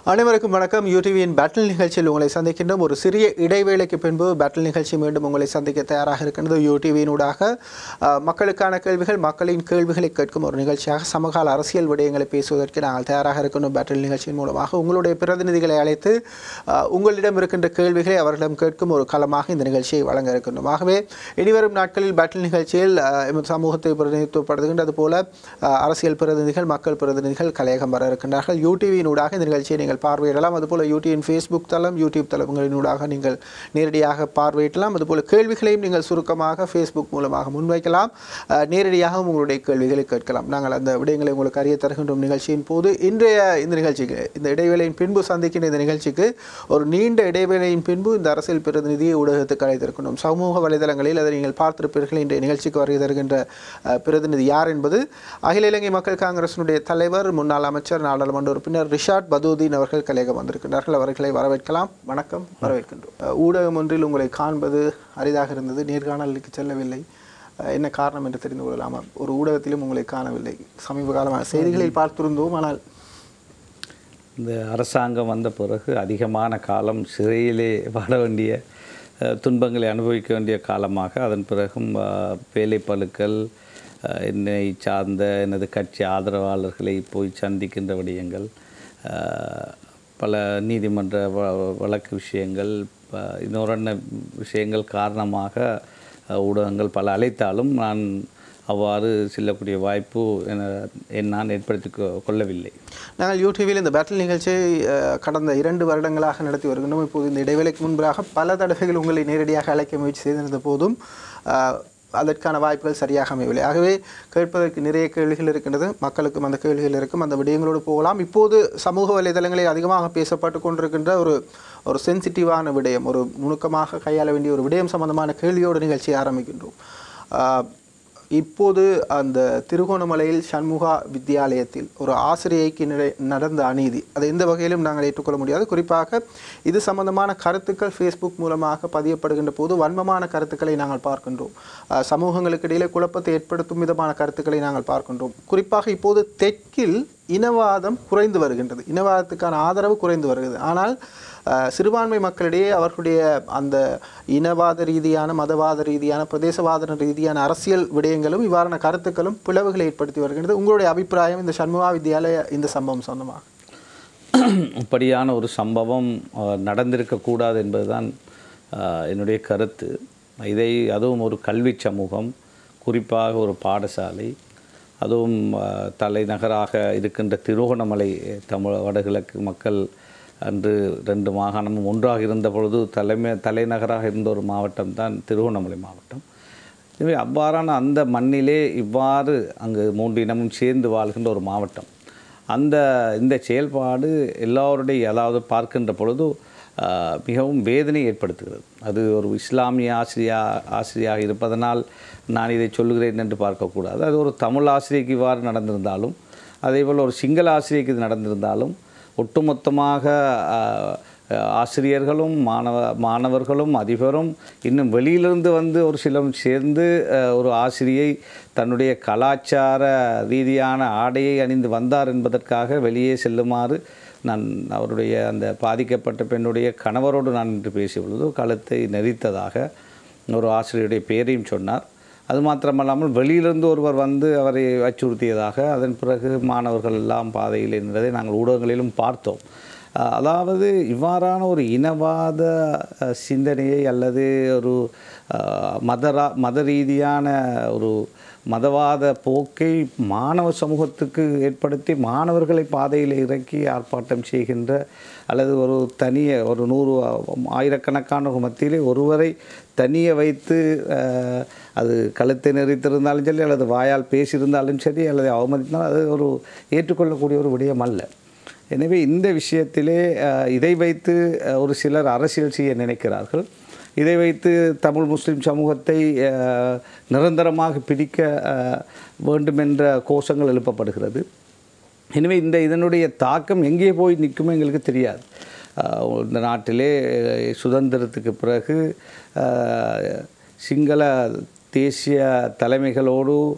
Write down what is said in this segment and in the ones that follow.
அனைவருக்கும் வணக்கம் யூடிவியின் பேட்டில் நிகழ்ச்சியில் உங்களை சந்திக்கின்றோம் ஒரு சிறிய இடைவேளைக்கு பின்பு பேட்டில் நிகழ்ச்சி மீண்டும் உங்களை சந்திக்க தயாராக இருக்கின்றது யூடிவியினூடாக அஹ், மக்களுக்கான கேள்விகள் மக்களின் கேள்விகளை கேட்கும் ஒரு நிகழ்ச்சியாக சமகால அரசியல் விடயங்களை பேசுவதற்கு நாங்கள் தயாராக இருக்கின்றோம் பேட்டில் நிகழ்ச்சியின் மூலமாக உங்களுடைய பிரதிநிதிகளை அழைத்து அஹ், உங்களிடம் இருக்கின்ற கேள்விகளை அவர்களிடம் கேட்கும் ஒரு களமாக இந்த நிகழ்ச்சியை வழங்க இருக்கின்றோம் ஆகவே இனிவரும் நாட்களில் பேட்டில் நிகழ்ச்சியில் அஹ், எமது சமூகத்தை பிரதிநிதித்துவப்படுத்துகின்றது போல அஹ், அரசியல் பிரதிநிதிகள் மக்கள் பிரதிநிதிகள் கலையகம் வர இருக்கின்றார்கள் யூடிவியினூடாக இந்த நிகழ்ச்சியை நீங்கள் பார்வையிடலாம் அதுபோல் யூடிவியின் ஃபேஸ்புக் தளம் யூடியூப் தளங்களினூடாக நீங்கள் நேரடியாக பார்வையிடலாம் அதுபோல் கேள்விகளையும் நீங்கள் சுருக்கமாக ஃபேஸ்புக் மூலமாக முன்வைக்கலாம் அஹ், நேரடியாகவும் உங்களுடைய கேள்விகளை கேட்கலாம் நாங்கள் அந்த விடயங்களை உங்களுக்கு அறிய தருகின்றோம் நிகழ்ச்சியின் போது இன்றைய இந்த நிகழ்ச்சிக்கு இந்த இடைவேளையின் பின்பு சந்திக்கின்ற இந்த நிகழ்ச்சிக்கு ஒரு நீண்ட இடைவேளையின் பின்பு இந்த அரசியல் பிரதிநிதியை ஊடகத்துக்கு அழைத்திருக்கின்றோம் சமூக வலைதளங்களில் அதை நீங்கள் பார்த்திருப்பீர்கள் இன்றைய நிகழ்ச்சிக்கு வருகை தருகின்ற அஹ், பிரதிநிதி யார் என்பது அகில இலங்கை மக்கள் காங்கிரசினுடைய தலைவர் முன்னாள் அமைச்சர் நாடாளுமன்ற உறுப்பினர் ரிஷாட் பதூதீன் அவர்கள் கலையகம் வந்திருக்கின்றார்கள் அவர்களை வரவேற்கலாம் வணக்கம் வரவேற்கின்றோம் அஹ், ஊடகம் ஒன்றில் உங்களை காண்பது அரிதாக இருந்தது நேர்காணலுக்கு செல்லவில்லை அஹ், என்ன காரணம் என்று தெரிந்து கொள்ளலாமா ஒரு ஊடகத்திலும் உங்களை காணவில்லை சமீப காலமாக செய்திகளில் பார்த்திருந்தோம் ஆனால் இந்த அரசாங்கம் வந்த பிறகு அதிகமான காலம் சிறையிலே வாட வேண்டிய அஹ், துன்பங்களை அனுபவிக்க வேண்டிய காலமாக அதன் பிறகும் அஹ், வேலைப்பளுக்கள் அஹ், என்னை சார்ந்த எனது கட்சி ஆதரவாளர்களை போய் சந்திக்கின்ற விடயங்கள் அஹ், பல நீதிமன்ற வ- வழக்கு விஷயங்கள் ப- இன்னொரு விஷயங்கள் காரணமாக அஹ், ஊடகங்கள் பல அழைத்தாலும் நான் அவ்வாறு செல்லக்கூடிய வாய்ப்பு என என் நான் ஏற்படுத்தி கொ- கொள்ளவில்லை நாங்கள் யூடியூபில் இந்த பேட்டில் நிகழ்ச்சியை அஹ், கடந்த இரண்டு வருடங்களாக நடத்தி வருகின்றோம் இப்போது இந்த இடைவேளைக்கு முன்பாக பல தடவைகள் உங்களை நேரடியாக அழைக்க முயற்சி செய்திருந்த போதும் அஹ், அதற்கான வாய்ப்புகள் சரியாக அமையவில்லை ஆகவே கேட்பதற்கு நிறைய கேள்விகள் இருக்கின்றது மக்களுக்கும் அந்த கேள்விகள் இருக்கும் அந்த விடயங்களோடு போகலாம் இப்போது சமூக வலைதளங்களில் அதிகமாக பேசப்பட்டு கொண்டிருக்கின்ற ஒரு ஒரு சென்சிட்டிவான விடயம் ஒரு நுணுக்கமாக கையாள வேண்டிய ஒரு விடயம் சம்பந்தமான கேள்வியோடு நிகழ்ச்சியை ஆரம்பிக்கின்றோம் அஹ், இப்போது அந்த திருகோணமலையில் சண்முகா வித்தியாலயத்தில் ஒரு ஆசிரியைக்கு நிறை நடந்த அநீதி அதை எந்த வகையிலும் நாங்கள் ஏற்றுக்கொள்ள முடியாது குறிப்பாக இது சம்பந்தமான கருத்துக்கள் ஃபேஸ்புக் மூலமாக பதியப்படுகின்ற போது வன்மமான கருத்துக்களை நாங்கள் பார்க்கின்றோம் அஹ், சமூகங்களுக்கு இடையிலே குழப்பத்தை ஏற்படுத்தும் விதமான கருத்துக்களை நாங்கள் பார்க்கின்றோம் குறிப்பாக இப்போது தெற்கில் இனவாதம் குறைந்து வருகின்றது இனவாதத்துக்கான ஆதரவு குறைந்து வருகிறது ஆனால் அஹ், சிறுபான்மை மக்களிடையே அவர்களுடைய அந்த இனவாத ரீதியான மதவாத ரீதியான பிரதேசவாத ரீதியான அரசியல் விடயங்களும் இவ்வாறான கருத்துக்களும் பிளவுகளை ஏற்படுத்தி வருகின்றது உங்களுடைய அபிப்பிராயம் இந்த சண்முகா வித்யாலய இந்த சம்பவம் சொந்தமாக இப்படியான ஒரு சம்பவம் அஹ், நடந்திருக்கக்கூடாது என்பதுதான் அஹ், என்னுடைய கருத்து இதை அதுவும் ஒரு கல்வி சமூகம் குறிப்பாக ஒரு பாடசாலை அதுவும் அஹ், தலைநகராக இருக்கின்ற திருகோணமலை தமிழ் வடகிழக்கு மக்கள் அன்று ரெண்டு மாகாணமும் ஒன்றாக இருந்த பொழுது தலைமை தலைநகராக இருந்த ஒரு மாவட்டம் தான் திருகோணமலை மாவட்டம் எனவே அவ்வாறான அந்த மண்ணிலே இவ்வாறு அங்கு மூன்று இனமும் சேர்ந்து வாழ்கின்ற ஒரு மாவட்டம் அந்த இந்த செயல்பாடு எல்லோருடைய அதாவது பார்க்கின்ற பொழுது ஆஹ், மிகவும் வேதனை ஏற்படுத்துகிறது அது ஒரு இஸ்லாமிய ஆசிரியா ஆசிரியாக இருப்பதனால் நான் இதை சொல்லுகிறேன் என்று பார்க்கக்கூடாது அது ஒரு தமிழ் ஆசிரியருக்கு இவ்வாறு நடந்திருந்தாலும் அதேபோல் ஒரு சிங்கள ஆசிரியருக்கு இது நடந்திருந்தாலும் ஒட்டுமொத்தமாக ஆஹ், ஆசிரியர்களும் மாணவ மாணவர்களும் அதிபரும் இன்னும் வெளியிலிருந்து வந்து ஒரு சிலரும் சேர்ந்து அஹ், ஒரு ஆசிரியை தன்னுடைய கலாச்சார ரீதியான ஆடையை அணிந்து வந்தார் என்பதற்காக வெளியே செல்லுமாறு நான் அவருடைய அந்த பாதிக்கப்பட்ட பெண்ணுடைய கணவரோடு நான் இன்று பேசிய பொழுது கழுத்தை நெரித்ததாக ஒரு ஆசிரியருடைய பெயரையும் சொன்னார் அது மாத்திரமல்லாமல் வெளியிலிருந்து ஒருவர் வந்து அவரை அச்சுறுத்தியதாக அதன் பிறகு மாணவர்கள் எல்லாம் பாதையில் இருந்ததை நாங்கள் ஊடகங்களிலும் பார்த்தோம் அஹ் அதாவது இவ்வாறான ஒரு இனவாத அஹ், சிந்தனையை அல்லது ஒரு அஹ், மதரா மத ரீதியான ஒரு மதவாத போக்கை மாணவ சமூகத்துக்கு ஏற்படுத்தி மாணவர்களை பாதையில் இறக்கி ஆர்ப்பாட்டம் செய்கின்ற அல்லது ஒரு தனிய ஒரு நூறு ஆயிரக்கணக்கான மத்தியிலே ஒருவரை தனிய வைத்து அஹ், அது கழுத்தை நெறித்திருந்தாலும் சரி அல்லது வாயால் பேசியிருந்தாலும் சரி அல்லது அவமதித்தாலும் அது ஒரு ஏற்றுக்கொள்ளக்கூடிய ஒரு விடயம் அல்ல எனவே இந்த விஷயத்திலே அஹ், இதை வைத்து அஹ், ஒரு சிலர் அரசியல் செய்ய நினைக்கிறார்கள் இதை வைத்து தமிழ் முஸ்லிம் சமூகத்தை அஹ், நிரந்தரமாக பிடிக்க அஹ், வேண்டுமென்ற கோஷங்கள் எழுப்பப்படுகிறது எனவே இந்த இதனுடைய தாக்கம் எங்கே போய் நிற்குமோ எங்களுக்கு தெரியாது அஹ், இந்த நாட்டிலே அஹ், சுதந்திரத்துக்கு பிறகு அஹ், சிங்கள தேசிய தலைமைகளோடு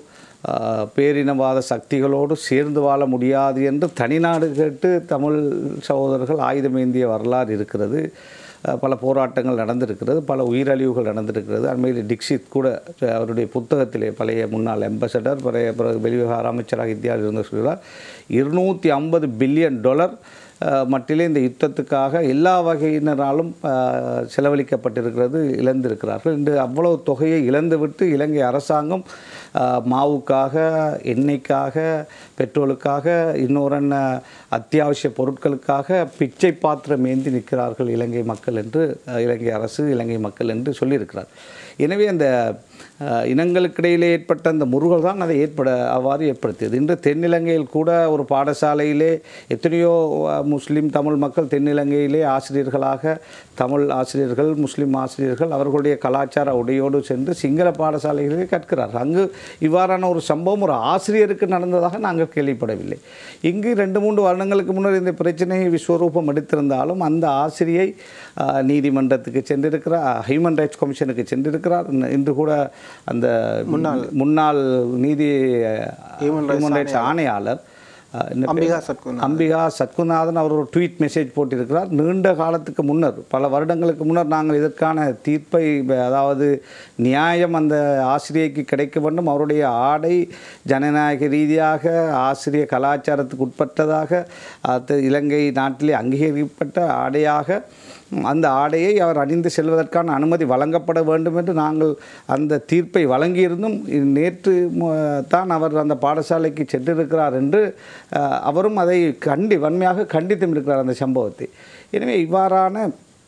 ஆஹ், பேரினவாத சக்திகளோடு சேர்ந்து வாழ முடியாது என்று தனிநாடு கேட்டு தமிழ் சகோதரர்கள் ஆயுதமேந்திய வரலாறு இருக்கிறது அஹ், பல போராட்டங்கள் நடந்திருக்கிறது பல உயிரழிவுகள் நடந்திருக்கிறது அண்மையில் டிக்ஷித் கூட அஹ், அவருடைய புத்தகத்திலே பழைய முன்னாள் அம்பசடர் பழைய பிறகு வெளிவிவகார அமைச்சராக இந்தியாவில் இருந்து சொல்கிறார் இருநூற்றி ஐம்பது பில்லியன் டாலர் அஹ், மட்டிலே இந்த யுத்தத்துக்காக எல்லா வகையினராலும் அஹ், செலவழிக்கப்பட்டிருக்கிறது இழந்திருக்கிறார்கள் இன்று அவ்வளவு தொகையை இழந்துவிட்டு இலங்கை அரசாங்கம் அஹ், மாவுக்காக எண்ணெய்க்காக பெட்ரோலுக்காக இன்னொரு அத்தியாவசிய பொருட்களுக்காக பிச்சை பாத்திரம் ஏந்தி நிற்கிறார்கள் இலங்கை மக்கள் என்று அஹ், இலங்கை அரசு இலங்கை மக்கள் என்று சொல்லியிருக்கிறார் எனவே அந்த அஹ், இனங்களுக்கிடையிலே ஏற்பட்ட அந்த முருகல் தான் அதை ஏற்பட அவ்வாறு ஏற்படுத்தியது இன்று தென்னிலங்கையில் கூட ஒரு பாடசாலையிலே எத்தனையோ அஹ், முஸ்லிம் தமிழ் மக்கள் தென்னிலங்கையிலே ஆசிரியர்களாக தமிழ் ஆசிரியர்கள் முஸ்லிம் ஆசிரியர்கள் அவர்களுடைய கலாச்சார உடையோடு சென்று சிங்கள பாடசாலைகளிலே கற்கிறார்கள் அங்கு இவ்வாறான ஒரு சம்பவம் ஒரு ஆசிரியருக்கு நடந்ததாக நாங்கள் கேள்விப்படவில்லை இங்கு ரெண்டு மூன்று வருடங்களுக்கு முன்னர் இந்த பிரச்சனையை விஸ்வரூபம் எடுத்திருந்தாலும் அந்த ஆசிரியை அஹ், நீதிமன்றத்துக்கு சென்றிருக்கிறார் ஹியூமன் ரைட்ஸ் கமிஷனுக்கு சென்றிருக்கிறார் இன்று- இன்று கூட அந்த முன்னாள் முன்னாள் நீதி ஹியூமன் ரைட்ஸ் ஆணையாளர் அஹ், என்ன பேர்? அம்பிகா சத்குணா அம்பிகா சத்குநாதன் அவர் ஒரு ட்வீட் மெசேஜ் போட்டிருக்கிறார் நீண்ட காலத்துக்கு முன்னர் பல வருடங்களுக்கு முன்னர் நாங்கள் இதற்கான தீர்ப்பை ப- அதாவது நியாயம் அந்த ஆசிரியைக்கு கிடைக்க வேண்டும் அவருடைய ஆடை ஜனநாயக ரீதியாக ஆசிரிய கலாச்சாரத்துக்கு உட்பட்டதாக அது இலங்கை நாட்டிலே அங்கீகரிக்கப்பட்ட ஆடையாக அந்த ஆடையை அவர் அணிந்து செல்வதற்கான அனுமதி வழங்கப்பட வேண்டும் என்று நாங்கள் அந்த தீர்ப்பை வழங்கியிருந்தும் இ- நேற்று மு- தான் அவர் அந்த பாடசாலைக்கு சென்றிருக்கிறார் என்று அஹ், அவரும் அதை கண்டி வன்மையாக கண்டித்தும் இருக்கிறார் அந்த சம்பவத்தை எனவே இவ்வாறான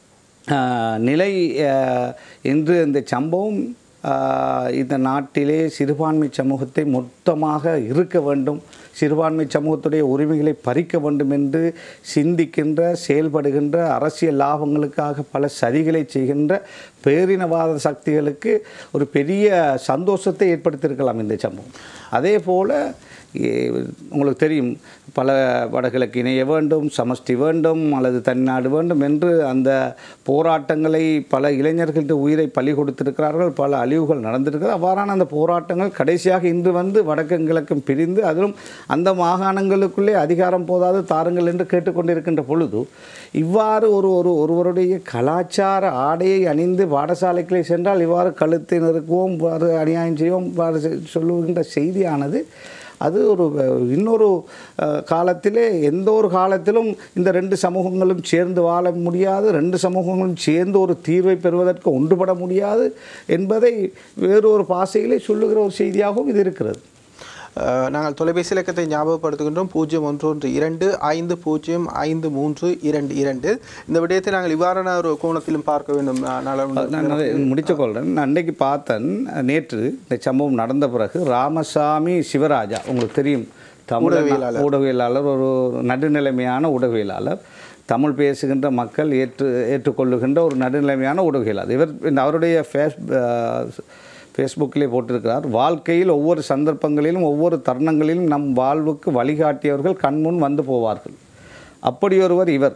அஹ், நிலை அஹ், இன்று இந்த சம்பவம் அஹ், இந்த நாட்டிலே சிறுபான்மை சமூகத்தை மொத்தமாக இருக்க வேண்டும் சிறுபான்மை சமூகத்துடைய உரிமைகளை பறிக்க வேண்டும் என்று சிந்திக்கின்ற செயல்படுகின்ற அரசியல் லாபங்களுக்காக பல சதிகளை செய்கின்ற பேரினவாத சக்திகளுக்கு ஒரு பெரிய சந்தோஷத்தை ஏற்படுத்தியிருக்கலாம் இந்த சம்பவம் அதே போல் உங்களுக்கு தெரியும் பல வடகிழக்கு இணைய வேண்டும் சமஷ்டி வேண்டும் அல்லது தனிநாடு வேண்டும் என்று அந்த போராட்டங்களை பல இளைஞர்கள்ட்ட உயிரை பலி கொடுத்திருக்கிறார்கள் பல அழிவுகள் நடந்திருக்கிறது அவ்வாறான அந்த போராட்டங்கள் கடைசியாக இன்று வந்து வடக்கும் கிழக்கும் பிரிந்து அதிலும் அந்த மாகாணங்களுக்குள்ளே அதிகாரம் போதாது தாருங்கள் என்று கேட்டுக்கொண்டிருக்கின்ற பொழுது இவ்வாறு ஒரு ஒரு ஒருவருடைய கலாச்சார ஆடையை அணிந்து பாடசாலைகளை சென்றால் இவ்வாறு கழுத்தை நெருக்குவோம் இவ்வாறு அநியாயம் செய்வோம் இவ்வாறு செ- சொல்லுகின்ற செய்தியானது அது ஒரு அஹ், இன்னொரு அஹ், காலத்திலே எந்த ஒரு காலத்திலும் இந்த ரெண்டு சமூகங்களும் சேர்ந்து வாழ முடியாது ரெண்டு சமூகங்களும் சேர்ந்து ஒரு தீர்வை பெறுவதற்கு ஒன்றுபட முடியாது என்பதை வேறொரு பாசையிலே சொல்லுகிற ஒரு செய்தியாகவும் இது இருக்கிறது அஹ், நாங்கள் தொலைபேசி இலக்கத்தை ஞாபகப்படுத்துகின்றோம் பூஜ்ஜியம் ஒன்று ஒன்று இரண்டு ஐந்து பூஜ்ஜியம் ஐந்து மூன்று இரண்டு இரண்டு இந்த விடயத்தை நாங்கள் இவ்வாறான ஒரு கோணத்திலும் பார்க்க வேண்டும் அஹ், நாளாக நான் அதை முடிச்சு கொள்கிறேன் நான் அன்னைக்கு பார்த்தேன் நேற்று இந்த சம்பவம் நடந்த பிறகு ராமசாமி சிவராஜா உங்களுக்கு தெரியும் தமிழ் ஊடகவியலாளர் ஒரு நடுநிலைமையான ஊடகவியலாளர் தமிழ் பேசுகின்ற மக்கள் ஏற்று ஏற்றுக்கொள்ளுகின்ற ஒரு நடுநிலைமையான ஊடகவியலாளர் இவர் இந்த அவருடைய ஃபேஸ் ஃபேஸ்புக்கிலே போட்டிருக்கிறார் வாழ்க்கையில் ஒவ்வொரு சந்தர்ப்பங்களிலும் ஒவ்வொரு தருணங்களிலும் நம் வாழ்வுக்கு வழிகாட்டியவர்கள் கண்முன் வந்து போவார்கள் அப்படியொருவர் இவர்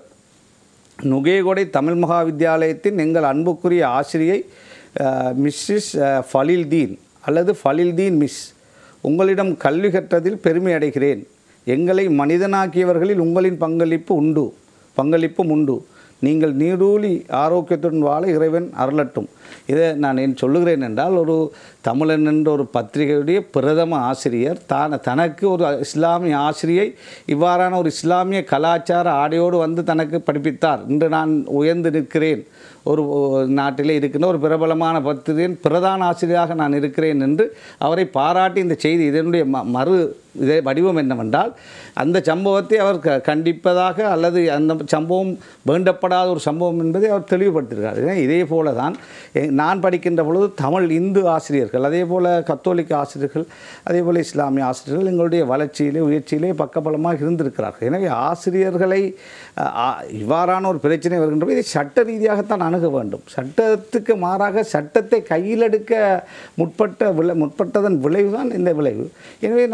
நுகேகொடை தமிழ் மகா வித்தியாலயத்தின் எங்கள் அன்புக்குரிய ஆசிரியை அஹ், மிஸ்ஸஸ் அஹ், ஃபலில்தீன் அல்லது ஃபலில்தீன் மிஸ் உங்களிடம் கல்வி கற்றதில் பெருமை அடைகிறேன் எங்களை மனிதனாக்கியவர்களில் உங்களின் பங்களிப்பு உண்டு பங்களிப்பும் உண்டு நீங்கள் நீடூழி ஆரோக்கியத்துடன் வாழ இறைவன் அருளட்டும் இதை நான் ஏன் சொல்லுகிறேன் என்றால் ஒரு தமிழன் என்ற ஒரு பத்திரிகையுடைய பிரதம ஆசிரியர் தான் தனக்கு ஒரு இஸ்லாமிய ஆசிரியை இவ்வாறான ஒரு இஸ்லாமிய கலாச்சார ஆடையோடு வந்து தனக்கு படிப்பித்தார் இன்று நான் உயர்ந்து நிற்கிறேன் ஒரு ஒரு நாட்டிலே இருக்கின்ற ஒரு பிரபலமான பத்திரிகையின் பிரதான ஆசிரியராக நான் இருக்கிறேன் என்று அவரை பாராட்டி இந்த செய்தி இதனுடைய ம மறு இதே வடிவம் என்னவென்றால் அந்த சம்பவத்தை அவர் க கண்டிப்பதாக அல்லது அந்த சம்பவம் வேண்டப்படாத ஒரு சம்பவம் என்பதை அவர் தெளிவுபடுத்தியிருக்கார் ஏன்னா இதே போல தான் எ- நான் படிக்கின்ற பொழுது தமிழ் இந்து ஆசிரியர்கள் அதே போல் கத்தோலிக்க ஆசிரியர்கள் அதே போல் இஸ்லாமிய ஆசிரியர்கள் எங்களுடைய வளர்ச்சியிலே உயர்ச்சியிலே பக்கபலமாக இருந்திருக்கிறார்கள் எனவே ஆசிரியர்களை அ, ஆ, இவ்வாறான ஒரு பிரச்சனை வருகின்ற போது இதை சட்ட ரீதியாகத்தான் அணுக வேண்டும் சட்டத்துக்கு மாறாக சட்டத்தை கையில் எடுக்க முற்பட்ட விளை முற்பட்டதன் விளைவு தான் இந்த விளைவு எனவே நான் அந்த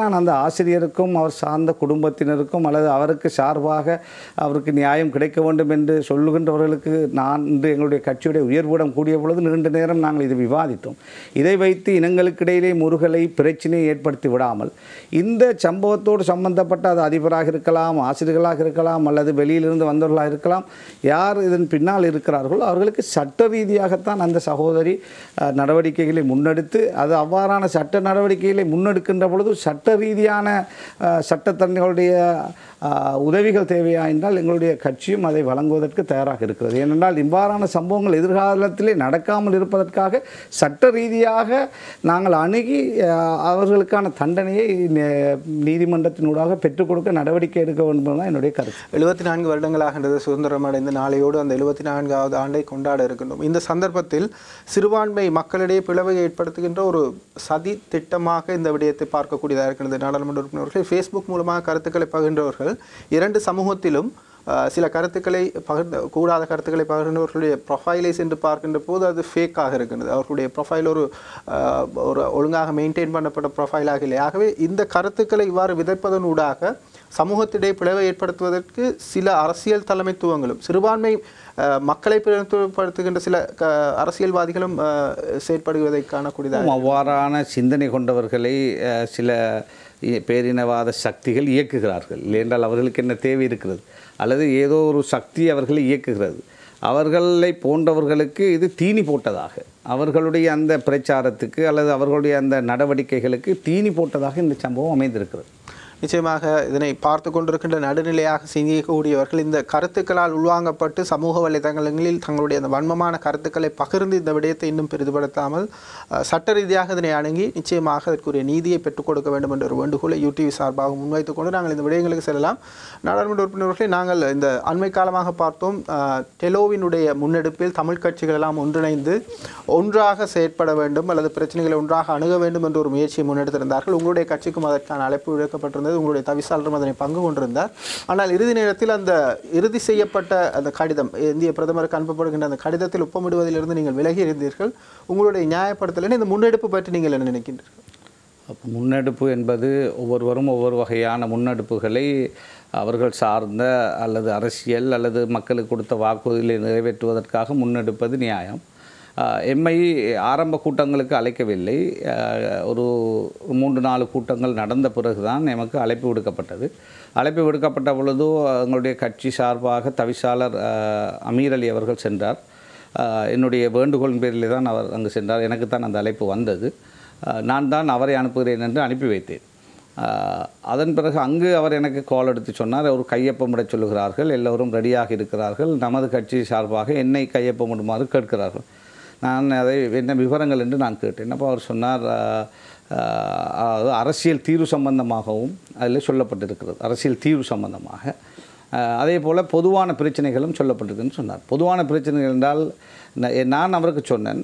ஆசிரியருக்கும் அவர் சார்ந்த குடும்பத்தினருக்கும் அல்லது அவருக்கு சார்பாக அவருக்கு நியாயம் கிடைக்க வேண்டும் என்று சொல்லுகின்றவர்களுக்கு நான் இன்று எங்களுடைய கட்சியுடைய உயர்விடம் கூடிய பொழுது நீண்ட நேரம் நாங்கள் இதை விவாதித்தோம் இதை வைத்து இனங்களுக்கிடையிலே முருகலை பிரச்சனையை ஏற்படுத்தி விடாமல் இந்த சம்பவத்தோடு சம்பந்தப்பட்ட அது அதிபராக இருக்கலாம் ஆசிரியர்களாக இருக்கலாம் அல்லது வெளியிலிருந்து வந்தவர்களாக இருக்கலாம் யார் இதன் பின்னால் இருக்கிறார்களோ அவர்களுக்கு சட்ட ரீதியாகத்தான் அந்த சகோதரி அஹ், நடவடிக்கைகளை முன்னெடுத்து அது அவ்வாறான சட்ட நடவடிக்கைகளை முன்னெடுக்கின்ற பொழுது சட்ட ரீதியான அஹ், சட்டத்தரணிகளுடைய அஹ், உதவிகள் தேவையா என்றால் எங்களுடைய கட்சியும் அதை வழங்குவதற்கு தயாராக இருக்கிறது ஏனென்றால் இவ்வாறான சம்பவங்கள் எதிர்காலத்திலே நடக்காமல் இருப்பதற்காக சட்ட ரீதியாக நாங்கள் அணுகி அஹ், அவர்களுக்கான தண்டனையை நே- நீதிமன்றத்தினூடாக பெற்றுக் கொடுக்க நடவடிக்கை எடுக்க வேண்டும் என்பதுதான் என்னுடைய கருத்து எழுபத்தி நான்கு வருடங்களாகின்றது சுதந்திரம் அடைந்த நாளையோடு அந்த எழுபத்தி நான்காவது ஆண்டை கொண்டாட இருக்கின்றோம் இந்த சந்தர்ப்பத்தில் சிறுபான்மை மக்களிடையே பிளவை ஏற்படுத்துகின்ற ஒரு சதி திட்டமாக இந்த விடயத்தை பார்க்கக்கூடியதாக இருக்கின்றது நாடாளுமன்ற உறுப்பினர்கள் ஃபேஸ்புக் மூலமாக கருத்துக்களை பகிர்ந்தவர்கள் இரண்டு சமூகத்திலும் அஹ், சில கருத்துக்களை பகிர்ந்த கூடாத கருத்துக்களை பகிர்ந்தவர்களுடைய ப்ரொஃபைலை சென்று பார்க்கின்ற போது அது ஃபேக்காக இருக்கின்றது அவர்களுடைய ப்ரொஃபைல் ஒரு அஹ், ஒரு ஒழுங்காக மெயின்டைன் பண்ணப்பட்ட ப்ரொஃபைலாக இல்லை ஆகவே இந்த கருத்துக்களை இவ்வாறு விதைப்பதன் ஊடாக சமூகத்திடையே பிளவை ஏற்படுத்துவதற்கு சில அரசியல் தலைமைத்துவங்களும் சிறுபான்மை அஹ், மக்களை பிரதிநிதித்துவப்படுத்துகின்ற சில க- அரசியல்வாதிகளும் அஹ், செயற்படுவதை காணக்கூடியதாக அவ்வாறான சிந்தனை கொண்டவர்களை அஹ், சில இ- பேரினவாத சக்திகள் இயக்குகிறார்கள் இல்லையென்றால் அவர்களுக்கு என்ன தேவை இருக்கிறது அல்லது ஏதோ ஒரு சக்தி அவர்களை இயக்குகிறது அவர்களை போன்றவர்களுக்கு இது தீனி போட்டதாக அவர்களுடைய அந்த பிரச்சாரத்துக்கு அல்லது அவர்களுடைய அந்த நடவடிக்கைகளுக்கு தீனி போட்டதாக இந்த சம்பவம் அமைந்திருக்கிறது நிச்சயமாக இதனை பார்த்து கொண்டிருக்கின்ற நடுநிலையாக சிந்திக்கக்கூடியவர்கள் இந்த கருத்துக்களால் உள்வாங்கப்பட்டு சமூக வலைதளங்களில் தங்களுடைய அந்த வன்மமான கருத்துக்களை பகிர்ந்து இந்த விடயத்தை இன்னும் பெரிதுபடுத்தாமல் அஹ், சட்ட ரீதியாக இதனை அணுகி நிச்சயமாக அதற்குரிய நீதியை பெற்றுக் கொடுக்க வேண்டும் என்ற ஒரு வேண்டுகோளை யூடிவி சார்பாக முன்வைத்துக் கொண்டு நாங்கள் இந்த விடயங்களுக்கு செல்லலாம் நாடாளுமன்ற உறுப்பினர்களை நாங்கள் இந்த அண்மை காலமாக பார்த்தோம் அஹ், டெலோவினுடைய முன்னெடுப்பில் தமிழ் கட்சிகள் எல்லாம் ஒன்றிணைந்து ஒன்றாக செயற்பட வேண்டும் அல்லது பிரச்சனைகளை ஒன்றாக அணுக வேண்டும் என்ற ஒரு முயற்சியை முன்னெடுத்திருந்தார்கள் உங்களுடைய கட்சிக்கும் அதற்கான அழைப்பு விடுக்கப்பட்டிருந்தது உங்களுடைய தவிசாளரும் அதனை பங்கு கொண்டிருந்தார் ஆனால் இறுதி நேரத்தில் அந்த இறுதி செய்யப்பட்ட அந்த கடிதம் இந்திய பிரதமருக்கு அனுப்பப்படுகின்ற அந்த கடிதத்தில் ஒப்பமிடுவதிலிருந்து நீங்கள் விலகி இருந்தீர்கள் உங்களுடைய நியாயப்படுத்தலில் இந்த முன்னெடுப்பு பற்றி நீங்கள் என்ன நினைக்கின்றீர்கள் அப்போ முன்னெடுப்பு என்பது ஒவ்வொருவரும் ஒவ்வொரு வகையான முன்னெடுப்புகளை அவர்கள் சார்ந்த அல்லது அரசியல் அல்லது மக்களுக்கு கொடுத்த வாக்குறுதிகளை நிறைவேற்றுவதற்காக முன்னெடுப்பது நியாயம் ஆஹ் எம்மை ஆரம்ப கூட்டங்களுக்கு அழைக்கவில்லை ஆஹ் ஒரு மூன்று நாலு கூட்டங்கள் நடந்த பிறகுதான் எமக்கு அழைப்பு விடுக்கப்பட்டது அழைப்பு விடுக்கப்பட்ட பொழுது எங்களுடைய கட்சி சார்பாக தவிசாளர் ஆஹ் அமீர் அலி அவர்கள் சென்றார் ஆஹ் என்னுடைய வேண்டுகோளின் பேரில் தான் அவர் அங்கு சென்றார் எனக்கு தான் அந்த அழைப்பு வந்தது ஆஹ் நான் தான் அவரை அனுப்புகிறேன் என்று அனுப்பி வைத்தேன் ஆஹ் அதன் பிறகு அங்கு அவர் எனக்கு கால் எடுத்து சொன்னார் ஒரு கையொப்பமிட சொல்லுகிறார்கள் எல்லோரும் ரெடியாக இருக்கிறார்கள் நமது கட்சி சார்பாக என்னை கையொப்பமிடுமாறு கேட்கிறார்கள் நான் அதை என்ன விவரங்கள் என்று நான் கேட்டேன் அப்போ அவர் சொன்னார் ஆஹ், ஆஹ், அதாவது அரசியல் தீர்வு சம்பந்தமாகவும் அதில் சொல்லப்பட்டிருக்கிறது அரசியல் தீர்வு சம்பந்தமாக ஆஹ், அதே போல் பொதுவான பிரச்சனைகளும் சொல்லப்பட்டிருக்குன்னு சொன்னார் பொதுவான பிரச்சனைகள் என்றால் ந- நான் அவருக்கு சொன்னேன்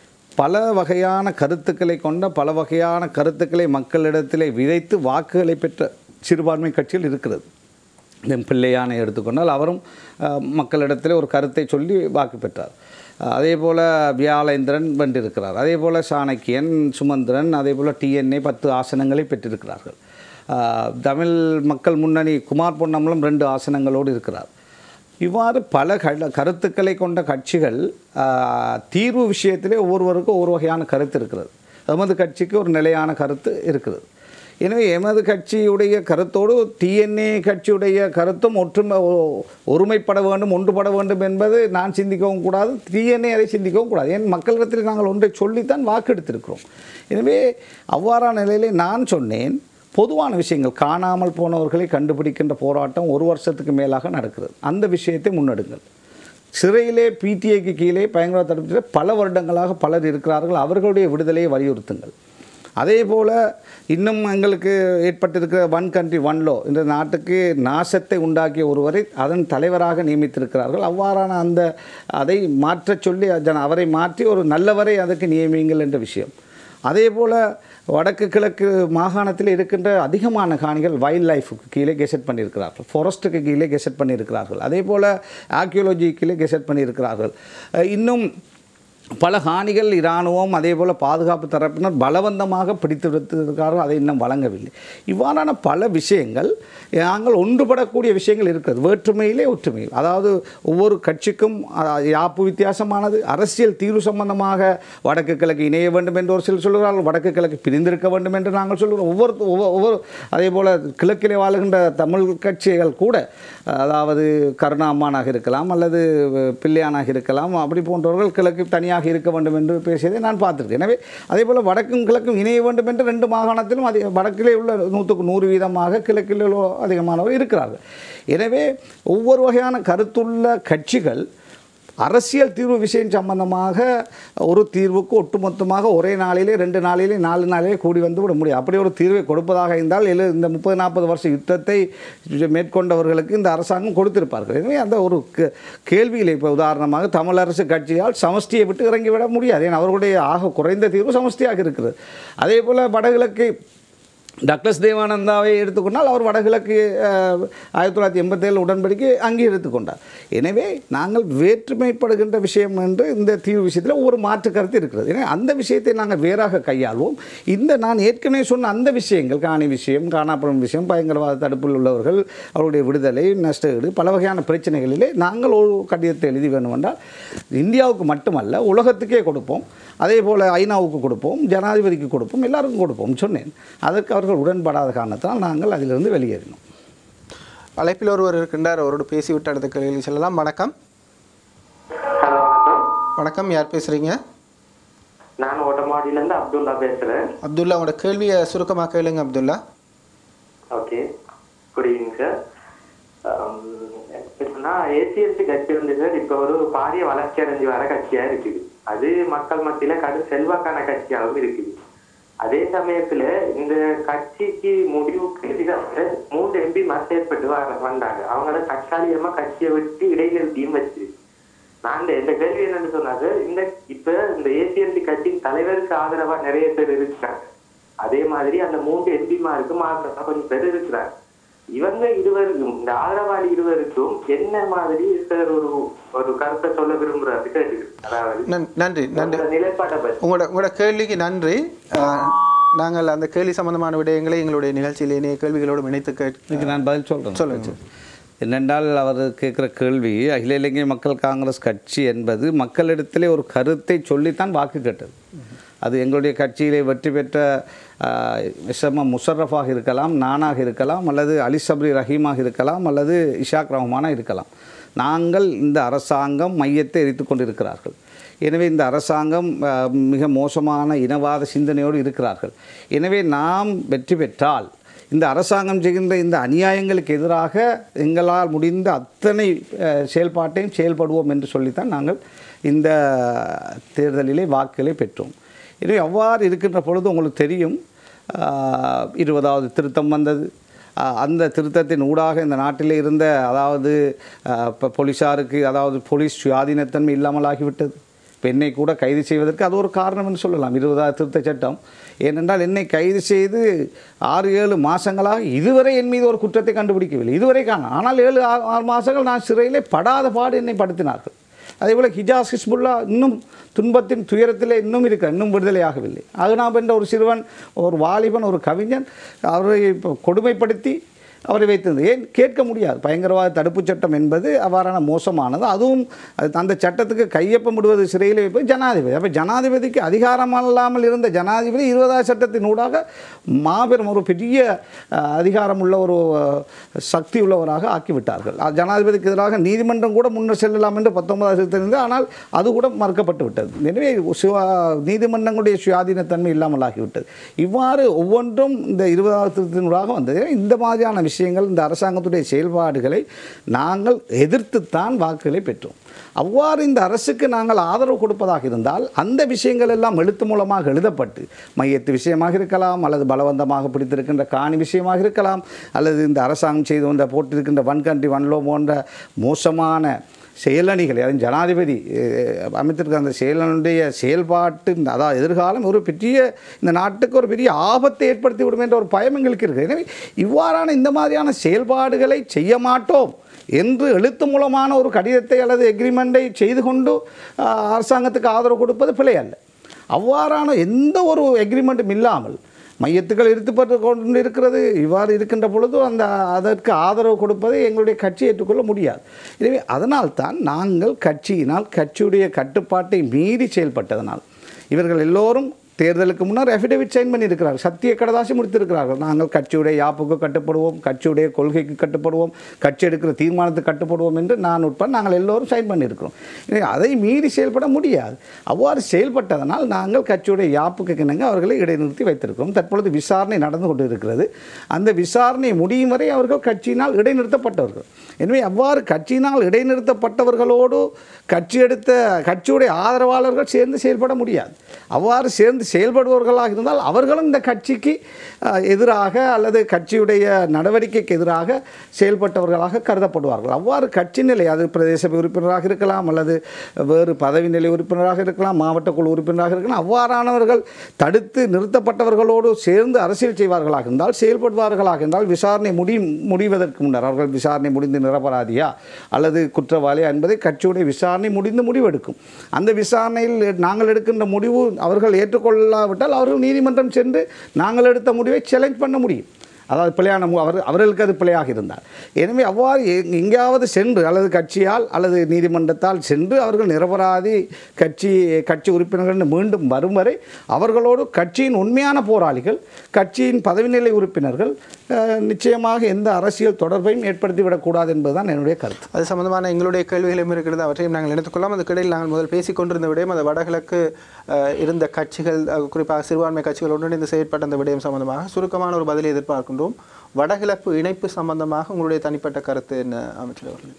பல வகையான கருத்துக்களை கொண்ட பல வகையான கருத்துக்களை மக்களிடத்திலே விதைத்து வாக்குகளை பெற்ற சிறுபான்மை கட்சிகள் இருக்கிறது இந்த பிள்ளையானை எடுத்துக்கொண்டால் அவரும் அஹ், மக்களிடத்தில் ஒரு கருத்தை சொல்லி வாக்கு பெற்றார் அஹ், அதே போல் வியாழேந்திரன் வென்றிருக்கிறார் அதே போல் சாணக்கியன் சுமந்திரன் அதே போல் டிஎன்ஏ பத்து ஆசனங்களை பெற்றிருக்கிறார்கள் அஹ், தமிழ் மக்கள் முன்னணி குமார் பொன்னம்பலம் ரெண்டு ஆசனங்களோடு இருக்கிறார் இவ்வாறு பல க கருத்துக்களை கொண்ட கட்சிகள் ஆஹ், தீர்வு விஷயத்திலே ஒவ்வொருவருக்கும் ஒவ்வொரு வகையான கருத்து இருக்கிறது எமது கட்சிக்கு ஒரு நிலையான கருத்து இருக்கிறது எனவே எமது கட்சியுடைய கருத்தோடு டிஎன்ஏ கட்சியுடைய கருத்தும் ஒற்றுமை ஒ- ஒருமைப்பட வேண்டும் ஒன்றுபட வேண்டும் என்பது நான் சிந்திக்கவும் கூடாது டிஎன்ஏ அதை சிந்திக்கவும் கூடாது ஏன் மக்களிடத்தில் நாங்கள் ஒன்றை சொல்லித்தான் வாக்கெடுத்திருக்கிறோம் எனவே அவ்வாறான நிலையிலே நான் சொன்னேன் பொதுவான விஷயங்கள் காணாமல் போனவர்களை கண்டுபிடிக்கின்ற போராட்டம் ஒரு வருஷத்துக்கு மேலாக நடக்கிறது அந்த விஷயத்தை முன்னெடுங்கள் சிறையிலே பிடிஐக்கு கீழே பயங்கர தடுப்பு பல வருடங்களாக பலர் இருக்கிறார்கள் அவர்களுடைய விடுதலையை வலியுறுத்துங்கள் அதே போல் இன்னும் எங்களுக்கு ஏற்பட்டிருக்கிற ஒன் கண்ட்ரி ஒன் லோ இந்த நாட்டுக்கு நாசத்தை உண்டாக்கிய ஒருவரை அதன் தலைவராக நியமித்திருக்கிறார்கள் அவ்வாறான அந்த அதை மாற்றச் சொல்லி அதன் அவரை மாற்றி ஒரு நல்லவரை அதற்கு நியமியுங்கள் என்ற விஷயம் அதே போல் வடக்கு கிழக்கு மாகாணத்தில் இருக்கின்ற அதிகமான காணிகள் வைல்ட் லைஃபுக்கு கீழே கெசட் பண்ணியிருக்கிறார்கள் ஃபாரஸ்ட்டுக்கு கீழே கெசட் பண்ணியிருக்கிறார்கள் அதே போல் ஆர்கியோலஜி கீழே கெசட் பண்ணியிருக்கிறார்கள் அஹ் இன்னும் பல காணிகள் இராணுவம் அதே போல் பாதுகாப்பு தரப்பினர் பலவந்தமாக பிடித்து வைத்திருக்கிறார்கள் அதை இன்னும் வழங்கவில்லை இவ்வாறான பல விஷயங்கள் நாங்கள் ஒன்றுபடக்கூடிய விஷயங்கள் இருக்கிறது வேற்றுமையிலே ஒற்றுமை அதாவது ஒவ்வொரு கட்சிக்கும் அஹ், யாப்பு வித்தியாசமானது அரசியல் தீர்வு சம்பந்தமாக வடக்கு கிழக்கு இணைய வேண்டும் என்று ஒரு சிலர் சொல்கிறார்கள் வடக்கு கிழக்கு பிரிந்திருக்க வேண்டும் என்று நாங்கள் சொல்கிறோம் ஒவ்வொரு ஒவ்வொரு ஒவ்வொரு அதே போல் கிழக்கிலே வாழுகின்ற தமிழ் கட்சிகள் கூட அதாவது கருணாம்மானாக இருக்கலாம் அல்லது பிள்ளையானாக இருக்கலாம் அப்படி போன்றவர்கள் கிழக்கு தனியாக இருக்க வேண்டும் என்று பேசியதை நான் பார்த்திருக்கேன் எனவே அதே போல் வடக்கும் கிழக்கும் இணைய வேண்டும் என்று ரெண்டு மாகாணத்திலும் அதே வடக்கிலே உள்ள நூற்றுக்கு நூறு வீதமாக கிழக்கில் உள்ள அதிகமானவர் இருக்கிறார்கள் எனவே ஒவ்வொரு வகையான கருத்துள்ள கட்சிகள் அரசியல் தீர்வு விஷயம் சம்பந்தமாக ஒரு தீர்வுக்கு ஒட்டுமொத்தமாக ஒரே நாளிலே ரெண்டு நாளிலே நாலு நாளிலே கூடி வந்து விட முடியும் அப்படி ஒரு தீர்வை கொடுப்பதாக இருந்தால் எழு இந்த முப்பது நாற்பது வருஷ யுத்தத்தை மேற்கொண்டவர்களுக்கு இந்த அரசாங்கம் கொடுத்திருப்பார்கள் எனவே அந்த ஒரு கே- கேள்வியில் இப்போ உதாரணமாக தமிழரசு கட்சியால் சமஷ்டியை விட்டு இறங்கிவிட முடியாது ஏன்னா அவர்களுடைய ஆக குறைந்த தீர்வு சமஷ்டியாக இருக்கிறது அதே போல் வடகிழக்கு டக்ளஸ் தேவானந்தாவை எடுத்துக்கொண்டால் அவர் வடகிழக்கு அஹ், ஆயிரத்தி தொள்ளாயிரத்தி எண்பத்தேழு உடன்படிக்கை அங்கீகரித்துக் எனவே நாங்கள் வேற்றுமைப்படுகின்ற விஷயம் என்று இந்த தீர்வு விஷயத்தில் ஒரு மாற்று கருத்து இருக்கிறது எனவே அந்த விஷயத்தை நாங்கள் வேறாக கையாள்வோம் இந்த நான் ஏற்கனவே சொன்ன அந்த விஷயங்கள் காணி விஷயம் காணாப்படும் விஷயம் பயங்கரவாத தடுப்பில் உள்ளவர்கள் அவருடைய விடுதலை நஷ்டஈடு பல வகையான பிரச்சனைகளிலே நாங்கள் ஒரு கடிதத்தை எழுதி வேண்டும் என்றால் இந்தியாவுக்கு மட்டுமல்ல உலகத்துக்கே கொடுப்போம் அதே போல் ஐநாவுக்கு கொடுப்போம் ஜனாதிபதிக்கு கொடுப்போம் எல்லாருக்கும் கொடுப்போம் சொன்னேன் அதற்கு அவர்கள் உடன்படாத காரணத்தால் நாங்கள் அதிலிருந்து வெளியேறினோம் அழைப்பில் ஒருவர் இருக்கின்றார் அவரோடு பேசிவிட்டு அடுத்த கேள்வி செல்லலாம் வணக்கம் ஹலோ வணக்கம் வணக்கம் யார் பேசுகிறீங்க நான் ஓட்டமாடியில இருந்து அப்துல்லா பேசுறேன் அப்துல்லா உங்களோட கேள்வியை சுருக்கமாக கேளுங்க Abdullah okay good evening sir எப்படின்னா ஏசிஎஸ்சி கட்சி வந்து சார் இப்போ ஒரு பாரிய வளர்ச்சி அடைஞ்சு வர கட்சியா இருக்குது அது மக்கள் மத்தியில கடும் செல்வாக்கான கட்சியாகவும் இருக்குது அதே சமயத்துல இந்த கட்சிக்கு முடிவுக்கு எதிராக மூன்று எம்பி மாசம் ஏற்பட்டு வ- வந்தாங்க அவங்கள தற்காலிகமா கட்சியை விட்டு இடைநிறுத்தியும் வச்சு நான் இந்த- இந்த கேள்வி என்னன்னு சொன்னாங்க இந்த இப்ப இந்த ஏசிஎன்டி கட்சியின் தலைவருக்கு ஆதரவா நிறைய பேர் இருக்கிறாங்க அதே மாதிரி அந்த மூன்று எம்பிமாருக்கும் ஆதரவா கொஞ்சம் பேர் இருக்கிறாங்க இவங்க இருவருக்கும் இந்த ஆதரவாளி இருவருக்கும் என்ன மாதிரி சார் ஒரு ஒரு கருத்தை சொல்ல விரும்புறாரு கேட்டுக்கிறேன் அதாவது நன்- நன்றி நன்றி உங்களோட நிலைப்பாட்டை பற்றி உங்களோட உங்களோட கேள்விக்கு நன்றி அஹ், நாங்கள் அந்த கேள்வி சம்பந்தமான விடயங்களை எங்களுடைய நிகழ்ச்சியில் இணைய கேள்விகளோடு இணைத்து கேட் இதுக்கு நான் பதில் சொல்கிறேன் சொல்லுங்க. என்னென்றால் அவர் கேட்குற கேள்வி அகில இலங்கை மக்கள் காங்கிரஸ் கட்சி என்பது மக்களிடத்திலே ஒரு கருத்தை சொல்லித்தான் வாக்கு கேட்டது அது எங்களுடைய கட்சியிலே வெற்றி பெற்ற விஷம முஷர்ரஃபாக இருக்கலாம் நானாக இருக்கலாம் அல்லது அலி சப்ரி ரஹீமாக இருக்கலாம் அல்லது இஷாக் ரஹ்மானாக இருக்கலாம் நாங்கள் இந்த அரசாங்கம் மையத்தை எரித்து கொண்டிருக்கிறார்கள் எனவே இந்த அரசாங்கம் அஹ், மிக மோசமான இனவாத சிந்தனையோடு இருக்கிறார்கள் எனவே நாம் வெற்றி பெற்றால் இந்த அரசாங்கம் செய்கின்ற இந்த அநியாயங்களுக்கு எதிராக எங்களால் முடிந்த அத்தனை அஹ், செயல்பாட்டையும் செயல்படுவோம் என்று சொல்லித்தான் நாங்கள் இந்த தேர்தலிலே வாக்குகளை பெற்றோம் எனவே அவ்வாறு இருக்கின்ற பொழுது உங்களுக்கு தெரியும் ஆஹ், இருபதாவது திருத்தம் வந்தது ஆஹ், அந்த திருத்தத்தின் ஊடாக இந்த நாட்டிலே இருந்த அதாவது ஆஹ், இப்போ போலீஸாருக்கு அதாவது போலீஸ் சுயாதீனத்தன்மை இல்லாமல் ஆகிவிட்டது பெண்ணை கூட கைது செய்வதற்கு அது ஒரு காரணம் என்று சொல்லலாம் இருபதாவது திருத்த சட்டம் ஏனென்றால் என்னை கைது செய்து ஆறு ஏழு மாதங்களாக இதுவரை என் மீது ஒரு குற்றத்தை கண்டுபிடிக்கவில்லை இதுவரை காணும் ஆனால் ஏழு ஆறு ஆறு மாதங்கள் நான் சிறையிலே படாத பாடு என்னை படுத்தினார்கள் அதேபோல் ஹிஜாஸ் ஹிஸ்புல்லா இன்னும் துன்பத்தின் துயரத்திலே இன்னும் இருக்க இன்னும் விடுதலையாகவில்லை அகனாப் என்ற ஒரு சிறுவன் ஒரு வாலிபன் ஒரு கவிஞன் அவரை இப்போ கொடுமைப்படுத்தி அவரை வைத்திருந்தது ஏன் கேட்க முடியாது பயங்கரவாத தடுப்புச் சட்டம் என்பது அவ்வாறான மோசமானது அதுவும் அது அந்த சட்டத்துக்கு கையொப்பமிடுவது சிறையில் வைப்பது ஜனாதிபதி அப்போ ஜனாதிபதிக்கு அதிகாரம் இல்லாமல் இருந்த ஜனாதிபதி இருபதாவது சட்டத்தின் ஊடாக மாபெரும் ஒரு பெரிய அஹ், அதிகாரம் உள்ள ஒரு அஹ், சக்தி உள்ளவராக ஆக்கிவிட்டார்கள் அஹ், ஜனாதிபதிக்கு எதிராக நீதிமன்றம் கூட முன்னர் செல்லலாம் என்று பத்தொன்பதாவது சட்டத்தில் இருந்தது ஆனால் அது கூட மறுக்கப்பட்டு விட்டது எனவே சுவா நீதிமன்றங்களுடைய சுயாதீனத்தன்மை இல்லாமல் ஆகிவிட்டது இவ்வாறு ஒவ்வொன்றும் இந்த இருபதாவது திருத்தினூடாக வந்தது எனவே இந்த மாதிரியான விஷயங்கள் இந்த அரசாங்கத்துடைய செயல்பாடுகளை நாங்கள் எதிர்த்துத்தான் வாக்குகளை பெற்றோம் அவ்வாறு இந்த அரசுக்கு நாங்கள் ஆதரவு கொடுப்பதாக இருந்தால் அந்த விஷயங்கள் எல்லாம் எழுத்து மூலமாக எழுதப்பட்டு மையத்து விஷயமாக இருக்கலாம் அல்லது பலவந்தமாக பிடித்திருக்கின்ற காணி விஷயமாக இருக்கலாம் அல்லது இந்த அரசாங்கம் செய்து வந்த போட்டிருக்கின்ற வன் கண்ட்ரி வன்லோ போன்ற மோசமான செயலணிகளை அதாவது ஜனாதிபதி அஹ், அமைத்திருக்கிற அந்த செயலனுடைய செயல்பாட்டு அதாவது எதிர்காலம் ஒரு பெரிய இந்த நாட்டுக்கு ஒரு பெரிய ஆபத்தை ஏற்படுத்தி விடும் என்ற ஒரு பயம் எங்களுக்கு இருக்குது எனவே இவ்வாறான இந்த மாதிரியான செயல்பாடுகளை செய்ய மாட்டோம் என்று எழுத்து மூலமான ஒரு கடிதத்தை அல்லது எக்ரிமெண்ட்டை செய்து கொண்டு ஆஹ், அரசாங்கத்துக்கு ஆதரவு கொடுப்பது பிழை அல்ல அவ்வாறான எந்த ஒரு எக்ரிமெண்ட்டும் இல்லாமல் மையத்துக்கள் இருத்துப்பட்டு கொண்டு இருக்கிறது இவ்வாறு இருக்கின்ற பொழுது அந்த அதற்கு ஆதரவு கொடுப்பதை எங்களுடைய கட்சி ஏற்றுக்கொள்ள முடியாது எனவே அதனால்தான் நாங்கள் கட்சியினால் கட்சியுடைய கட்டுப்பாட்டை மீறி செயல்பட்டதனால் இவர்கள் எல்லோரும் தேர்தலுக்கு முன்னர் அஃபிடவிட் சைன் பண்ணியிருக்கிறார்கள் சத்திய கடதாசி முடித்திருக்கிறார்கள் நாங்கள் கட்சியுடைய யாப்புக்கு கட்டுப்படுவோம் கட்சியுடைய கொள்கைக்கு கட்டுப்படுவோம் கட்சி எடுக்கிற தீர்மானத்துக்கு கட்டுப்படுவோம் என்று நான் உட்பட நாங்கள் எல்லோரும் சைன் பண்ணியிருக்கிறோம் எனவே அதை மீறி செயல்பட முடியாது அவ்வாறு செயல்பட்டதனால் நாங்கள் கட்சியுடைய யாப்புக்கு இணங்க அவர்களை இடைநிறுத்தி வைத்திருக்கிறோம் தற்பொழுது விசாரணை நடந்து கொண்டு இருக்கிறது அந்த விசாரணை முடியும் வரை அவர்கள் கட்சியினால் இடைநிறுத்தப்பட்டவர்கள் எனவே அவ்வாறு கட்சியினால் இடைநிறுத்தப்பட்டவர்களோடு கட்சி எடுத்த கட்சியுடைய ஆதரவாளர்கள் சேர்ந்து செயல்பட முடியாது அவ்வாறு சேர்ந்து செயல்படுபவர்களாக இருந்தால் அவர்களும் இந்த கட்சிக்கு அஹ், எதிராக அல்லது கட்சியுடைய நடவடிக்கைக்கு எதிராக செயல்பட்டவர்களாக கருதப்படுவார்கள் அவ்வாறு கட்சி நிலை அது பிரதேச சபை உறுப்பினராக இருக்கலாம் அல்லது வேறு பதவி நிலை உறுப்பினராக இருக்கலாம் மாவட்ட குழு உறுப்பினராக இருக்கலாம் அவ்வாறானவர்கள் தடுத்து நிறுத்தப்பட்டவர்களோடு சேர்ந்து அரசியல் செய்வார்களாக இருந்தால் செயல்படுவார்களாக இருந்தால் விசாரணை முடி முடிவதற்கு முன்னர் அவர்கள் விசாரணை முடிந்து நிரபராதியா அல்லது குற்றவாளியா என்பதை கட்சியுடைய விசாரணை முடிந்து முடிவெடுக்கும் அந்த விசாரணையில் நாங்கள் எடுக்கின்ற முடிவு அவர்கள் ஏற்றுக்கொள்ளாவிட்டால் அவர்கள் நீதிமன்றம் சென்று நாங்கள் எடுத்த முடிவை சேலஞ்ச் பண்ண முடியும் அதாவது பிழையான மு- அவர் அவர்களுக்கு அது பிழையாக இருந்தார் எனவே அவ்வாறு எ- எங்கேயாவது சென்று அல்லது கட்சியால் அல்லது நீதிமன்றத்தால் சென்று அவர்கள் நிரபராதி கட்சி கட்சி உறுப்பினர்கள் மீண்டும் வரும் வரை அவர்களோடு கட்சியின் உண்மையான போராளிகள் கட்சியின் பதவிநிலை உறுப்பினர்கள் அஹ், நிச்சயமாக எந்த அரசியல் தொடர்பையும் ஏற்படுத்திவிடக்கூடாது என்பதுதான் என்னுடைய கருத்து அது சம்பந்தமான எங்களுடைய கேள்விகளும் இருக்கிறது அவற்றையும் நாங்கள் இணைத்துக்கொள்ளலாம் அதுக்கிடையில் நாங்கள் முதல் பேசிக் கொண்டிருந்த விடயம் அந்த வடகிழக்கு அஹ், இருந்த கட்சிகள் அஹ், குறிப்பாக சிறுபான்மை கட்சிகள் ஒன்றிணைந்து செயற்பட்ட அந்த விடயம் சம்பந்தமாக சுருக்கமான ஒரு பதிலை எதிர்பார்க்கின்றோம் வடகிழக்கு இணைப்பு சம்பந்தமாக உங்களுடைய தனிப்பட்ட கருத்து என்ன அமைச்சர் அவர்கள்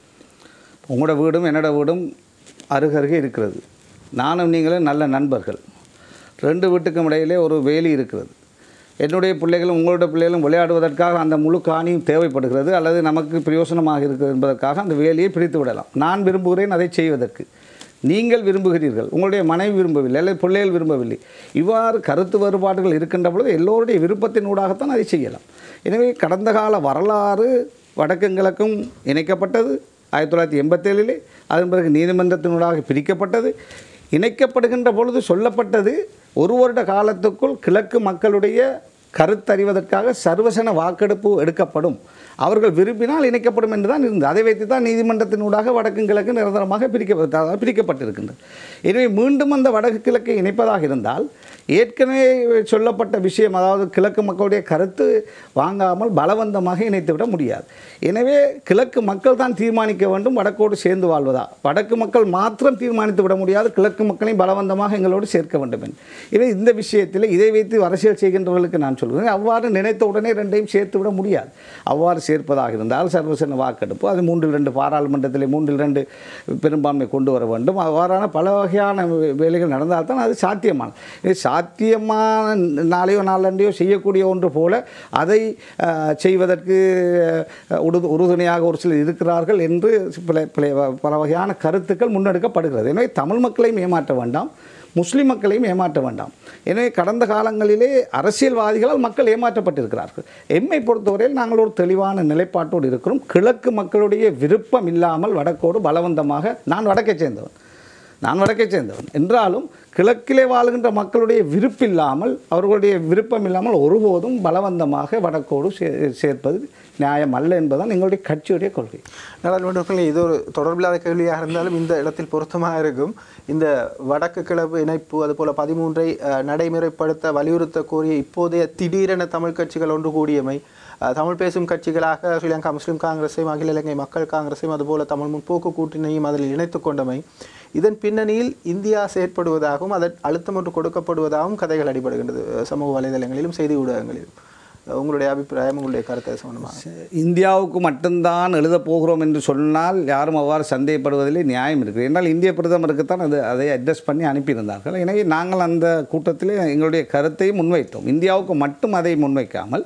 உங்களோட வீடும் என்னோட வீடும் அருகருகே இருக்கிறது நானும் நீங்களும் நல்ல நண்பர்கள் ரெண்டு வீட்டுக்கும் இடையிலே ஒரு வேலி இருக்கிறது என்னுடைய பிள்ளைகளும் உங்களோட பிள்ளைகளும் விளையாடுவதற்காக அந்த முழு காணியும் தேவைப்படுகிறது அல்லது நமக்கு பிரயோசனமாக இருக்கிறது என்பதற்காக அந்த வேலியை பிரித்து விடலாம் நான் விரும்புகிறேன் அதை செய்வதற்கு நீங்கள் விரும்புகிறீர்கள் உங்களுடைய மனைவி விரும்பவில்லை அல்லது பிள்ளைகள் விரும்பவில்லை இவ்வாறு கருத்து வேறுபாடுகள் இருக்கின்ற பொழுது எல்லோருடைய விருப்பத்தினூடாகத்தான் அதை செய்யலாம் எனவே கடந்த கால வரலாறு வடக்கும் கிழக்கும் இணைக்கப்பட்டது ஆயிரத்தி தொள்ளாயிரத்தி எண்பத்தேழிலே அதன் பிறகு நீதிமன்றத்தினூடாக பிரிக்கப்பட்டது இணைக்கப்படுகின்ற பொழுது சொல்லப்பட்டது ஒரு வருட காலத்துக்குள் கிழக்கு மக்களுடைய கருத்தறிவதற்காக சர்வசன வாக்கெடுப்பு எடுக்கப்படும் அவர்கள் விரும்பினால் இணைக்கப்படும் என்று தான் இருந்தது அதை வைத்து தான் நீதிமன்றத்தினூடாக வடக்கு கிழக்கு நிரந்தரமாக பிரிக்க அதாவது பிரிக்கப்பட்டிருக்கின்றது எனவே மீண்டும் அந்த வடக்கு கிழக்கை இணைப்பதாக இருந்தால் ஏற்கனவே சொல்லப்பட்ட விஷயம் அதாவது கிழக்கு மக்களுடைய கருத்து வாங்காமல் பலவந்தமாக இணைத்துவிட முடியாது எனவே கிழக்கு மக்கள் தான் தீர்மானிக்க வேண்டும் வடக்கோடு சேர்ந்து வாழ்வதா வடக்கு மக்கள் மாத்திரம் தீர்மானித்து விட முடியாது கிழக்கு மக்களையும் பலவந்தமாக எங்களோடு சேர்க்க வேண்டும் என்று எனவே இந்த விஷயத்தில் இதை வைத்து அரசியல் செய்கின்றவர்களுக்கு நான் சொல்கிறேன் அவ்வாறு நினைத்த உடனே ரெண்டையும் சேர்த்து விட முடியாது அவ்வாறு சேர்ப்பதாக இருந்தால் சர்வசன வாக்கெடுப்பு அது மூன்றில் ரெண்டு பாராளுமன்றத்தில் மூன்றில் ரெண்டு பெரும்பான்மை கொண்டு வர வேண்டும் அவ்வாறான பல வகையான வே- வேலைகள் நடந்தால்தான் அது சாத்தியமான இது சாத்தியமான நாளையோ நாளண்டையோ செய்யக்கூடிய ஒன்று போல அதை அஹ், செய்வதற்கு அஹ், உடு உறுதுணையாக ஒரு சிலர் இருக்கிறார்கள் என்று பல பல- பல வகையான கருத்துக்கள் முன்னெடுக்கப்படுகிறது எனவே தமிழ் மக்களையும் ஏமாற்ற வேண்டாம் முஸ்லிம் மக்களையும் ஏமாற்ற வேண்டாம் எனவே கடந்த காலங்களிலே அரசியல்வாதிகளால் மக்கள் ஏமாற்றப்பட்டிருக்கிறார்கள் எம்மை பொறுத்தவரையில் நாங்கள் ஒரு தெளிவான நிலைப்பாட்டோடு இருக்கிறோம் கிழக்கு மக்களுடைய விருப்பம் இல்லாமல் வடக்கோடு பலவந்தமாக நான் வடக்கை சேர்ந்தவன் நான் வடக்கை சேர்ந்தவன் என்றாலும் கிழக்கிலே வாழ்கின்ற மக்களுடைய விருப்பில்லாமல் அவர்களுடைய விருப்பம் இல்லாமல் ஒருபோதும் பலவந்தமாக வடக்கோடு சே சேர்ப்பது நியாயம் அல்ல என்பதுதான் எங்களுடைய கட்சியுடைய கொள்கை நாடாளுமன்றத்தில் இது ஒரு தொடர்பில்லாத கேள்வியாக இருந்தாலும் இந்த இடத்தில் பொருத்தமாக இருக்கும் இந்த வடக்கு கிழக்கு இணைப்பு அதுபோல பதிமூன்றை அஹ், நடைமுறைப்படுத்த வலியுறுத்த கோரிய இப்போதைய திடீரென தமிழ் கட்சிகள் ஒன்று கூடியமை அஹ், தமிழ் பேசும் கட்சிகளாக ஸ்ரீலங்கா முஸ்லிம் காங்கிரஸையும் அகில இலங்கை மக்கள் காங்கிரஸையும் அதுபோல தமிழ் முற்போக்கு கூட்டணியும் அதில் இணைத்துக் கொண்டமை இதன் பின்னணியில் இந்தியா செயற்படுவதாகவும் அதன் அழுத்தம் ஒன்று கொடுக்கப்படுவதாகவும் கதைகள் அடிபடுகின்றது அஹ், சமூக வலைதளங்களிலும் செய்தி ஊடகங்களிலும் அஹ், உங்களுடைய அபிப்பிராயம் உங்களுடைய கருத்தை சம்பந்தமாக இந்தியாவுக்கு மட்டும்தான் எழுதப் போகிறோம் என்று சொன்னால் யாரும் அவ்வாறு சந்தேகப்படுவதிலே நியாயம் இருக்குது என்றால் இந்திய பிரதமருக்குத்தான் அது அதை அட்ஜஸ்ட் பண்ணி அனுப்பியிருந்தார்கள் எனவே நாங்கள் அந்த கூட்டத்திலே எங்களுடைய கருத்தை முன்வைத்தோம் இந்தியாவுக்கு மட்டும் அதை முன்வைக்காமல்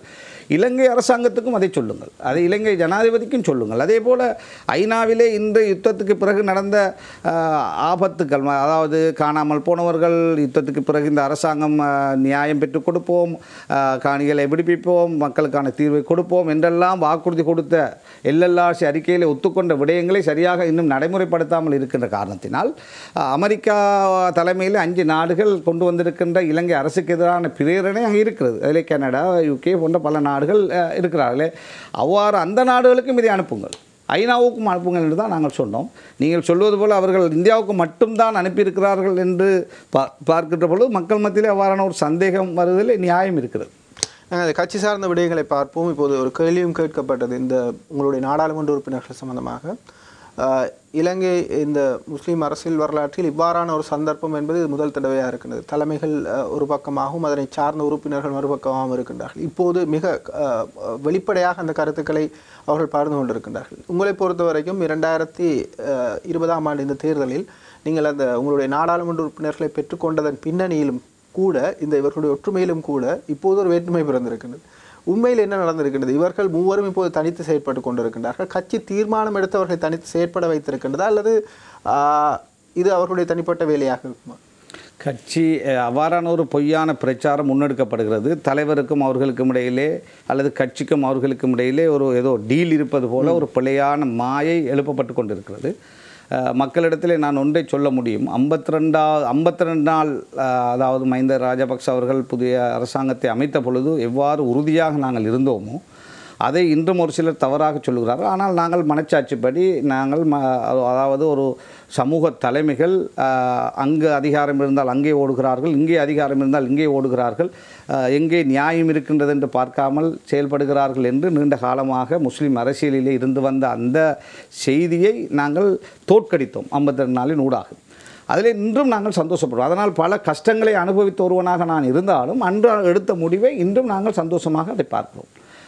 இலங்கை அரசாங்கத்துக்கும் அதை சொல்லுங்கள் அதை இலங்கை ஜனாதிபதிக்கும் சொல்லுங்கள் அதே போல் ஐநாவிலே இந்த யுத்தத்துக்கு பிறகு நடந்த ஆஹ், ஆபத்துக்கள் ம- அதாவது காணாமல் போனவர்கள் யுத்தத்துக்கு பிறகு இந்த அரசாங்கம் ஆஹ், நியாயம் பெற்றுக் கொடுப்போம் ஆஹ், காணிகளை விடுவிப்போம் மக்களுக்கான தீர்வை கொடுப்போம் என்றெல்லாம் வாக்குறுதி கொடுத்த எல்எல்ஆர்சி அறிக்கையில் ஒத்துக்கொண்ட விடயங்களை சரியாக இன்னும் நடைமுறைப்படுத்தாமல் இருக்கின்ற காரணத்தினால் ஆஹ், அமெரிக்கா தலைமையில் அஞ்சு நாடுகள் கொண்டு வந்திருக்கின்ற இலங்கை அரசுக்கு எதிரான பிரேரணை அங்கே இருக்கிறது அதில் கனடா யூகே போன்ற பல நாடுகள் அஹ், இருக்கிறார்களே அவ்வாறு அந்த நாடுகளுக்கும் இதை அனுப்புங்கள் ஐநாவுக்கும் அனுப்புங்கள் என்று தான் நாங்கள் சொன்னோம் நீங்கள் சொல்வது போல் அவர்கள் இந்தியாவுக்கு மட்டும்தான் அனுப்பியிருக்கிறார்கள் என்று பா பார்க்கின்ற பொழுது மக்கள் மத்தியிலே அவ்வாறான ஒரு சந்தேகம் வருவதில் நியாயம் இருக்கிறது நாங்கள் அந்த கட்சி சார்ந்த விடயங்களை பார்ப்போம் இப்போது ஒரு கேள்வியும் கேட்கப்பட்டது இந்த உங்களுடைய நாடாளுமன்ற உறுப்பினர்கள் சம்பந்தமாக ஆஹ், இலங்கை இந்த முஸ்லீம் அரசியல் வரலாற்றில் இவ்வாறான ஒரு சந்தர்ப்பம் என்பது இது முதல் தடவையாக இருக்கின்றது தலைமைகள் ஆஹ், ஒரு பக்கமாகவும் அதனை சார்ந்த உறுப்பினர்கள் மறுபக்கமாகவும் இருக்கின்றார்கள் இப்போது மிக ஆஹ், வெளிப்படையாக அந்த கருத்துக்களை அவர்கள் பகிர்ந்து கொண்டிருக்கின்றார்கள் உங்களை பொறுத்த வரைக்கும் இரண்டாயிரத்தி ஆஹ், இருபதாம் ஆண்டு இந்த தேர்தலில் நீங்கள் அந்த உங்களுடைய நாடாளுமன்ற உறுப்பினர்களை பெற்றுக்கொண்டதன் பின்னணியிலும் கூட இந்த இவர்களுடைய ஒற்றுமையிலும் கூட இப்போது ஒரு வேற்றுமை பிறந்திருக்கின்றது உண்மையில் என்ன நடந்திருக்கின்றது இவர்கள் மூவரும் இப்போது தனித்து செயற்பட்டு கொண்டிருக்கின்றார்கள் கட்சி தீர்மானம் எடுத்து அவர்களை தனித்து செயற்பட வைத்திருக்கின்றதா அல்லது ஆஹ், இது அவர்களுடைய தனிப்பட்ட வேலையாக இருக்குமா கட்சி அஹ், அவ்வாறான ஒரு பொய்யான பிரச்சாரம் முன்னெடுக்கப்படுகிறது தலைவருக்கும் அவர்களுக்கும் இடையிலே அல்லது கட்சிக்கும் அவர்களுக்கும் இடையிலே ஒரு ஏதோ டீல் இருப்பது போல ஒரு பிழையான மாயை எழுப்பப்பட்டு கொண்டிருக்கிறது அஹ், மக்களிடத்திலே நான் ஒன்றை சொல்ல முடியும் ஐம்பத்தி ரெண்டா ஐம்பத்தி ரெண்டு நாள் அஹ், அதாவது மஹிந்த ராஜபக்ச அவர்கள் புதிய அரசாங்கத்தை அமைத்த பொழுது எவ்வாறு உறுதியாக நாங்கள் இருந்தோமோ அதை இன்றும் ஒரு சிலர் தவறாக சொல்லுகிறார்கள் ஆனால் நாங்கள் மனச்சாட்சிப்படி நாங்கள் ம அதாவது ஒரு சமூக தலைமைகள் ஆஹ், அங்கு அதிகாரம் இருந்தால் அங்கே ஓடுகிறார்கள் இங்கே அதிகாரம் இருந்தால் இங்கே ஓடுகிறார்கள் ஆஹ், எங்கே நியாயம் இருக்கின்றது என்று பார்க்காமல் செயல்படுகிறார்கள் என்று நீண்ட காலமாக முஸ்லீம் அரசியலிலே இருந்து வந்த அந்த செய்தியை நாங்கள் தோற்கடித்தோம் ஐம்பத்தி ரெண்டு நாளின் ஊடாக அதில் இன்றும் நாங்கள் சந்தோஷப்படுறோம் அதனால் பல கஷ்டங்களை அனுபவித்த ஒருவனாக நான் இருந்தாலும் அன்று எடுத்த முடிவை இன்றும் நாங்கள் சந்தோஷமாக அதை பார்க்கிறோம்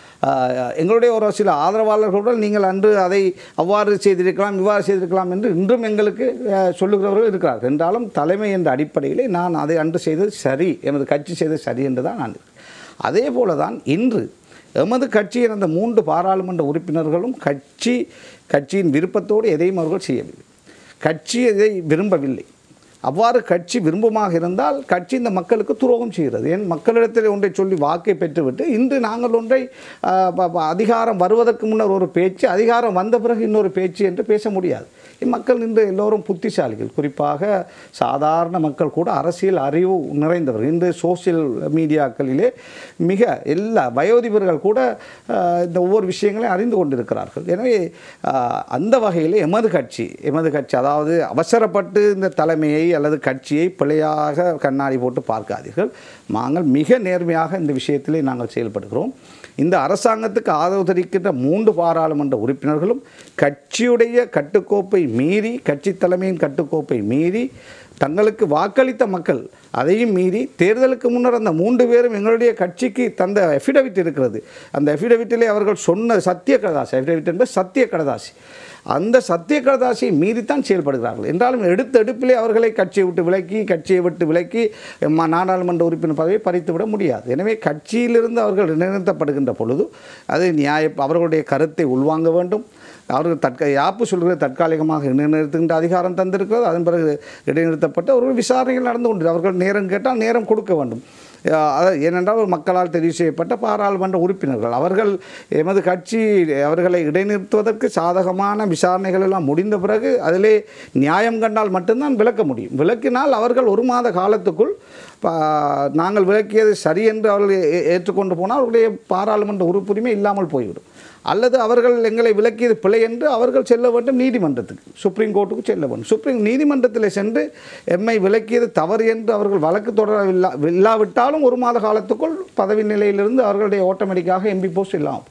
ஆஹ் எங்களுடைய ஒரு சில ஆதரவாளர்களுடன் நீங்கள் அன்று அதை அவ்வாறு செய்திருக்கலாம் இவ்வாறு செய்திருக்கலாம் என்று இன்றும் எங்களுக்கு ஆஹ், சொல்லுகிறவர்கள் இருக்கிறார்கள் என்றாலும் தலைமை என்ற அடிப்படையிலே நான் அதை அன்று செய்தது சரி எனது கட்சி செய்தது சரி என்று தான் நான் இருக்கிறேன். அதே போல தான் இன்று எமது கட்சியின் அந்த மூன்று பாராளுமன்ற உறுப்பினர்களும் கட்சி கட்சியின் விருப்பத்தோடு எதையும் அவர்கள் செய்யவில்லை கட்சி இதை விரும்பவில்லை அவ்வாறு கட்சி விரும்பமாக இருந்தால் கட்சி இந்த மக்களுக்கு துரோகம் செய்கிறது ஏன் மக்களிடத்தில் ஒன்றை சொல்லி வாக்கை பெற்றுவிட்டு இன்று நாங்கள் ஒன்றை ஆ, ப- ப- அதிகாரம் வருவதற்கு முன்னர் ஒரு பேச்சு அதிகாரம் வந்த பிறகு இன்னொரு பேச்சு என்று பேச முடியாது மக்கள் இன்று எல்லோரும் புத்திசாலிகள் குறிப்பாக சாதாரண மக்கள் கூட அரசியல் அறிவு நிறைந்தவர்கள் இன்று சோசியல் மீடியாக்களிலே மிக எல்லா வயோதிபர்கள் கூட ஆஹ், இந்த ஒவ்வொரு விஷயங்களையும் அறிந்து கொண்டிருக்கிறார்கள் எனவே ஆஹ், அந்த வகையில் எமது கட்சி எமது கட்சி அதாவது அவசரப்பட்டு இந்த தலைமையை அல்லது கட்சியை பிழையாக கண்ணாடி போட்டு பார்க்காதீர்கள் நாங்கள் மிக நேர்மையாக இந்த விஷயத்திலே நாங்கள் செயல்படுகிறோம் இந்த அரசாங்கத்துக்கு ஆதரவு தெரிவிக்கின்ற மூன்று பாராளுமன்ற உறுப்பினர்களும் கட்சியுடைய கட்டுக்கோப்பை மீறி கட்சி தலைமையின் கட்டுக்கோப்பை மீறி தங்களுக்கு வாக்களித்த மக்கள் அதையும் மீறி தேர்தலுக்கு முன்னர் அந்த மூன்று பேரும் எங்களுடைய கட்சிக்கு தந்த எஃபிடவிட் இருக்கிறது அந்த எஃபிடவிட்டிலே அவர்கள் சொன்ன சத்திய கடதாசி எஃபிடவிட் என்பது சத்திய கடதாசி அந்த சத்திய கடதாசியை மீறித்தான் செயல்படுகிறார்கள் என்றாலும் எடுத்த எடுப்பிலே அவர்களை கட்சியை விட்டு விலக்கி கட்சியை விட்டு விலக்கி ம- நாடாளுமன்ற உறுப்பினர் பதவியை பறித்துவிட முடியாது எனவே கட்சியிலிருந்து அவர்கள் நிலைநிறுத்தப்படுகின்ற பொழுது அது நியாய அவர்களுடைய கருத்தை உள்வாங்க வேண்டும் அவர்கள் தற்க யாப்பு சொல்கிற தற்காலிகமாக இடைநிறுத்துகின்ற அதிகாரம் தந்திருக்கிறது அதன் பிறகு இடைநிறுத்தப்பட்டு அவர்கள் விசாரணைகள் நடந்து கொண்டு அவர்கள் நேரம் கேட்டால் நேரம் கொடுக்க வேண்டும் அஹ் அதாவது ஏனென்றால் ஒரு மக்களால் தெரிவு செய்யப்பட்ட பாராளுமன்ற உறுப்பினர்கள் அவர்கள் எமது கட்சி அவர்களை இடைநிறுத்துவதற்கு சாதகமான விசாரணைகள் எல்லாம் முடிந்த பிறகு அதிலே நியாயம் கண்டால் மட்டும்தான் விளக்க முடியும் விளக்கினால் அவர்கள் ஒரு மாத காலத்துக்குள் பா- நாங்கள் விளக்கியது சரி என்று அவர்கள் ஏ- ஏற்றுக்கொண்டு போனால் அவர்களுடைய பாராளுமன்ற உறுப்புரிமை இல்லாமல் போய்விடும் அல்லது அவர்கள் எங்களை விலக்கியது பிழை என்று அவர்கள் செல்ல வேண்டும் நீதிமன்றத்துக்கு சுப்ரீம் கோர்ட்டுக்கு செல்ல வேண்டும் சுப்ரீம் நீதிமன்றத்தில் சென்று எம்மை விலக்கியது தவறு என்று அவர்கள் வழக்கு தொடரவில்லா இல்லாவிட்டாலும் ஒரு மாத காலத்துக்குள் பதவி நிலையிலிருந்து அவர்களுடைய ஆட்டோமேட்டிக்காக எம்பி போஸ்ட் இல்லாமல்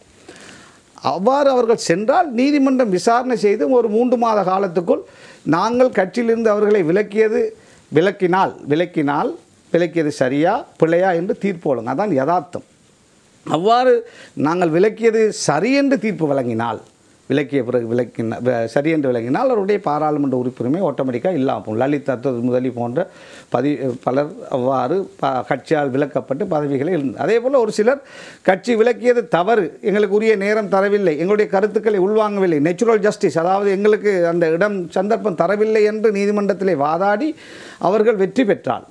அவ்வாறு அவர்கள் சென்றால் நீதிமன்றம் விசாரணை செய்து ஒரு மூன்று மாத காலத்துக்குள் நாங்கள் கட்சியிலிருந்து அவர்களை விலக்கியது விலக்கினால் விலக்கினால் விலக்கியது சரியா பிழையா என்று தீர்ப்பு வழங்க அதான் யதார்த்தம் அவ்வாறு நாங்கள் விலக்கியது சரி என்று தீர்ப்பு வழங்கினால் விலக்கிய பிறகு விலக்கின வ- சரி என்று விளங்கினால் அவருடைய பாராளுமன்ற உறுப்பினருமே ஆட்டோமேட்டிக்காக இல்லாமல் போகும். லலித் அத்தர் முதலி போன்ற பதி பலர் அவ்வாறு ப கட்சியால் விலக்கப்பட்டு பதவிகளை இழந்து அதே போல் ஒரு சிலர் கட்சி விலக்கியது தவறு எங்களுக்கு உரிய நேரம் தரவில்லை எங்களுடைய கருத்துக்களை உள்வாங்கவில்லை நேச்சுரல் ஜஸ்டிஸ் அதாவது எங்களுக்கு அந்த இடம் சந்தர்ப்பம் தரவில்லை என்று நீதிமன்றத்திலே வாதாடி அவர்கள் வெற்றி பெற்றால்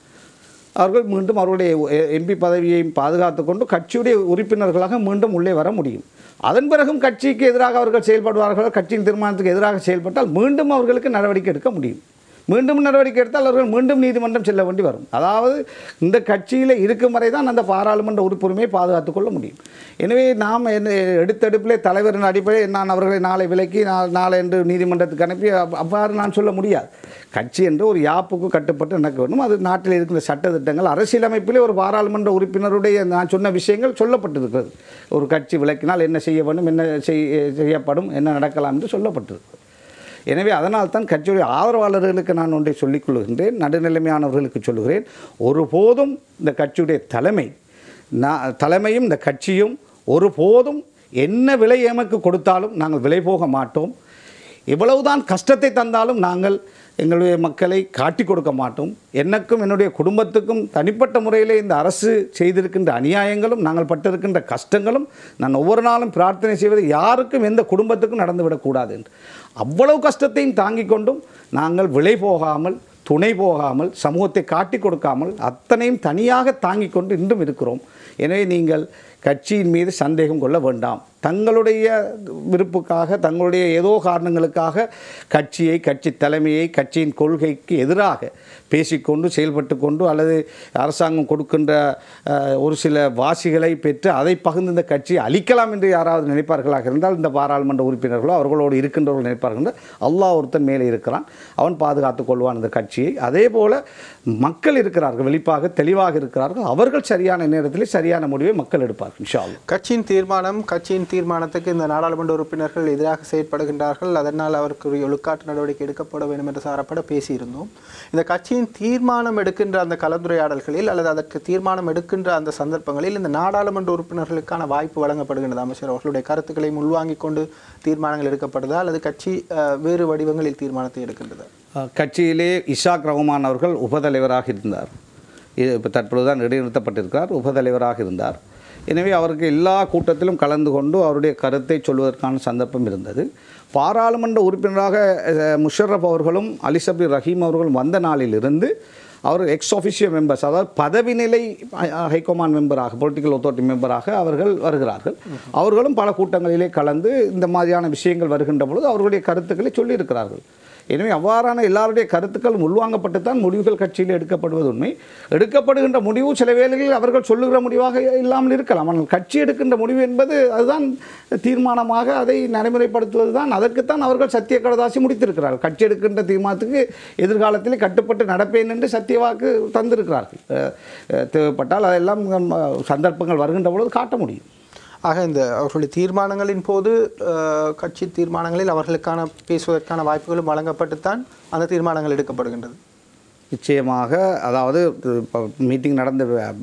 அவர்கள் மீண்டும் அவருடைய எம்பி பதவியையும் பாதுகாத்து கொண்டு கட்சியுடைய உறுப்பினர்களாக மீண்டும் உள்ளே வர முடியும் அதன் பிறகும் கட்சிக்கு எதிராக அவர்கள் செயல்படுவார்கள் கட்சியின் தீர்மானத்துக்கு எதிராக செயல்பட்டால் மீண்டும் அவர்களுக்கு நடவடிக்கை எடுக்க முடியும் மீண்டும் நடவடிக்கை எடுத்தால் அவர்கள் மீண்டும் நீதிமன்றம் செல்ல வேண்டி வரும் அதாவது இந்த கட்சியில் இருக்கும் வரை தான் அந்த பாராளுமன்ற உறுப்புரிமையை பாதுகாத்துக் கொள்ள முடியும் எனவே நாம் என்ன எடுத்தெடுப்பிலே தலைவரின் அடிப்படையில் நான் அவர்களை நாளை விலக்கி நா- நாளை என்று நீதிமன்றத்துக்கு அனுப்பி அவ்- அவ்வாறு நான் சொல்ல முடியாது கட்சி என்று ஒரு யாப்புக்கு கட்டுப்பட்டு நடக்க வேண்டும் அது நாட்டில் இருக்கின்ற சட்ட திட்டங்கள் அரசியலமைப்பிலே ஒரு பாராளுமன்ற உறுப்பினருடைய நான் சொன்ன விஷயங்கள் சொல்லப்பட்டிருக்கிறது ஒரு கட்சி விலக்கினால் என்ன செய்ய வேண்டும் என்ன செய்ய செய்யப்படும் என்ன நடக்கலாம் என்று சொல்லப்பட்டிருக்கிறது எனவே அதனால் தான் கட்சியுடைய ஆதரவாளர்களுக்கு நான் ஒன்றை சொல்லிக் கொள்கின்றேன் நடுநிலைமையானவர்களுக்கு சொல்லுகிறேன் ஒருபோதும் இந்த கட்சியுடைய தலைமை நான் தலைமையும் இந்த கட்சியும் ஒருபோதும் என்ன விலை எமக்கு கொடுத்தாலும் நாங்கள் விலை போக மாட்டோம் எவ்வளவுதான் கஷ்டத்தை தந்தாலும் நாங்கள் எங்களுடைய மக்களை காட்டி கொடுக்க மாட்டோம் எனக்கும் என்னுடைய குடும்பத்துக்கும் தனிப்பட்ட முறையில் இந்த அரசு செய்திருக்கின்ற அநியாயங்களும் நாங்கள் பட்டிருக்கின்ற கஷ்டங்களும் நான் ஒவ்வொரு நாளும் பிரார்த்தனை செய்வது யாருக்கும் எந்த குடும்பத்துக்கும் நடந்துவிடக்கூடாது என்று அவ்வளவு கஷ்டத்தையும் தாங்கிக் கொண்டும் நாங்கள் விலை போகாமல் துணை போகாமல் சமூகத்தை காட்டி கொடுக்காமல் அத்தனையும் தனியாக தாங்கிக் கொண்டு இன்றும் இருக்கிறோம் எனவே நீங்கள் கட்சியின் மீது சந்தேகம் கொள்ள வேண்டாம் தங்களுடைய விருப்புக்காக தங்களுடைய ஏதோ காரணங்களுக்காக கட்சியை கட்சி தலைமையை கட்சியின் கொள்கைக்கு எதிராக பேசிக்கொண்டு செயல்பட்டு கொண்டு அல்லது அரசாங்கம் கொடுக்கின்ற அஹ், ஒரு சில வாசிகளை பெற்று அதை பகிர்ந்து இந்த கட்சியை அழிக்கலாம் என்று யாராவது நினைப்பார்களாக இருந்தால் இந்த பாராளுமன்ற உறுப்பினர்களோ அவர்களோடு இருக்கின்றவர்கள் நினைப்பார்கள் என்றால் அல்லாஹ் ஒருத்தன் மேலே இருக்கிறான் அவன் பாதுகாத்துக் கொள்வான் இந்த கட்சியை அதே போல மக்கள் இருக்கிறார்கள் வெளிப்பாக தெளிவாக இருக்கிறார்கள் அவர்கள் சரியான நேரத்தில் சரியான முடிவை மக்கள் எடுப்பார்கள் இன்ஷா அல்லாஹ். கட்சியின் தீர்மானம் கட்சியின் தீர்மானத்துக்கு இந்த நாடாளுமன்ற உறுப்பினர்கள் எதிராக செயற்படுகின்றார்கள் அதனால் அவருக்கு ஒரு ஒழுக்காட்டு நடவடிக்கை எடுக்கப்பட வேண்டும் என்று சாரப்பட பேசியிருந்தோம் இந்த கட்சியின் தீர்மானம் எடுக்கின்ற அந்த கலந்துரையாடல்களில் அல்லது அதற்கு தீர்மானம் எடுக்கின்ற அந்த சந்தர்ப்பங்களில் இந்த நாடாளுமன்ற உறுப்பினர்களுக்கான வாய்ப்பு வழங்கப்படுகின்றது அமைச்சர் அவர்களுடைய கருத்துக்களை உள்வாங்கிக் கொண்டு தீர்மானங்கள் எடுக்கப்படுதா அல்லது கட்சி அஹ், வேறு வடிவங்களில் தீர்மானத்தை எடுக்கின்றதா அஹ், கட்சியிலே இஷாக் ரஹ்மான் அவர்கள் உபதலைவராக இருந்தார் இது இப்போ தற்பொழுது தான் இடைநிறுத்தப்பட்டிருக்கிறார் உபதலைவராக இருந்தார் எனவே அவருக்கு எல்லா கூட்டத்திலும் கலந்து கொண்டு அவருடைய கருத்தை சொல்வதற்கான சந்தர்ப்பம் இருந்தது பாராளுமன்ற உறுப்பினராக அஹ், முஷர்ரப் அவர்களும் அலிசப்ரி ரஹீம் அவர்களும் வந்த நாளிலிருந்து அவர் எக்ஸ் ஆஃபிஷியல் மெம்பர்ஸ் அதாவது பதவி நிலை ஹைகமாண்ட் மெம்பராக பொலிட்டிக்கல் அத்தாரிட்டி மெம்பராக அவர்கள் வருகிறார்கள் அவர்களும் பல கூட்டங்களிலே கலந்து இந்த மாதிரியான விஷயங்கள் வருகின்ற பொழுது அவர்களுடைய கருத்துக்களை சொல்லியிருக்கிறார்கள் எனவே அவ்வாறான எல்லாருடைய கருத்துக்களும் உள்வாங்கப்பட்டு தான் முடிவுகள் கட்சியில் எடுக்கப்படுவது உண்மை எடுக்கப்படுகின்ற முடிவு சில வேளைகளில் அவர்கள் சொல்லுகிற முடிவாக இல்லாமல் இருக்கலாம் ஆனால் கட்சி எடுக்கின்ற முடிவு என்பது அதுதான் தீர்மானமாக அதை நடைமுறைப்படுத்துவது தான் அதற்குத்தான் அவர்கள் சத்திய கடதாசி முடித்திருக்கிறார்கள் கட்சி எடுக்கின்ற தீர்மானத்துக்கு எதிர்காலத்தில் கட்டுப்பட்டு நடப்பேன் என்று சத்திய வாக்கு தந்திருக்கிறார்கள் அஹ், அஹ், தேவைப்பட்டால் அதெல்லாம் நம்ம சந்தர்ப்பங்கள் வருகின்ற பொழுது காட்ட முடியும் ஆக இந்த அவர்களுடைய தீர்மானங்களின் போது அஹ், கட்சி தீர்மானங்களில் அவர்களுக்கான பேசுவதற்கான வாய்ப்புகளும் வழங்கப்பட்டுத்தான் அந்த தீர்மானங்கள் எடுக்கப்படுகின்றது நிச்சயமாக அதாவது மீட்டிங் நடந்த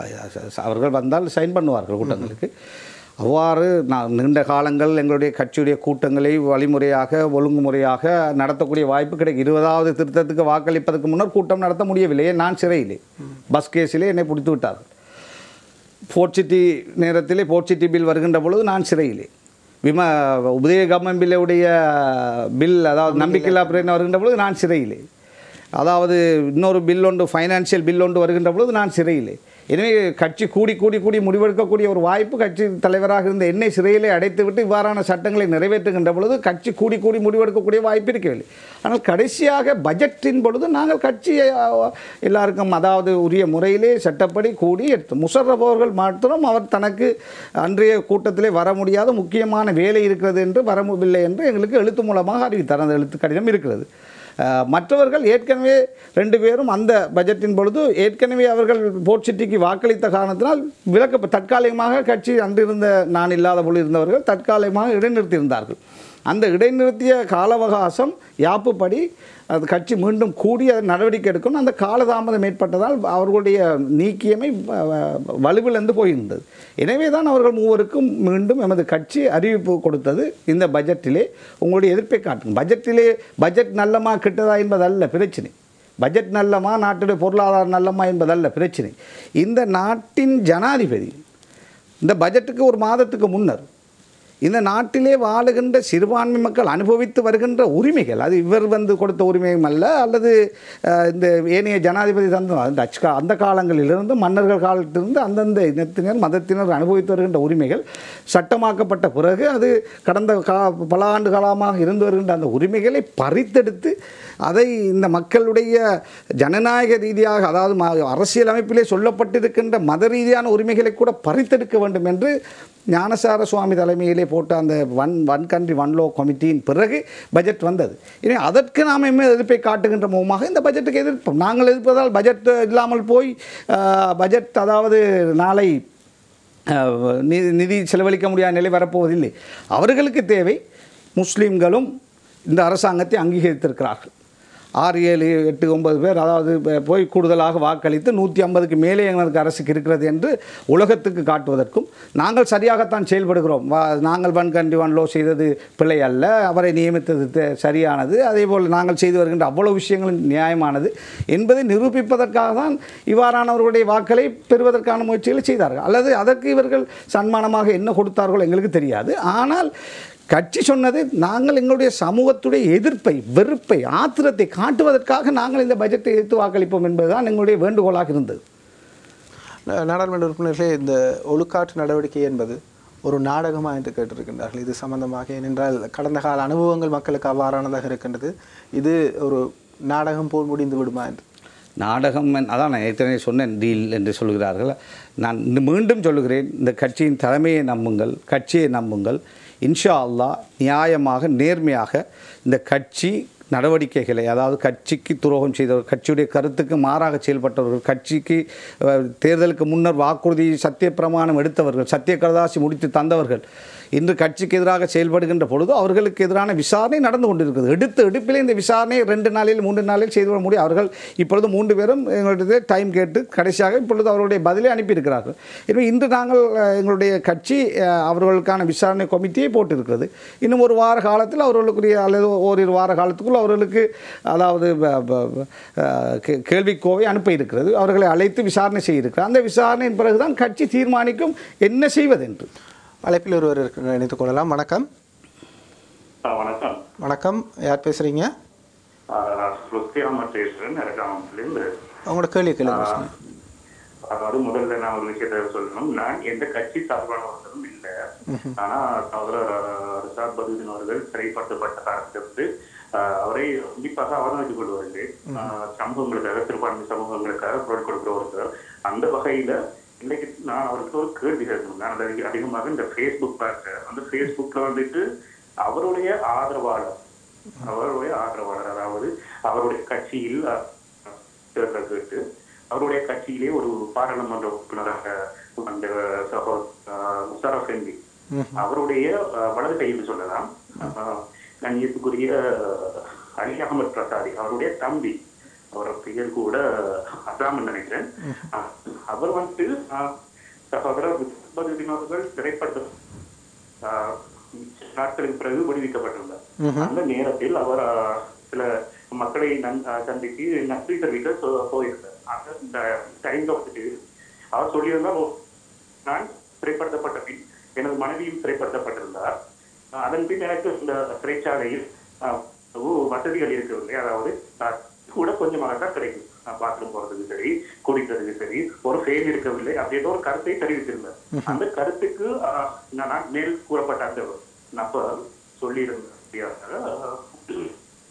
அவர்கள் வந்தால் சைன் பண்ணுவார்கள் கூட்டங்களுக்கு அவ்வாறு நான் நீண்ட காலங்கள் எங்களுடைய கட்சியுடைய கூட்டங்களை வழிமுறையாக ஒழுங்குமுறையாக நடத்தக்கூடிய வாய்ப்பு கிடைக்கும் இருபதாவது திருத்தத்துக்கு வாக்களிப்பதற்கு முன்னர் கூட்டம் நடத்த முடியவில்லையே நான் சிறையிலே பஸ் கேஸிலே என்னை பிடித்து விட்டார்கள் போர்ட் சிட்டி நேரத்திலே போர்ட் சிட்டி பில் வருகின்ற பொழுது நான் சிறையிலே விம உதய கவர்மெண்ட் பில்லுடைய பில் அதாவது நம்பிக்கையில்லா பிரேரணை வருகின்ற பொழுது நான் சிறையிலே அதாவது இன்னொரு பில் ஒன்று ஃபைனான்சியல் பில் ஒன்று வருகின்ற பொழுது நான் சிறையிலே எனவே கட்சி கூடி கூடி கூடி முடிவெடுக்கக்கூடிய ஒரு வாய்ப்பு கட்சி தலைவராக இருந்த என்னை சிறையிலே அடைத்துவிட்டு இவ்வாறான சட்டங்களை நிறைவேற்றுகின்ற பொழுது கட்சி கூடி கூடி முடிவெடுக்கக்கூடிய வாய்ப்பு இருக்கவில்லை ஆனால் கடைசியாக பட்ஜெட்டின் பொழுது நாங்கள் கட்சியை அஹ், எல்லாருக்கும் அதாவது உரிய முறையிலே சட்டப்படி கூடி எடுத்தோம் முஷர்ரப் அவர்கள் மாத்திரம் அவர் தனக்கு அன்றைய கூட்டத்திலே வர முடியாத முக்கியமான வேலை இருக்கிறது என்று வரவில்லை என்று எங்களுக்கு எழுத்து மூலமாக அறிவித்தார் அந்த எழுத்து கடிதம் இருக்கிறது அஹ், மற்றவர்கள் ஏற்கனவே ரெண்டு பேரும் அந்த பட்ஜெட்டின் பொழுது ஏற்கனவே அவர்கள் போர்ட் சிட்டிக்கு வாக்களித்த காரணத்தினால் விலக்க தற்காலிகமாக கட்சி அன்றிருந்த நான் இல்லாத பொழுது இருந்தவர்கள் தற்காலிகமாக இடைநிறுத்தியிருந்தார்கள் அந்த இடைநிறுத்திய கால அவகாசம் யாப்புப்படி அது கட்சி மீண்டும் கூடி அதை நடவடிக்கை எடுக்கணும் அந்த காலதாமதம் ஏற்பட்டதால் அவர்களுடைய நீக்கியமை வ- வ- வலுவிழந்து போயிருந்தது எனவே தான் அவர்கள் மூவருக்கும் மீண்டும் எமது கட்சி அறிவிப்பு கொடுத்தது இந்த பட்ஜெட்டிலே உங்களுடைய எதிர்ப்பை காட்டுங்க பட்ஜெட்டிலே பட்ஜெட் நல்லமா கெட்டதா என்பதல்ல பிரச்சனை பட்ஜெட் நல்லமா நாட்டுடைய பொருளாதாரம் நல்லமா என்பதல்ல பிரச்சனை இந்த நாட்டின் ஜனாதிபதி இந்த பட்ஜெட்டுக்கு ஒரு மாதத்துக்கு முன்னர் இந்த நாட்டிலே வாழுகின்ற சிறுபான்மை மக்கள் அனுபவித்து வருகின்ற உரிமைகள் அது இவர் வந்து கொடுத்த உரிமையும் அல்ல அல்லது அஹ், இந்த ஏனைய ஜனாதிபதி தந்த அந்த டச் கா- அந்த காலங்களிலிருந்து மன்னர்கள் காலத்திலிருந்து அந்தந்த இனத்தினர் மதத்தினர் அனுபவித்து வருகின்ற உரிமைகள் சட்டமாக்கப்பட்ட பிறகு அது கடந்த கா பல ஆண்டு காலமாக இருந்து வருகின்ற அந்த உரிமைகளை பறித்தெடுத்து அதை இந்த மக்களுடைய ஜனநாயக ரீதியாக அதாவது ம- அரசியல் அமைப்பிலே சொல்லப்பட்டிருக்கின்ற மத ரீதியான உரிமைகளை கூட பறித்தெடுக்க வேண்டும் என்று ஞானசார சுவாமி தலைமையிலே போட்ட அந்த one one country one law கமிட்டியின் பிறகு பட்ஜெட் வந்தது இனி அதற்கு நாம் என்ன எதிர்ப்பை காட்டுகின்ற முகமாக இந்த பட்ஜெட்டுக்கு எதிர்ப்போம் நாங்கள் எதிர்ப்பதால் பட்ஜெட் இல்லாமல் போய் ஆஹ், பட்ஜெட் அதாவது நாளை ஆஹ், நிதி நிதி செலவழிக்க முடியாத நிலை வரப்போவதில்லை அவர்களுக்கு தேவை முஸ்லீம்களும் இந்த அரசாங்கத்தை அங்கீகரித்திருக்கிறார்கள் ஆறு ஏழு எட்டு ஒன்பது பேர் அதாவது ப- போய் கூடுதலாக வாக்களித்து நூற்றி ஐம்பதுக்கு மேலே எங்களுக்கு அரசுக்கு இருக்கிறது என்று உலகத்துக்கு காட்டுவதற்கும் நாங்கள் சரியாகத்தான் செயல்படுகிறோம் வா நாங்கள் வன் கண்டி வன் லோ செய்தது பிழை அல்ல அவரை நியமித்தது தே- சரியானது அதே போல் நாங்கள் செய்து வருகின்ற அவ்வளவு விஷயங்களும் நியாயமானது என்பதை நிரூபிப்பதற்காக தான் இவ்வாறானவர்களுடைய வாக்களை பெறுவதற்கான முயற்சிகளை செய்தார்கள் அல்லது அதற்கு இவர்கள் சன்மானமாக என்ன கொடுத்தார்களோ எங்களுக்கு தெரியாது ஆனால் கட்சி சொன்னது நாங்கள் எங்களுடைய சமூகத்துடைய எதிர்ப்பை வெறுப்பை ஆத்திரத்தை காட்டுவதற்காக நாங்கள் இந்த பட்ஜெட்டை எதிர்த்து வாக்களிப்போம் என்பதுதான் எங்களுடைய வேண்டுகோளாக இருந்தது நா- நாடாளுமன்ற உறுப்பினர்களே இந்த ஒழுக்காற்று நடவடிக்கை என்பது ஒரு நாடகமா என்று கேட்டிருக்கின்றார்கள் இது சம்பந்தமாக ஏனென்றால் கடந்த கால அனுபவங்கள் மக்களுக்கு அவ்வாறானதாக இருக்கின்றது இது ஒரு நாடகம் போல் முடிந்து விடுமா என்று நாடகம் என்- அதான் நான் ஏற்கனவே சொன்னேன் டீல் என்று சொல்கிறார்கள் நான் இன்னும் மீண்டும் சொல்லுகிறேன் இந்த கட்சியின் தலைமையை நம்புங்கள் கட்சியை நம்புங்கள் இன்ஷா அல்லாஹ் நியாயமாக நேர்மையாக இந்த கட்சி நடவடிக்கைகளை அதாவது கட்சிக்கு துரோகம் செய்தவர் கட்சியுடைய கருத்துக்கு மாறாக செயல்பட்டவர்கள் கட்சிக்கு அஹ், தேர்தலுக்கு முன்னர் வாக்குறுதி சத்திய பிரமாணம் எடுத்தவர்கள் சத்திய கடதாசி முடித்து தந்தவர்கள் இன்று கட்சிக்கு எதிராக செயல்படுகின்ற பொழுது அவர்களுக்கு எதிரான விசாரணை நடந்து கொண்டிருக்கிறது எடுத்த எடுப்பிலே இந்த விசாரணை ரெண்டு நாளில் மூன்று நாளில் செய்து கொள்ள முடியும் அவர்கள் இப்பொழுது மூன்று பேரும் எங்களுடைய டைம் கேட்டு கடைசியாக இப்பொழுது அவர்களுடைய பதிலை அனுப்பியிருக்கிறார்கள் எனவே இன்று நாங்கள் அஹ், எங்களுடைய கட்சி அஹ், அவர்களுக்கான விசாரணை கமிட்டியை போட்டிருக்கிறது இன்னும் ஒரு வார காலத்தில் அவர்களுக்குரிய அல்லது ஓரிரு வார காலத்துக்குள் அவர்களுக்கு அதாவது ப- ப- ப- அஹ், கே- கேள்விக்கோவை அனுப்ப இருக்கிறது அவர்களை அழைத்து விசாரணை செய்ய இருக்கிறார் அந்த விசாரணையின் பிறகுதான் கட்சி தீர்மானிக்கும் என்ன செய்வதென்று அழைப்பில் ஒருவர் இருக்கிற இணைத்துக் கொள்ளலாம் வணக்கம் ஆ, வணக்கம் வணக்கம் யார் பேசுறீங்க ருஸ்தியாம பேசுறேன் நரகாமத்திலிருந்து உங்களோட கேள்வி கேளுங்க அதாவது முதல்ல நான் ஒரு விஷயத்த சொல்லணும் நான் எந்த கட்சி சார்பானவர்களும் இல்லை ஆனா சகோதரர் ரிஷாத் பதுதீன் அவர்கள் சிறைப்படுத்தப்பட்ட காலத்திலிருந்து ஆஹ், அவரை கண்டிப்பாக அவதானித்துக் கொள்வார்கள் ஆஹ், சமூகங்களுக்காக சிறுபான்மை சமூகங்களுக்காக குரல் கொடுக்கிறவர்கள் அந்த வகையில இன்னைக்கு நான் அவருக்கு ஒரு கேள்வி கேட்கணும் நான் அதிக- அதிகமாக இந்த ஃபேஸ்புக் பார்த்தேன் அந்த ஃபேஸ்புக்ல வந்துட்டு அவருடைய ஆதரவாளர் அவருடைய ஆதரவாளர் அதாவது அவருடைய கட்சியில் அஹ், தேர்தல் கேட்டு அவருடைய கட்சியிலே ஒரு பாராளுமன்ற உறுப்பினராக அந்த சகோ அஹ், முஷாரஃப் எம்பி அவருடைய அஹ், வலது கையில் சொல்லலாம் அஹ், கண்ணியத்துக்குரிய அலி அகமது பிரசாதி அவருடைய தம்பி அவர் பெயர் கூட அசாமன் நினைக்கிறேன் அஹ், அவர் வந்துட்டு அஹ், சகோதரர் விஸ்வபதின் அவர்கள் திரைப்பட ஆஹ் நாட்களுக்கு பிறகு விடுவிக்கப்பட்டிருந்தார் அந்த நேரத்தில் அவர் ஆஹ், சில மக்களை நன்- ஆஹ், சந்தித்து நன்றி தெரிவிக்க சொ- போயிருந்தார் அந்த டைம்ல வந்துட்டு அவர் சொல்லியிருந்தார் "ஓ, நான் சிறைப்படுத்தப்பட்ட பின் எனது மனைவியும் சிறைப்படுத்தப்பட்டிருந்தார் ஆஹ், அதன் பின் எனக்கு இந்த சிறைச்சாலையில் ஆஹ், ஓ, வசதிகள் இருக்கவில்லை அதாவது ஆஹ், கூட கொஞ்சமாக தான் கிடைக்கும் பாத்ரூம் போறதுக்கு சரி குடிக்கிறதுக்கு சரி ஒரு ஃபெயில் இருக்கவில்லை அப்படின்ற ஒரு கருத்தை தெரிவித்திருந்தார் அந்த கருத்துக்கு ஆஹ், நான் மேல் கூறப்பட்ட அந்த நபர் சொல்லியிருந்த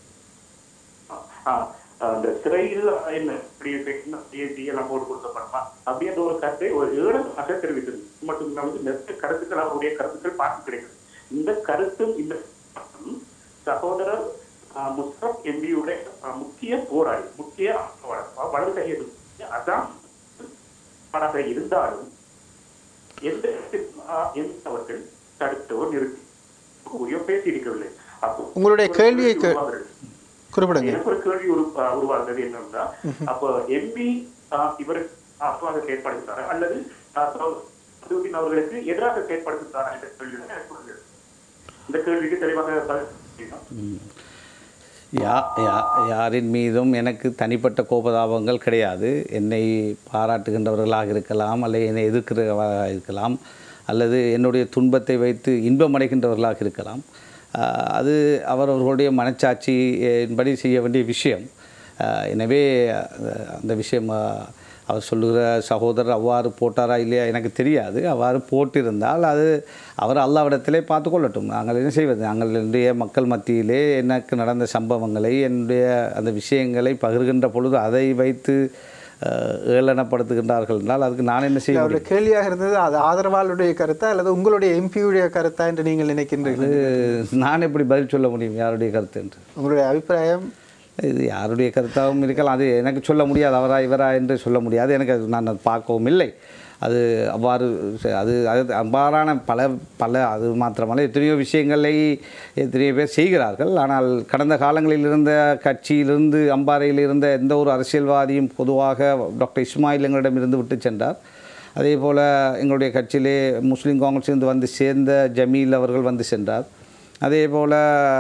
ஆஹ், அந்த சிறையில் என்ன இப்படி என்ன PhD எல்லாம் போட்டு கொடுத்தப்படுமா அப்படின்ற ஒரு கருத்தை ஒரு ஏழமாக தெரிவித்தது மட்டும் இல்லாமல் நிறைய கருத்துக்கள் அவருடைய கருத்துக்கள் பார்த்து கிடைக்கும் இந்த கருத்தும் இந்த கருத்தும் சகோதரர் ஆஹ், முஸ்தப் எம்பியுடைய ஆஹ், முக்கிய போராளி முக்கிய ஆதரவாளர். வலது கையில் அதான் படாக இருந்தாலும் எந்த ஆஹ், எந்த அவர்கள் தடுத்தோ நிறுத்தி கூறியோ பேசியிருக்கவில்லை அப்போ உங்களுடைய ஒரு கேள்வியை கேள்வி கே- உருவாகுது. குறிப்பிடுங்க எனக்கு ஒரு கேள்வி உரு அஹ் உருவாகுது என்னன்னா அப்போ எம்பி இவர் அப்பாக செயற்படுத்தாரா அல்லது அஹ், சௌதீன் அவர்களுக்கு எதிராக செயற்படுத்தாரா என்ற கேள்வி தான் எனக்கு உள்ளது. இந்த கேள்விக்கு தெளிவாக பதில் சொல்லுங்க. யா யா யாரின் மீதும் எனக்கு தனிப்பட்ட கோபதாபங்கள் கிடையாது என்னை பாராட்டுகின்றவர்களாக இருக்கலாம் அல்லது என்னை எதிர்க்கிறவர்களாக இருக்கலாம் அல்லது என்னுடைய துன்பத்தை வைத்து இன்பம் அடைகின்றவர்களாக இருக்கலாம் ஆஹ் அது அவரவர்களுடைய மனச்சாட்சியின்படி செய்ய வேண்டிய விஷயம் ஆஹ் எனவே அஹ் அந்த விஷயம் ஆஹ் அவர் சொல்லுகிற சகோதரர் அவ்வாறு போட்டாரா இல்லையா எனக்கு தெரியாது அவ்வாறு போட்டிருந்தால் அது அவர் அல்லாவிடத்திலே பார்த்து கொள்ளட்டும் நாங்கள் என்ன செய்வது நாங்கள் என்னுடைய மக்கள் மத்தியிலே எனக்கு நடந்த சம்பவங்களை என்னுடைய அந்த விஷயங்களை பகிர்கின்ற பொழுது அதை வைத்து அஹ், ஏளனப்படுத்துகின்றார்கள் என்றால் அதுக்கு நான் என்ன செய்ய அவருடைய கேள்வியாக இருந்தது அது ஆதரவாளருடைய கருத்தா அல்லது உங்களுடைய எம்பியுடைய கருத்தா என்று நீங்கள் நினைக்கின்றீர்கள் அது நான் எப்படி பதில் சொல்ல முடியும் யாருடைய கருத்து என்று உங்களுடைய அபிப்பிராயம் இது யாருடைய கருத்தாகவும் இருக்கலாம் அது எனக்கு சொல்ல முடியாது அவரா இவரா என்று சொல்ல முடியாது எனக்கு அது நான் அது பார்க்கவும் இல்லை அது அவ்வாறு செ- அது அது அவ்வாறான பல பல அது மாத்திரமல்ல எத்தனையோ விஷயங்களை எத்தனையோ பேர் செய்கிறார்கள் ஆனால் கடந்த காலங்களில் இருந்த கட்சியிலிருந்து அம்பாறையில் இருந்த எந்த ஒரு அரசியல்வாதியும் பொதுவாக டாக்டர் இஸ்மாயில் எங்களிடம் இருந்து விட்டு சென்றார் அதே போல் எங்களுடைய கட்சியிலே முஸ்லீம் காங்கிரஸிலிருந்து வந்து சேர்ந்த ஜமீல் அவர்கள் வந்து சென்றார் அதே போல்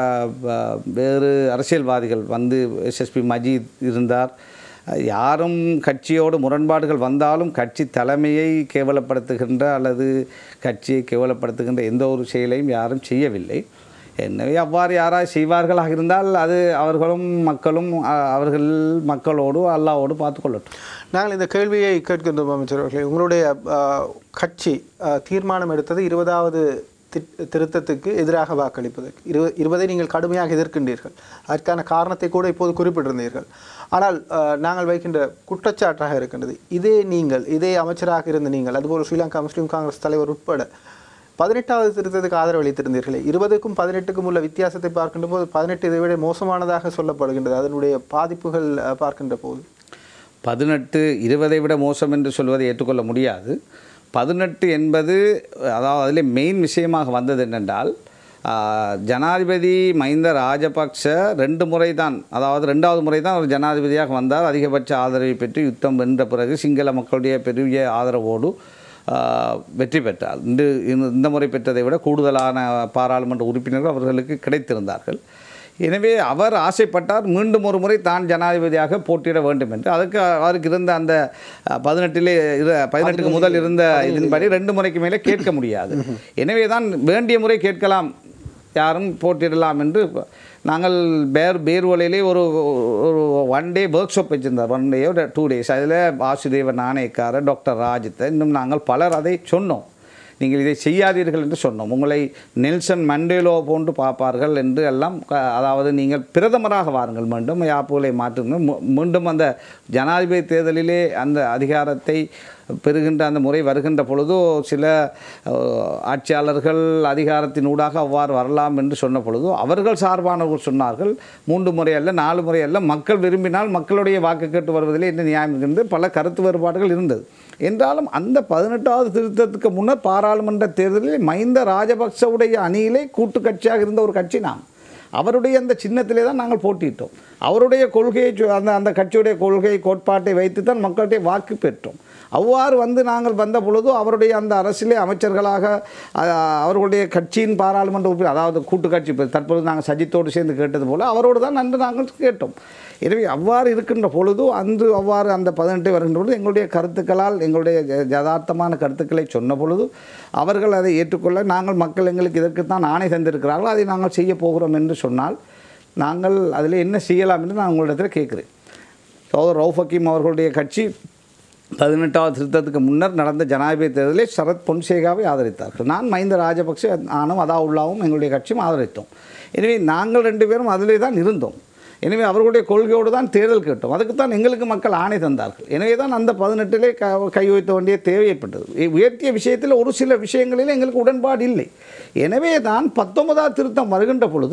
வேறு அரசியல்வாதிகள் வந்து எஸ்எஸ்பி மஜீத் இருந்தார் யாரும் கட்சியோடு முரண்பாடுகள் வந்தாலும் கட்சி தலைமையை கேவலப்படுத்துகின்ற அல்லது கட்சியை கேவலப்படுத்துகின்ற எந்த ஒரு செயலையும் யாரும் செய்யவில்லை எனவே அவ்வாறு யாராவது செய்வார்களாக இருந்தால் அது அவர்களும் மக்களும் அ- அவர்கள் மக்களோடு அல்லாவோடு பார்த்துக்கொள்ளட்டும் நாங்கள் இந்த கேள்வியை கேட்கின்றோம் அமைச்சர் அவர்களே உங்களுடைய ஆஹ், கட்சி ஆஹ், தீர்மானம் எடுத்தது இருபதாவது திட்- திருத்தத்துக்கு எதிராக வாக்களிப்பதற்கு இரு இருபதை நீங்கள் கடுமையாக எதிர்க்கின்றீர்கள் அதற்கான காரணத்தை கூட இப்போது குறிப்பிட்டிருந்தீர்கள் ஆனால் ஆஹ், நாங்கள் வைக்கின்ற குற்றச்சாட்டாக இருக்கின்றது இதே நீங்கள் இதே அமைச்சராக இருந்த நீங்கள் அதுபோல் ஸ்ரீலங்கா முஸ்லீம் காங்கிரஸ் தலைவர் உட்பட பதினெட்டாவது திருத்தத்துக்கு ஆதரவு அளித்திருந்தீர்களே இருபதுக்கும் பதினெட்டுக்கும் உள்ள வித்தியாசத்தை பார்க்கின்ற போது பதினெட்டு இதை விட மோசமானதாக சொல்லப்படுகின்றது அதனுடைய பாதிப்புகள் ஆஹ், பார்க்கின்ற போது பதினெட்டு இருபதை விட மோசம் என்று சொல்வதை ஏற்றுக்கொள்ள முடியாது பதினெட்டு என்பது அதாவது அதில் மெயின் விஷயமாக வந்தது என்னென்றால் ஆ, ஜனாதிபதி மஹிந்த ராஜபக்ஷ ரெண்டு முறை தான் அதாவது ரெண்டாவது முறை தான் அவர் ஜனாதிபதியாக வந்தார் அதிகபட்ச ஆதரவை பெற்று யுத்தம் வென்ற பிறகு சிங்கள மக்களுடைய பெரிய ஆதரவோடு ஆ, வெற்றி பெற்றார் இந்த இந்த- இந்த முறை பெற்றதை விட கூடுதலான பாராளுமன்ற உறுப்பினர்கள் அவர்களுக்கு கிடைத்திருந்தார்கள் எனவே அவர் ஆசைப்பட்டார் மீண்டும் ஒரு முறை தான் ஜனாதிபதியாக போட்டியிட வேண்டும் என்று அதுக்கு அவருக்கு இருந்த அந்த அஹ், பதினெட்டிலே இரு பதினெட்டுக்கு முதல் இருந்த இதன்படி ரெண்டு முறைக்கு மேலே கேட்க முடியாது எனவே தான் வேண்டிய முறை கேட்கலாம் யாரும் போட்டியிடலாம் என்று நாங்கள் பேர் பேர்வலையிலே ஒரு ஒரு ஒன் டே ஒர்க் ஷாப் வச்சுருந்தார் ஒன் டே ஒரு டூ டேஸ் அதில் வாசுதேவ நாணயக்காரர் டாக்டர் ராஜித்தை இன்னும் நாங்கள் பலர் அதை சொன்னோம் நீங்கள் இதை செய்யாதீர்கள் என்று சொன்னோம் உங்களை நெல்சன் மண்டேலோ போன்று பார்ப்பார்கள் என்று எல்லாம் க- அதாவது நீங்கள் பிரதமராக வாருங்கள் மீண்டும் யாப்புகளை மாற்றுங்கள் மீ- மீண்டும் அந்த ஜனாதிபதி தேர்தலிலே அந்த அதிகாரத்தை பெறுகின்ற அந்த முறை வருகின்ற பொழுது சில அஹ், ஆட்சியாளர்கள் அதிகாரத்தின் ஊடாக அவ்வாறு வரலாம் என்று சொன்ன பொழுது அவர்கள் சார்பானவர்கள் சொன்னார்கள் மூன்று முறை அல்ல நாலு முறை அல்ல மக்கள் விரும்பினால் மக்களுடைய வாக்கு கேட்டு வருவதிலே என்ன நியாயம் இருக்கின்றது பல கருத்து வேறுபாடுகள் இருந்தது என்றாலும் அந்த பதினெட்டாவது திருத்தத்துக்கு முன்னர் பாராளுமன்ற தேர்தலில் மஹிந்த ராஜபக்சவுடைய அணியிலே கூட்டு கட்சியாக இருந்த ஒரு கட்சி நாம் அவருடைய அந்த சின்னத்திலே தான் நாங்கள் போட்டியிட்டோம் அவருடைய கொள்கையை சொ- அந்த அந்த கட்சியுடைய கொள்கை கோட்பாட்டை வைத்து தான் மக்களுடைய வாக்கு பெற்றோம் அவ்வாறு வந்து நாங்கள் வந்த பொழுது அவருடைய அந்த அரசியலே அமைச்சர்களாக அ, அவர்களுடைய கட்சியின் பாராளுமன்ற உறுப்பினர் அதாவது கூட்டு கட்சி இப்ப தற்பொழுது நாங்கள் சஜித்தோடு சேர்ந்து கேட்டது போல அவரோடு தான் நன்று நாங்கள் கேட்டோம் எனவே அவ்வாறு இருக்கின்ற பொழுது அன்று அவ்வாறு அந்த பதினெட்டு வருகின்ற பொழுது எங்களுடைய கருத்துக்களால் எங்களுடைய ஜ- யதார்த்தமான கருத்துக்களை சொன்ன பொழுது அவர்கள் அதை ஏற்றுக்கொள்ள நாங்கள் மக்கள் எங்களுக்கு இதற்குத்தான் ஆணை தந்திருக்கிறார்கள் அதை நாங்கள் செய்ய போகிறோம் என்று சொன்னால் நாங்கள் அதில் என்ன செய்யலாம் என்று நான் உங்களிடத்தில் கேட்குறேன் சோதர் ரவுஃப் ஹக்கீம் அவர்களுடைய கட்சி பதினெட்டாவது திருத்தத்துக்கு முன்னர் நடந்த ஜனாதிபதி தேர்தலில் சரத் பொன்சேகாவை ஆதரித்தார்கள் நான் மஹிந்த ராஜபக்சே நானும் அதாவுல்லாவும் எங்களுடைய கட்சியும் ஆதரித்தோம் எனவே நாங்கள் ரெண்டு பேரும் அதிலே தான் இருந்தோம் எனவே அவர்களுடைய கொள்கையோடு தான் தேர்தல் கேட்டோம் அதுக்கு தான் எங்களுக்கு மக்கள் ஆணை தந்தார்கள் எனவே தான் அந்த பதினெட்டிலே க கை வைத்த வேண்டிய தேவை ஏற்பட்டது இ- உயர்த்திய விஷயத்தில் ஒரு சில விஷயங்களில் எங்களுக்கு உடன்பாடு இல்லை எனவே தான் பத்தொன்பதாவது திருத்தம் வருகின்ற பொழுது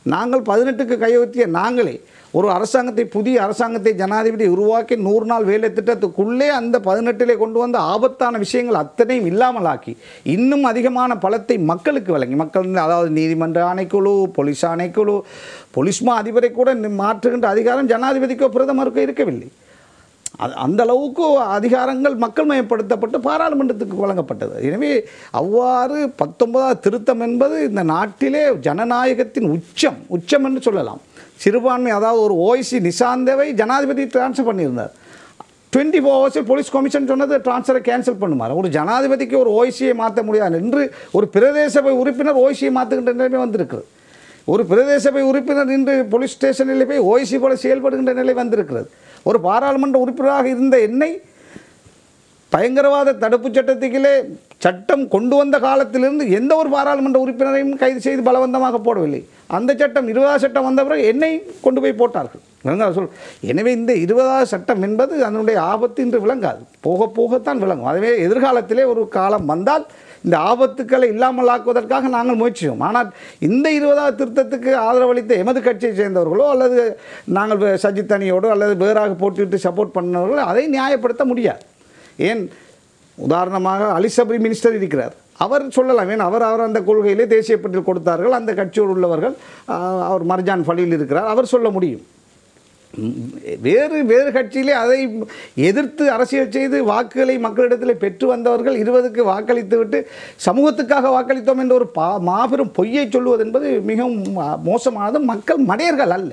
நாங்கள் பதினெட்டுக்கு கையெழுத்திய நாங்களே ஒரு அரசாங்கத்தை புதிய அரசாங்கத்தை ஜனாதிபதி உருவாக்கி நூறு நாள் வேலை திட்டத்துக்குள்ளே அந்த பதினெட்டிலே கொண்டு வந்த ஆபத்தான விஷயங்கள் அத்தனையும் இல்லாமலாக்கி இன்னும் அதிகமான பலத்தை மக்களுக்கு வழங்கி மக்கள் அதாவது நீதிமன்ற ஆணைக்குழு போலீஸ் ஆணைக்குழு பொலிஸ்மா அதிபரை கூட மாற்றுகின்ற அதிகாரம் ஜனாதிபதிக்கோ பிரதமருக்கோ இருக்கவில்லை அது அந்த அளவுக்கு அதிகாரங்கள் மக்கள் மயப்படுத்தப்பட்டு பாராளுமன்றத்துக்கு வழங்கப்பட்டது எனவே அவ்வாறு பத்தொன்பதாவது திருத்தம் என்பது இந்த நாட்டிலே ஜனநாயகத்தின் உச்சம் உச்சம் என்று சொல்லலாம் சிறுபான்மை அதாவது ஒரு ஓய்சி நிசாந்தவை ஜனாதிபதி ட்ரான்ஸ்ஃபர் பண்ணியிருந்தார் டுவெண்ட்டி ஃபோர் ஹவர்ஸில் போலீஸ் கமிஷன் சொன்னது ட்ரான்ஸ்ஃபரை கேன்சல் பண்ணுமாறு ஒரு ஜனாதிபதிக்கு ஒரு ஓய்சியை மாற்ற முடியாது என்று ஒரு பிரதேச சபை உறுப்பினர் ஓய்சியை மாற்றுகின்ற நிலைமை வந்திருக்கிறது ஒரு பிரதேச சபை உறுப்பினர் இன்று போலீஸ் ஸ்டேஷனில் போய் ஓய்சி போல செயல்படுகின்ற நிலை வந்திருக்கிறது ஒரு பாராளுமன்ற உறுப்பினராக இருந்த என்னை பயங்கரவாத தடுப்புச் சட்டத்துக்கிலே சட்டம் கொண்டு வந்த காலத்திலிருந்து எந்த ஒரு பாராளுமன்ற உறுப்பினரையும் கைது செய்து பலவந்தமாக போடவில்லை அந்த சட்டம் இருபதாவது சட்டம் வந்த பிறகு என்னை கொண்டு போய் போட்டார்கள் விளங்காது சொல் எனவே இந்த இருபதாவது சட்டம் என்பது அதனுடைய ஆபத்து என்று விளங்காது போக போகத்தான் விளங்கும் அதுவே எதிர்காலத்திலே ஒரு காலம் வந்தால் இந்த ஆபத்துக்களை இல்லாமலாக்குவதற்காக நாங்கள் முயற்சியோம் ஆனால் இந்த இருபதாவது திருத்தத்துக்கு ஆதரவளித்த எமது கட்சியை சேர்ந்தவர்களோ அல்லது நாங்கள் வே- சஜித் அணியோடோ அல்லது வேறாக போட்டியிட்டு சப்போர்ட் பண்ணவர்களோ அதை நியாயப்படுத்த முடியாது ஏன் உதாரணமாக அலிசபரி மினிஸ்டர் இருக்கிறார் அவர் சொல்லலாம் ஏன் அவர் அவர் அந்த கொள்கையிலே தேசிய பட்டியல் கொடுத்தார்கள் அந்த கட்சியோடு உள்ளவர்கள் ஆஹ், அவர் மர்ஜான் ஃபலியில் இருக்கிறார் அவர் சொல்ல முடியும் ம், வேறு வேறு கட்சியிலே அதை எதிர்த்து அரசியல் செய்து வாக்குகளை மக்களிடத்தில் பெற்று வந்தவர்கள் இருபதுக்கு வாக்களித்து விட்டு சமூகத்துக்காக வாக்களித்தோம் என்ற ஒரு பா மாபெரும் பொய்யை சொல்லுவது என்பது மிகவும் ம- மோசமானது மக்கள் மடையர்கள் அல்ல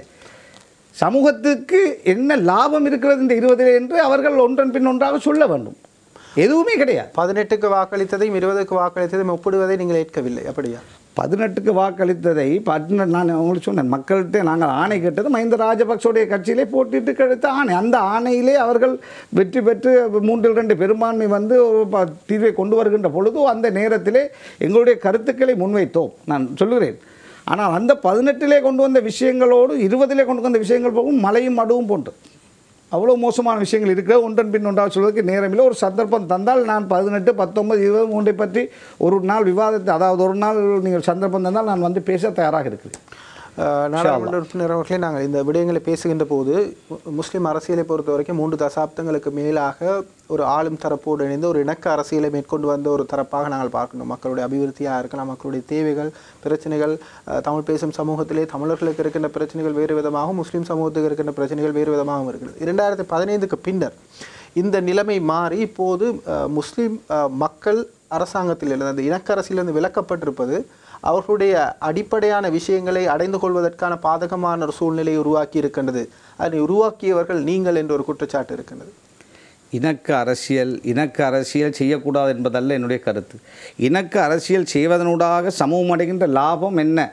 சமூகத்துக்கு என்ன லாபம் இருக்கிறது இந்த இருபதில் என்று அவர்கள் ஒன்றன் பின் ஒன்றாக சொல்ல வேண்டும் எதுவுமே கிடையாது பதினெட்டுக்கு வாக்களித்ததையும் இருபதுக்கு வாக்களித்ததையும் ஒப்பிடுவதை நீங்கள் ஏற்கவில்லை அப்படியா பதினெட்டுக்கு வாக்களித்ததை பதினெட்டு நான் உங்களுக்கு சொன்னேன் மக்கள்கிட்ட நாங்கள் ஆணை கேட்டது மஹிந்த ராஜபக்சோடைய கட்சியிலே போட்டிட்டு கிடைத்த ஆணை அந்த ஆணையிலே அவர்கள் வெற்றி பெற்று மூன்றில் ரெண்டு பெரும்பான்மை வந்து ஒரு ப- தீர்வை கொண்டு வருகின்ற பொழுது அந்த நேரத்திலே எங்களுடைய கருத்துக்களை முன்வைத்தோம் நான் சொல்லுகிறேன் ஆனால் அந்த பதினெட்டிலே கொண்டு வந்த விஷயங்களோடு இருபதிலே கொண்டு வந்த விஷயங்கள் போகும் மலையும் மடுவும் போன்று அவ்வளோ மோசமான விஷயங்கள் இருக்கிறது ஒன்றன் பின் ஒன்றாக சொல்வதற்கு நேரமில்லை ஒரு சந்தர்ப்பம் தந்தால் நான் பதினெட்டு பத்தொன்பது இருபது மூன்றை பற்றி ஒரு நாள் விவாதத்தை அதாவது ஒரு நாள் நீங்கள் சந்தர்ப்பம் தந்தால் நான் வந்து பேச தயாராக இருக்கிறேன் அஹ், நாடாளுமன்ற உறுப்பினர் அவர்களே நாங்கள் இந்த விடயங்களை பேசுகின்ற போது மு- முஸ்லிம் அரசியலை பொறுத்த வரைக்கும் மூன்று தசாப்தங்களுக்கு மேலாக ஒரு ஆளும் தரப்போடு இணைந்து ஒரு இணக்க அரசியலை மேற்கொண்டு வந்த ஒரு தரப்பாக நாங்கள் பார்க்கணும் மக்களுடைய அபிவிருத்தியாக இருக்கலாம் மக்களுடைய தேவைகள் பிரச்சனைகள் அஹ், தமிழ் பேசும் சமூகத்திலே தமிழர்களுக்கு இருக்கின்ற பிரச்சனைகள் வேறு விதமாகவும் முஸ்லிம் சமூகத்துக்கு இருக்கின்ற பிரச்சனைகள் வேறு விதமாகவும் இருக்கிறது இரண்டாயிரத்தி பதினைந்துக்கு பின்னர் இந்த நிலைமை மாறி இப்போது அஹ், முஸ்லிம் அஹ், மக்கள் அரசாங்கத்திலிருந்து அந்த இணக்க அரசியலிருந்து விலக்கப்பட்டிருப்பது அவர்களுடைய அடிப்படையான விஷயங்களை அடைந்து கொள்வதற்கான பாதகமான ஒரு சூழ்நிலையை உருவாக்கி இருக்கின்றது அதை உருவாக்கியவர்கள் நீங்கள் என்ற ஒரு குற்றச்சாட்டு இருக்கின்றது இணக்க அரசியல் இணக்க அரசியல் செய்யக்கூடாது என்பதல்ல என்னுடைய கருத்து இணக்க அரசியல் செய்வதனூடாக சமூகம் அடைகின்ற லாபம் என்ன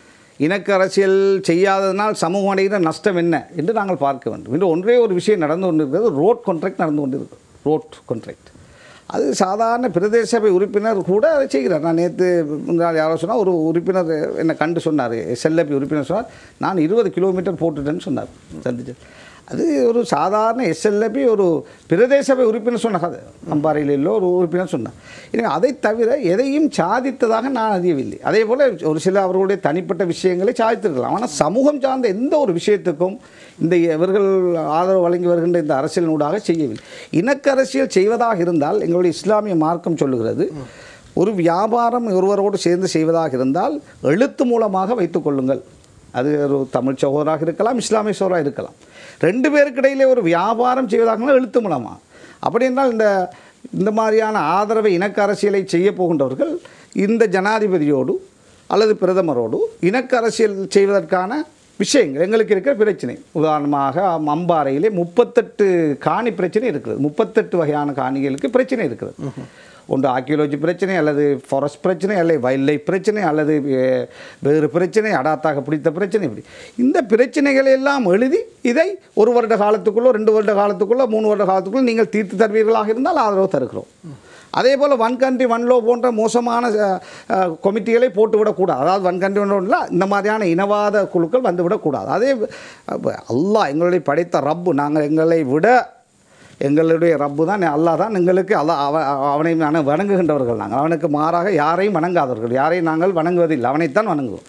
இணக்க அரசியல் செய்யாததனால் சமூகம் அடைகின்ற நஷ்டம் என்ன என்று நாங்கள் பார்க்க வேண்டும் இன்று ஒன்றே ஒரு விஷயம் நடந்து கொண்டிருக்கிறது ரோட் கான்ட்ராக்ட் நடந்து கொண்டிருக்கிறது ரோட் கான்ட்ராக்ட் அது சாதாரண பிரதேச சபை உறுப்பினர் கூட அதை செய்கிறார் நான் நேற்று முன்னாள் யாரோ சொன்னால் ஒரு உறுப்பினர் என்னை கண்டு சொன்னார் செல்லப்பி உறுப்பினர் சொன்னார் நான் இருபது கிலோமீட்டர் போட்டுட்டேன்னு சொன்னார் சந்திச்சு அது ஒரு சாதாரண எஸ்எல்எபி ஒரு பிரதேச சபை உறுப்பினர் சொன்ன கதை அம்பாறையில் இல்லை ஒரு உறுப்பினர் சொன்னார் எனவே அதை தவிர எதையும் சாதித்ததாக நான் அறியவில்லை அதே போல் ஒரு சில அவர்களுடைய தனிப்பட்ட விஷயங்களை சாதித்திருக்கலாம் ஆனால் சமூகம் சார்ந்த எந்த ஒரு விஷயத்துக்கும் இந்த இவர்கள் ஆதரவு வழங்கி வருகின்ற இந்த அரசியலினூடாக செய்யவில்லை இணக்க அரசியல் செய்வதாக இருந்தால் எங்களுடைய இஸ்லாமிய மார்க்கம் சொல்லுகிறது ஒரு வியாபாரம் ஒருவரோடு சேர்ந்து செய்வதாக இருந்தால் எழுத்து மூலமாக வைத்துக் கொள்ளுங்கள் அது ஒரு தமிழ் சகோதராக இருக்கலாம் இஸ்லாமிய சகோதராக இருக்கலாம் ரெண்டு பேருக்கு இடையிலே ஒரு வியாபாரம் செய்வதாக இருந்தால் எழுத்து மூலமாக அப்படி என்றால் இந்த இந்த மாதிரியான ஆதரவை இணக்க அரசியலை செய்ய போகின்றவர்கள் இந்த ஜனாதிபதியோடு அல்லது பிரதமரோடு இணக்க அரசியல் செய்வதற்கான விஷயங்கள் எங்களுக்கு இருக்கிற பிரச்சனை உதாரணமாக அம்பாறையிலே முப்பத்தெட்டு காணி பிரச்சனை இருக்கிறது முப்பத்தெட்டு வகையான காணிகளுக்கு பிரச்சனை இருக்கிறது ஒன்று ஆக்கியோலஜி பிரச்சனை அல்லது ஃபாரஸ்ட் பிரச்சனை அல்லது வைல்ட் லைஃப் பிரச்சனை அல்லது வே- வேறு பிரச்சனை அடாத்தாக பிடித்த பிரச்சனை இப்படி இந்த பிரச்சனைகளை எல்லாம் எழுதி இதை ஒரு வருட காலத்துக்குள்ளோ ரெண்டு வருட காலத்துக்குள்ளோ மூணு வருட காலத்துக்குள்ளோ நீங்கள் தீர்த்து தருவீர்களாக இருந்தால் ஆதரவு தருகிறோம் அதே போல் ஒன் கண்ட்ரி ஒன் லோ போன்ற மோசமான அஹ், அஹ், கொமிட்டிகளை போட்டுவிடக்கூடாது அதாவது ஒன் கண்ட்ரி ஒன் லோவில் இந்த மாதிரியான இனவாத குழுக்கள் வந்துவிடக்கூடாது அதே அப்ப அல்லாஹ் எங்களுடைய படைத்த ரப்பு நாங்கள் எங்களை விட எங்களுடைய ரப்பு தான் அல்லாஹ் தான் எங்களுக்கு அல்லாஹ் அவ அவனை நாங்கள் வணங்குகின்றவர்கள் நாங்கள் அவனுக்கு மாறாக யாரையும் வணங்காதவர்கள் யாரையும் நாங்கள் வணங்குவதில்லை அவனைத்தான் வணங்குவோம்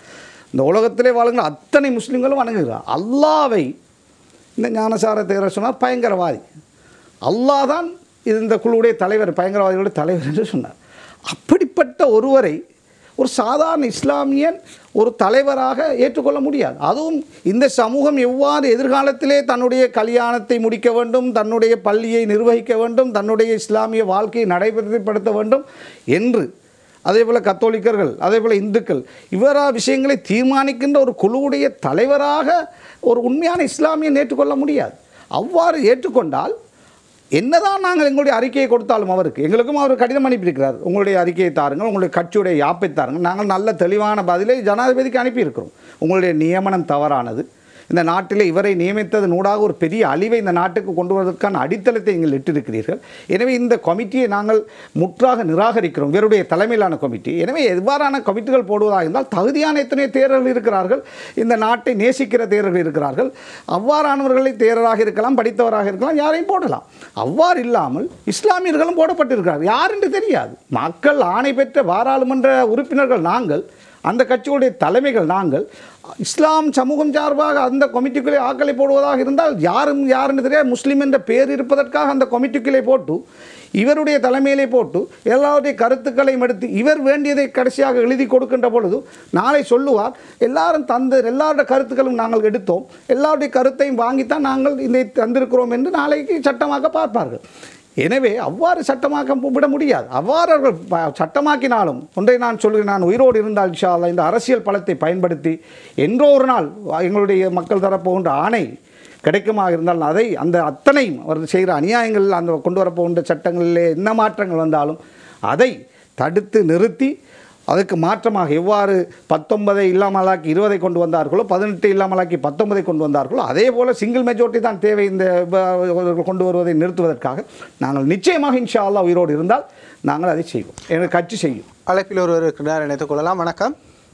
இந்த உலகத்திலே வாழுங்கிற அத்தனை முஸ்லீம்களும் வணங்குகிறார் அல்லாவை இந்த ஞானசார தேரர் சொன்னார் பயங்கரவாதி அல்லாஹ் தான் இது இந்த குழுவுடைய தலைவர் பயங்கரவாதிகளுடைய தலைவர் என்று சொன்னார் அப்படிப்பட்ட ஒருவரை ஒரு சாதாரண இஸ்லாமியன் ஒரு தலைவராக ஏற்றுக்கொள்ள முடியாது அதுவும் இந்த சமூகம் எவ்வாறு எதிர்காலத்திலே தன்னுடைய கல்யாணத்தை முடிக்க வேண்டும் தன்னுடைய பள்ளியை நிர்வகிக்க வேண்டும் தன்னுடைய இஸ்லாமிய வாழ்க்கையை நடைமுறைப்படுத்த வேண்டும் என்று அதே போல் கத்தோலிக்கர்கள் அதே போல் இந்துக்கள் இவரா விஷயங்களை தீர்மானிக்கின்ற ஒரு குழுவுடைய தலைவராக ஒரு உண்மையான இஸ்லாமியன் ஏற்றுக்கொள்ள முடியாது அவ்வாறு ஏற்றுக்கொண்டால் என்னதான் நாங்கள் எங்களுடைய அறிக்கையை கொடுத்தாலும் அவருக்கு எங்களுக்கும் அவர் கடிதம் அனுப்பியிருக்கிறார் உங்களுடைய அறிக்கையை தாருங்கள் உங்களுடைய கட்சியுடைய யாப்பை தாருங்கள் நாங்கள் நல்ல தெளிவான பதிலை ஜனாதிபதிக்கு அனுப்பியிருக்கிறோம் உங்களுடைய நியமனம் தவறானது இந்த நாட்டிலே இவரை நியமித்தது நூடாக ஒரு பெரிய அழிவை இந்த நாட்டுக்கு கொண்டு வருவதற்கான அடித்தளத்தை நீங்கள் இட்டிருக்கிறீர்கள் எனவே இந்த கமிட்டியை நாங்கள் முற்றாக நிராகரிக்கிறோம் இவருடைய தலைமையிலான கமிட்டி எனவே எவ்வாறான கமிட்டிகள் போடுவதாக இருந்தால் தகுதியான எத்தனையோ தேரர்கள் இருக்கிறார்கள் இந்த நாட்டை நேசிக்கிற தேரர்கள் இருக்கிறார்கள் அவ்வாறானவர்களை தேரராக இருக்கலாம் படித்தவராக இருக்கலாம் யாரையும் போடலாம் அவ்வாறு இல்லாமல் இஸ்லாமியர்களும் போடப்பட்டிருக்கிறார்கள் யார் என்று தெரியாது மக்கள் ஆணை பெற்ற பாராளுமன்ற உறுப்பினர்கள் நாங்கள் அந்த கட்சியுடைய தலைமைகள் நாங்கள் இஸ்லாம் சமூகம் சார்பாக அந்த கமிட்டிக்குள்ளே ஆக்களை போடுவதாக இருந்தால் யாரும் யாருன்னு தெரியாது முஸ்லீம் என்ற பேர் இருப்பதற்காக அந்த கமிட்டிக்குள்ளே போட்டு இவருடைய தலைமையிலே போட்டு எல்லாருடைய கருத்துக்களையும் எடுத்து இவர் வேண்டியதை கடைசியாக எழுதி கொடுக்கின்ற பொழுது நாளை சொல்லுவார் எல்லாரும் தந்த எல்லாருடைய கருத்துக்களும் நாங்கள் எடுத்தோம் எல்லாருடைய கருத்தையும் வாங்கித்தான் நாங்கள் இதை தந்திருக்கிறோம் என்று நாளைக்கு சட்டமாக்க பார்ப்பார்கள் எனவே அவ்வாறு சட்டமாக்க விட முடியாது அவ்வாறு அவர்கள் ப- சட்டமாக்கினாலும் ஒன்றை நான் சொல்கிறேன் நான் உயிரோடு இருந்தால் இன்ஷா அல்லாஹ் இந்த அரசியல் பலத்தை பயன்படுத்தி என்றோ ஒரு நாள் எங்களுடைய மக்கள் தரப்போகின்ற ஆணை கிடைக்குமாக இருந்தால் அதை அந்த அத்தனையும் அவர் செய்கிற அநியாயங்கள் அந்த கொண்டு வரப்போகின்ற சட்டங்களிலே என்ன மாற்றங்கள் வந்தாலும் அதை தடுத்து நிறுத்தி அதுக்கு மாற்றமாக எவ்வாறு பத்தொன்பதை இல்லாமலாக்கி இருபதை கொண்டு வந்தார்களோ பதினெட்டு இல்லாமலாக்கி பத்தொன்பதை கொண்டு வந்தார்களோ அதே போல் சிங்கிள் மெஜாரிட்டி தான் தேவை இந்த ப- இவர்கள் கொண்டு வருவதை நிறுத்துவதற்காக நாங்கள் நிச்சயமாக இன்ஷா அல்லாஹ் உயிரோடு இருந்தால் நாங்கள் அதை செய்வோம் எங்கள் கட்சி செய்யும் அழைப்பில் ஒருவர் இருக்கிறார் இணைத்துக் கொள்ளலாம் வணக்கம்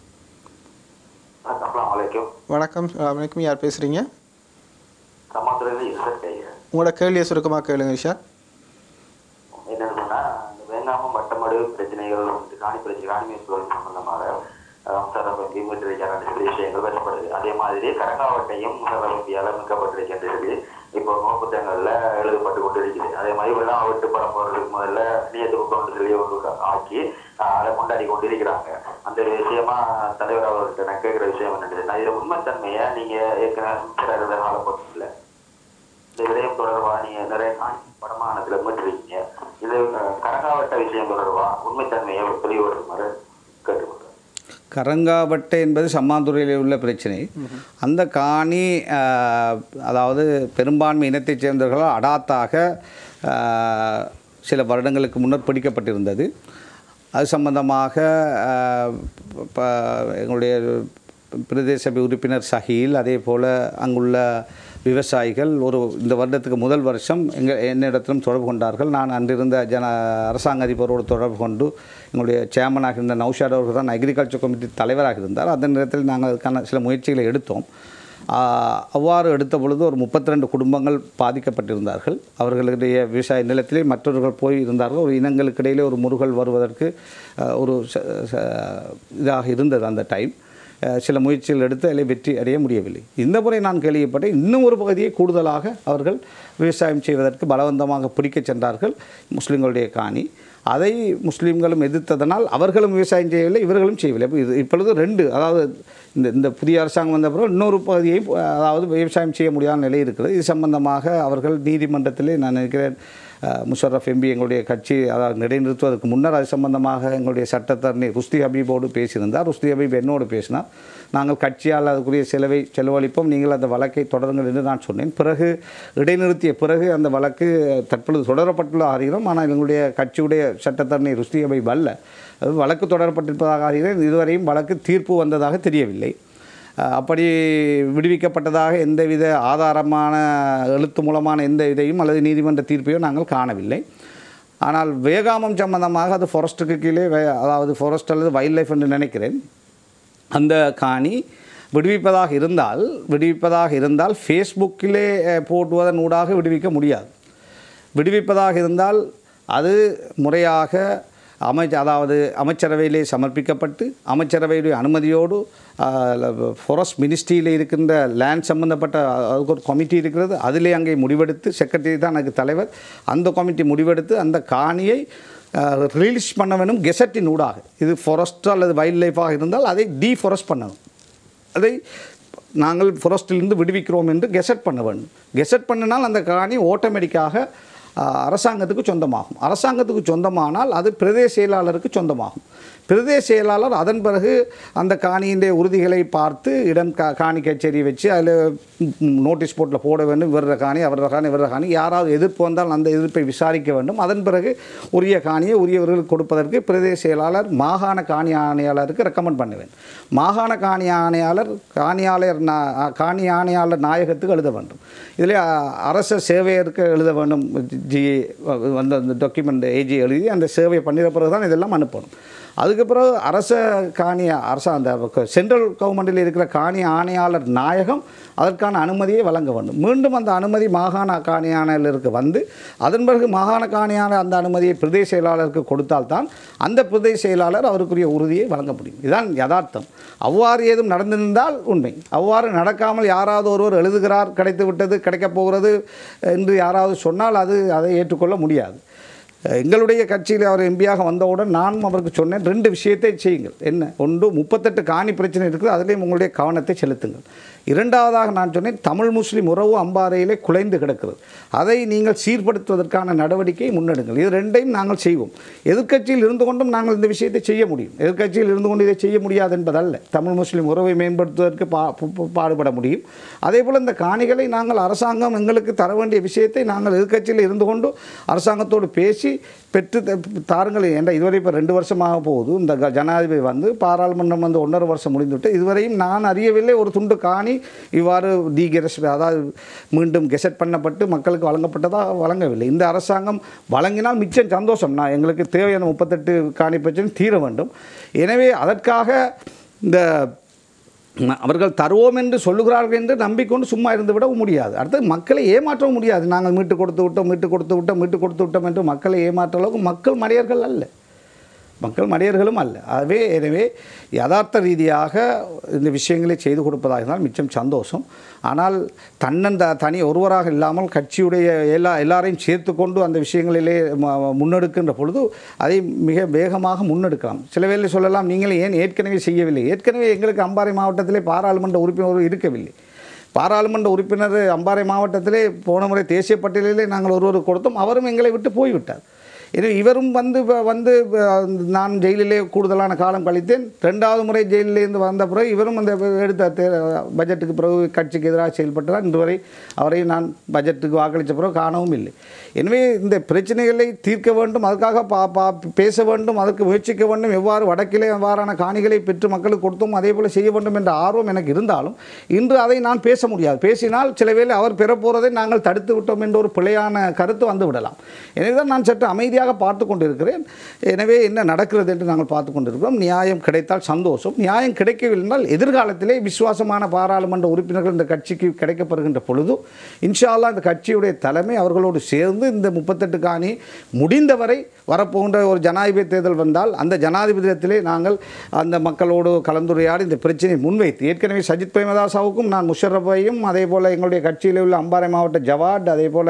அஸ்ஸலாமு அலைக்கும் வணக்கம் அஹ் வணக்கம் யார் பேசுகிறீங்க சமாத்திரம் இசை உங்களோட கேள்வியை சுருக்கமாக கேளுங்க விஷா என்னன்னு சொன்னா இந்த வேங்காமம் வட்டமடு பிரச்சனைகள் வந்து காணி பிரச்சனை காணி சூழல் சம்பந்தமாக முசரபி மீட்டிருக்கிறார் சில விஷயங்கள் பேசப்படுது அதே மாதிரி கரங்காவட்டையும் முசரபியால் மீட்கப்பட்டிருக்கின்றது இப்போ நோக்குத்தங்கள்ல எழுதப்பட்டு கொண்டு இருக்குது அதே மாதிரி வெள்ளம் விட்டு படம் போறதுக்கு முதல்ல நீயத்துக்கு கொண்டு சொல்லி ஒன்று ஆக்கி ஆஹ், அதை கொண்டாடி கொண்டு இருக்கிறாங்க அந்த விஷயமா தலைவர் அவர்கிட்ட நான் கேட்கிற விஷயம் என்னது நான் இதில் உண்மைத்தன்மையை நீங்க ஏற்கனவே அமைச்சராக இருந்த காலப்பட்டத்தில் இந்த விடயம் தொடர்பா நீங்க நிறைய காணி படமானத்துல மீட்டிருக்கீங்க இது அஹ், கரகாவட்ட விஷயம் தொடர்பா உண்மைத்தன்மையை தெளிவுபடுத்துமாறு கேட்டுக்கொள்றேன் கரங்காவட்டை என்பது சம்மாந்துறையில் உள்ள பிரச்சனை அந்த காணி ஆஹ், அதாவது பெரும்பான்மை இனத்தைச் சேர்ந்தவர்களால் அடாத்தாக ஆஹ், சில வருடங்களுக்கு முன்னர் பிடிக்கப்பட்டிருந்தது அது சம்பந்தமாக ஆஹ், ப- எங்களுடைய பிரதேச சபை உறுப்பினர் சஹீல் அதே போல் அங்குள்ள விவசாயிகள் ஒரு இந்த வருடத்துக்கு முதல் வருஷம் எங்கள் என்னிடத்திலும் தொடர்பு கொண்டார்கள் நான் அன்றிருந்த ஜன அரசாங்க அதிபரோடு தொடர்பு கொண்டு எங்களுடைய சேர்மனாக இருந்த நௌஷாத் அவர்கள் தான் அக்ரிகல்ச்சர் கமிட்டி தலைவராக இருந்தார் அந்த நேரத்தில் நாங்கள் அதுக்கான சில முயற்சிகளை எடுத்தோம் ஆஹ், அவ்வாறு எடுத்த பொழுது ஒரு 32 குடும்பங்கள் பாதிக்கப்பட்டிருந்தார்கள் அவர்களுடைய விவசாய நிலத்திலே மற்றவர்கள் போய் இருந்தார்கள் ஒரு இனங்களுக்கு இடையிலே ஒரு முருகல் வருவதற்கு ஆஹ், ஒரு ச- ச- இதாக இருந்தது அந்த டைம் அஹ் சில முயற்சிகள் எடுத்து அதில் வெற்றி அடைய முடியவில்லை இந்த முறை நான் கேள்விப்பட்டேன் இன்னும் ஒரு பகுதியை கூடுதலாக அவர்கள் விவசாயம் செய்வதற்கு பலவந்தமாக பிடிக்கச் சென்றார்கள் முஸ்லிம்களுடைய காணி அதை முஸ்லீம்களும் எதிர்த்ததனால் அவர்களும் விவசாயம் செய்யவில்லை இவர்களும் செய்யவில்லை அப்ப இது இப்பொழுது ரெண்டு அதாவது இந்த இந்த புதிய அரசாங்கம் வந்த பிறகு இன்னொரு பகுதியை அதாவது விவசாயம் செய்ய முடியாத நிலை இருக்கிறது இது சம்பந்தமாக அவர்கள் நீதிமன்றத்திலே நான் நினைக்கிறேன் அஹ், முஷர்ரஃப் எம்பி எங்களுடைய கட்சி அதாவது இடைநிறுத்துவதற்கு முன்னர் அது சம்பந்தமாக எங்களுடைய சட்டத்தரணி ருஸ்தி ஹபீபோடு பேசியிருந்தார் ருஸ்தி ஹபீப் என்னோடு பேசினார் நாங்கள் கட்சியால் அதுக்குரிய செலவை செலவழிப்போம் நீங்கள் அந்த வழக்கை தொடருங்கள் என்று நான் சொன்னேன் பிறகு இடைநிறுத்திய பிறகு அந்த வழக்கு தற்பொழுது தொடரப்பட்டுள்ள அறிகிறோம் ஆனால் எங்களுடைய கட்சியுடைய சட்டத்தரணி ருஸ்தி ஹபீப் அல்ல அது வழக்கு தொடரப்பட்டிருப்பதாக அறிகிறேன் இதுவரையும் வழக்கு தீர்ப்பு வந்ததாக தெரியவில்லை அஹ் அப்படி விடுவிக்கப்பட்டதாக எந்தவித ஆதாரமான எழுத்து மூலமான எந்த இதையும் அல்லது நீதிமன்ற தீர்ப்பையோ நாங்கள் காணவில்லை ஆனால் வேகாமம் சம்பந்தமாக அது ஃபாரஸ்ட்டுக்கு கீழே வே- அதாவது ஃபாரஸ்ட் அல்லது வைல்ட் லைஃப் என்று நினைக்கிறேன் அந்த காணி விடுவிப்பதாக இருந்தால் விடுவிப்பதாக இருந்தால் ஃபேஸ்புக்கிலே அஹ், போடுவதன் ஊடாக விடுவிக்க முடியாது விடுவிப்பதாக இருந்தால் அது முறையாக அமைச்ச அதாவது அமைச்சரவையிலே சமர்ப்பிக்கப்பட்டு அமைச்சரவையுடைய அனுமதியோடு ஃபாரஸ்ட் மினிஸ்ட்ரியில் இருக்கின்ற லேண்ட் சம்பந்தப்பட்ட அதுக்கு ஒரு கமிட்டி இருக்கிறது அதிலே அங்கே முடிவெடுத்து செக்ரட்டரி தான் எனக்கு தலைவர் அந்த கமிட்டி முடிவெடுத்து அந்த காணியை ரிலீஸ் பண்ண வேணும் கெசட்டின் ஊடாக இது ஃபாரஸ்ட் அல்லது வைல்ட் லைஃபாக இருந்தால் அதை டீஃபாரஸ்ட் பண்ணணும் அதை நாங்கள் ஃபாரஸ்டிலிருந்து விடுவிக்கிறோம் என்று கெசட் பண்ண வேண்டும் கெசட் பண்ணினால் அந்த காணி ஆட்டோமேட்டிக்காக ஆஹ், அரசாங்கத்துக்கு சொந்தமாகும் அரசாங்கத்துக்கு சொந்தமானால் அது பிரதேச செயலாளருக்கு சொந்தமாகும் பிரதேச செயலாளர் அதன் பிறகு அந்த காணியின் உறுதிகளை பார்த்து இடம் கா காணி கச்சேரி வச்சு அதில் நோட்டீஸ் போர்ட்டில் போட வேண்டும் இவர காணி அவர காணி இவர காணி யாராவது எதிர்ப்பு வந்தால் அந்த எதிர்ப்பை விசாரிக்க வேண்டும் அதன் பிறகு உரிய காணியை உரியவர்களுக்கு கொடுப்பதற்கு பிரதேச செயலாளர் மாகாண காணி ஆணையாளருக்கு ரெக்கமெண்ட் பண்ணுவேன் மாகாண காணி ஆணையாளர் காணியாளர் நா- காணி ஆணையாளர் நாயகத்துக்கு எழுத வேண்டும் இதில் அரச சேவையருக்கு எழுத வேண்டும் ஜி வந்து அந்த டாக்குமெண்ட் ஏஜி எழுதி அந்த சேவை பண்ணின பிறகு தான் இதெல்லாம் அனுப்பணும் அதுக்கு பிறகு அரச காணி அரச அந்த சென்ட்ரல் கவர்மெண்டில் இருக்கிற காணி ஆணையாளர் நாயகம் அதற்கான அனுமதியை வழங்க வேண்டும் மீண்டும் அந்த அனுமதி மாகாண காணி ஆணையாளருக்கு வந்து அதன் பிறகு மாகாண காணி ஆணை அந்த அனுமதியை பிரதேச செயலாளருக்கு கொடுத்தால்தான் அந்த பிரதேச செயலாளர் அவருக்குரிய உறுதியை வழங்க முடியும் இதுதான் யதார்த்தம் அவ்வாறு ஏதும் நடந்திருந்தால் உண்மை அவ்வாறு நடக்காமல் யாராவது ஒருவர் எழுதுகிறார் கிடைத்து விட்டது கிடைக்கப் போகிறது என்று யாராவது சொன்னால் அது அதை ஏற்றுக்கொள்ள முடியாது எங்களுடைய கட்சியில் அவர் எம்பியாக வந்தவுடன் நானும் அவருக்கு சொன்னேன் ரெண்டு விஷயத்தை செய்யுங்கள் என்ன ஒன்று முப்பத்தெட்டு காணி பிரச்சனை இருக்குது அதிலேயும் உங்களுடைய கவனத்தை செலுத்துங்கள் இரண்டாவதாக நான் சொன்னேன் தமிழ் முஸ்லிம் உறவு அம்பாறையிலே குலைந்து கிடக்கிறது அதை நீங்கள் சீர்படுத்துவதற்கான நடவடிக்கையை முன்னெடுங்கள் இது ரெண்டையும் நாங்கள் செய்வோம் எதிர்க்கட்சியில் இருந்து கொண்டும் நாங்கள் இந்த விஷயத்தை செய்ய முடியும் எதிர்க்கட்சியில் இருந்து கொண்டு இதை செய்ய முடியாது என்பதல்ல தமிழ் முஸ்லிம் உறவை மேம்படுத்துவதற்கு பா பு- பு- பாடுபட முடியும் அதே போல் இந்த காணிகளை நாங்கள் அரசாங்கம் எங்களுக்கு தர வேண்டிய விஷயத்தை நாங்கள் எதிர்க்கட்சியில் இருந்து கொண்டு அரசாங்கத்தோடு பேசி பெற்று த- தாருங்கள் என்ற இதுவரை இப்போ ரெண்டு வருஷமாக போகுது இந்த க- ஜனாதிபதி வந்து பாராளுமன்றம் வந்து ஒன்றரை வருஷம் முடிந்துவிட்டு இதுவரையும் நான் அறியவில்லை ஒரு துண்டு காணி இவ்வாறு டீகெரஸ் அதாவது மீண்டும் கெசட் பண்ணப்பட்டு மக்களுக்கு வழங்கப்பட்டதாக வழங்கவில்லை இந்த அரசாங்கம் வழங்கினால் மிச்சம் சந்தோஷம் நான் எங்களுக்கு தேவையான முப்பத்தெட்டு காணி பிரச்சனை தீர வேண்டும் எனவே அதற்காக இந்த ந- அவர்கள் தருவோம் என்று சொல்லுகிறார்கள் என்று நம்பிக்கொண்டு சும்மா இருந்து விட முடியாது அடுத்தது மக்களை ஏமாற்றவும் முடியாது நாங்கள் மீட்டு கொடுத்து விட்டோம் மீட்டு கொடுத்து விட்டோம் மீட்டு கொடுத்து விட்டோம் என்று மக்களை ஏமாற்ற அளவுக்கு மக்கள் மடையர்கள் அல்ல மக்கள் மடையர்களும் அல்ல ஆகவே எனவே யதார்த்த ரீதியாக இந்த விஷயங்களை செய்து கொடுப்பதாக இருந்தால் மிச்சம் சந்தோஷம் ஆனால் தன்னன் த- தனி ஒருவராக இல்லாமல் கட்சியுடைய எல்லா எல்லாரையும் சேர்த்து கொண்டு அந்த விஷயங்களிலே ம- முன்னெடுக்கின்ற பொழுது அதை மிக வேகமாக முன்னெடுக்கலாம் சில வேளை சொல்லலாம் நீங்கள் ஏன் ஏற்கனவே செய்யவில்லை ஏற்கனவே எங்களுக்கு அம்பாறை மாவட்டத்திலே பாராளுமன்ற உறுப்பினர் இருக்கவில்லை பாராளுமன்ற உறுப்பினர் அம்பாறை மாவட்டத்திலே போன முறை தேசிய பட்டியலிலே நாங்கள் ஒருவர் கொடுத்தோம் அவரும் எங்களை விட்டு போய்விட்டார் எனவே இவரும் வந்து வ- வந்து வ- நான் ஜெயிலிலே கூடுதலான காலம் கழித்தேன் ரெண்டாவது முறை ஜெயிலிலேருந்து வந்த பிறகு இவரும் அந்த எடுத்த தே- பட்ஜெட்டுக்கு பிறகு கட்சிக்கு எதிராக செயல்பட்டார் இன்று வரை அவரை நான் பட்ஜெட்டுக்கு வாக்களித்த பிறகு காணவும் இல்லை எனவே இந்த பிரச்சனைகளை தீர்க்க வேண்டும் அதுக்காக பா பா பேச வேண்டும் அதற்கு முயற்சிக்க வேண்டும் எவ்வாறு வடக்கிலே அவ்வாறான காணிகளை பெற்று மக்களுக்கு கொடுத்தோம் அதே போல் செய்ய வேண்டும் என்ற ஆர்வம் எனக்கு இருந்தாலும் இன்று அதை நான் பேச முடியாது பேசினால் சில வேளை அவர் பெற போவதை நாங்கள் தடுத்து விட்டோம் என்ற ஒரு பிழையான கருத்து வந்து விடலாம் எனவே தான் நான் சற்று அமைதியாக பார்த்து கொண்டிருக்கிறேன் எனவே என்ன நடக்கிறது என்று நாங்கள் பார்த்து கொண்டிருக்கிறோம் நியாயம் கிடைத்தால் சந்தோஷம் நியாயம் கிடைக்கவில்லை என்றால் எதிர்காலத்திலே விசுவாசமான பாராளுமன்ற உறுப்பினர்கள் இந்த கட்சிக்கு கிடைக்கப்படுகின்ற பொழுது இன்ஷா அல்லாஹ் இந்த கட்சியுடைய தலைமை அவர்களோடு சேர்ந்து இந்த முப்பத்தெட்டு காணி முடிந்தவரை வரப்போகின்ற ஒரு ஜனாதிபதி தேர்தல் வந்தால் அந்த ஜனாதிபதியத்திலே நாங்கள் அந்த மக்களோடு கலந்துரையாடி இந்த பிரச்சனையை முன்வைத்து ஏற்கனவே சஜித் பிரேமதாசாவுக்கும் நான் முஷரஃபையும் அதே போல் எங்களுடைய கட்சியில் உள்ள அம்பாறை மாவட்ட ஜவாட் அதே போல்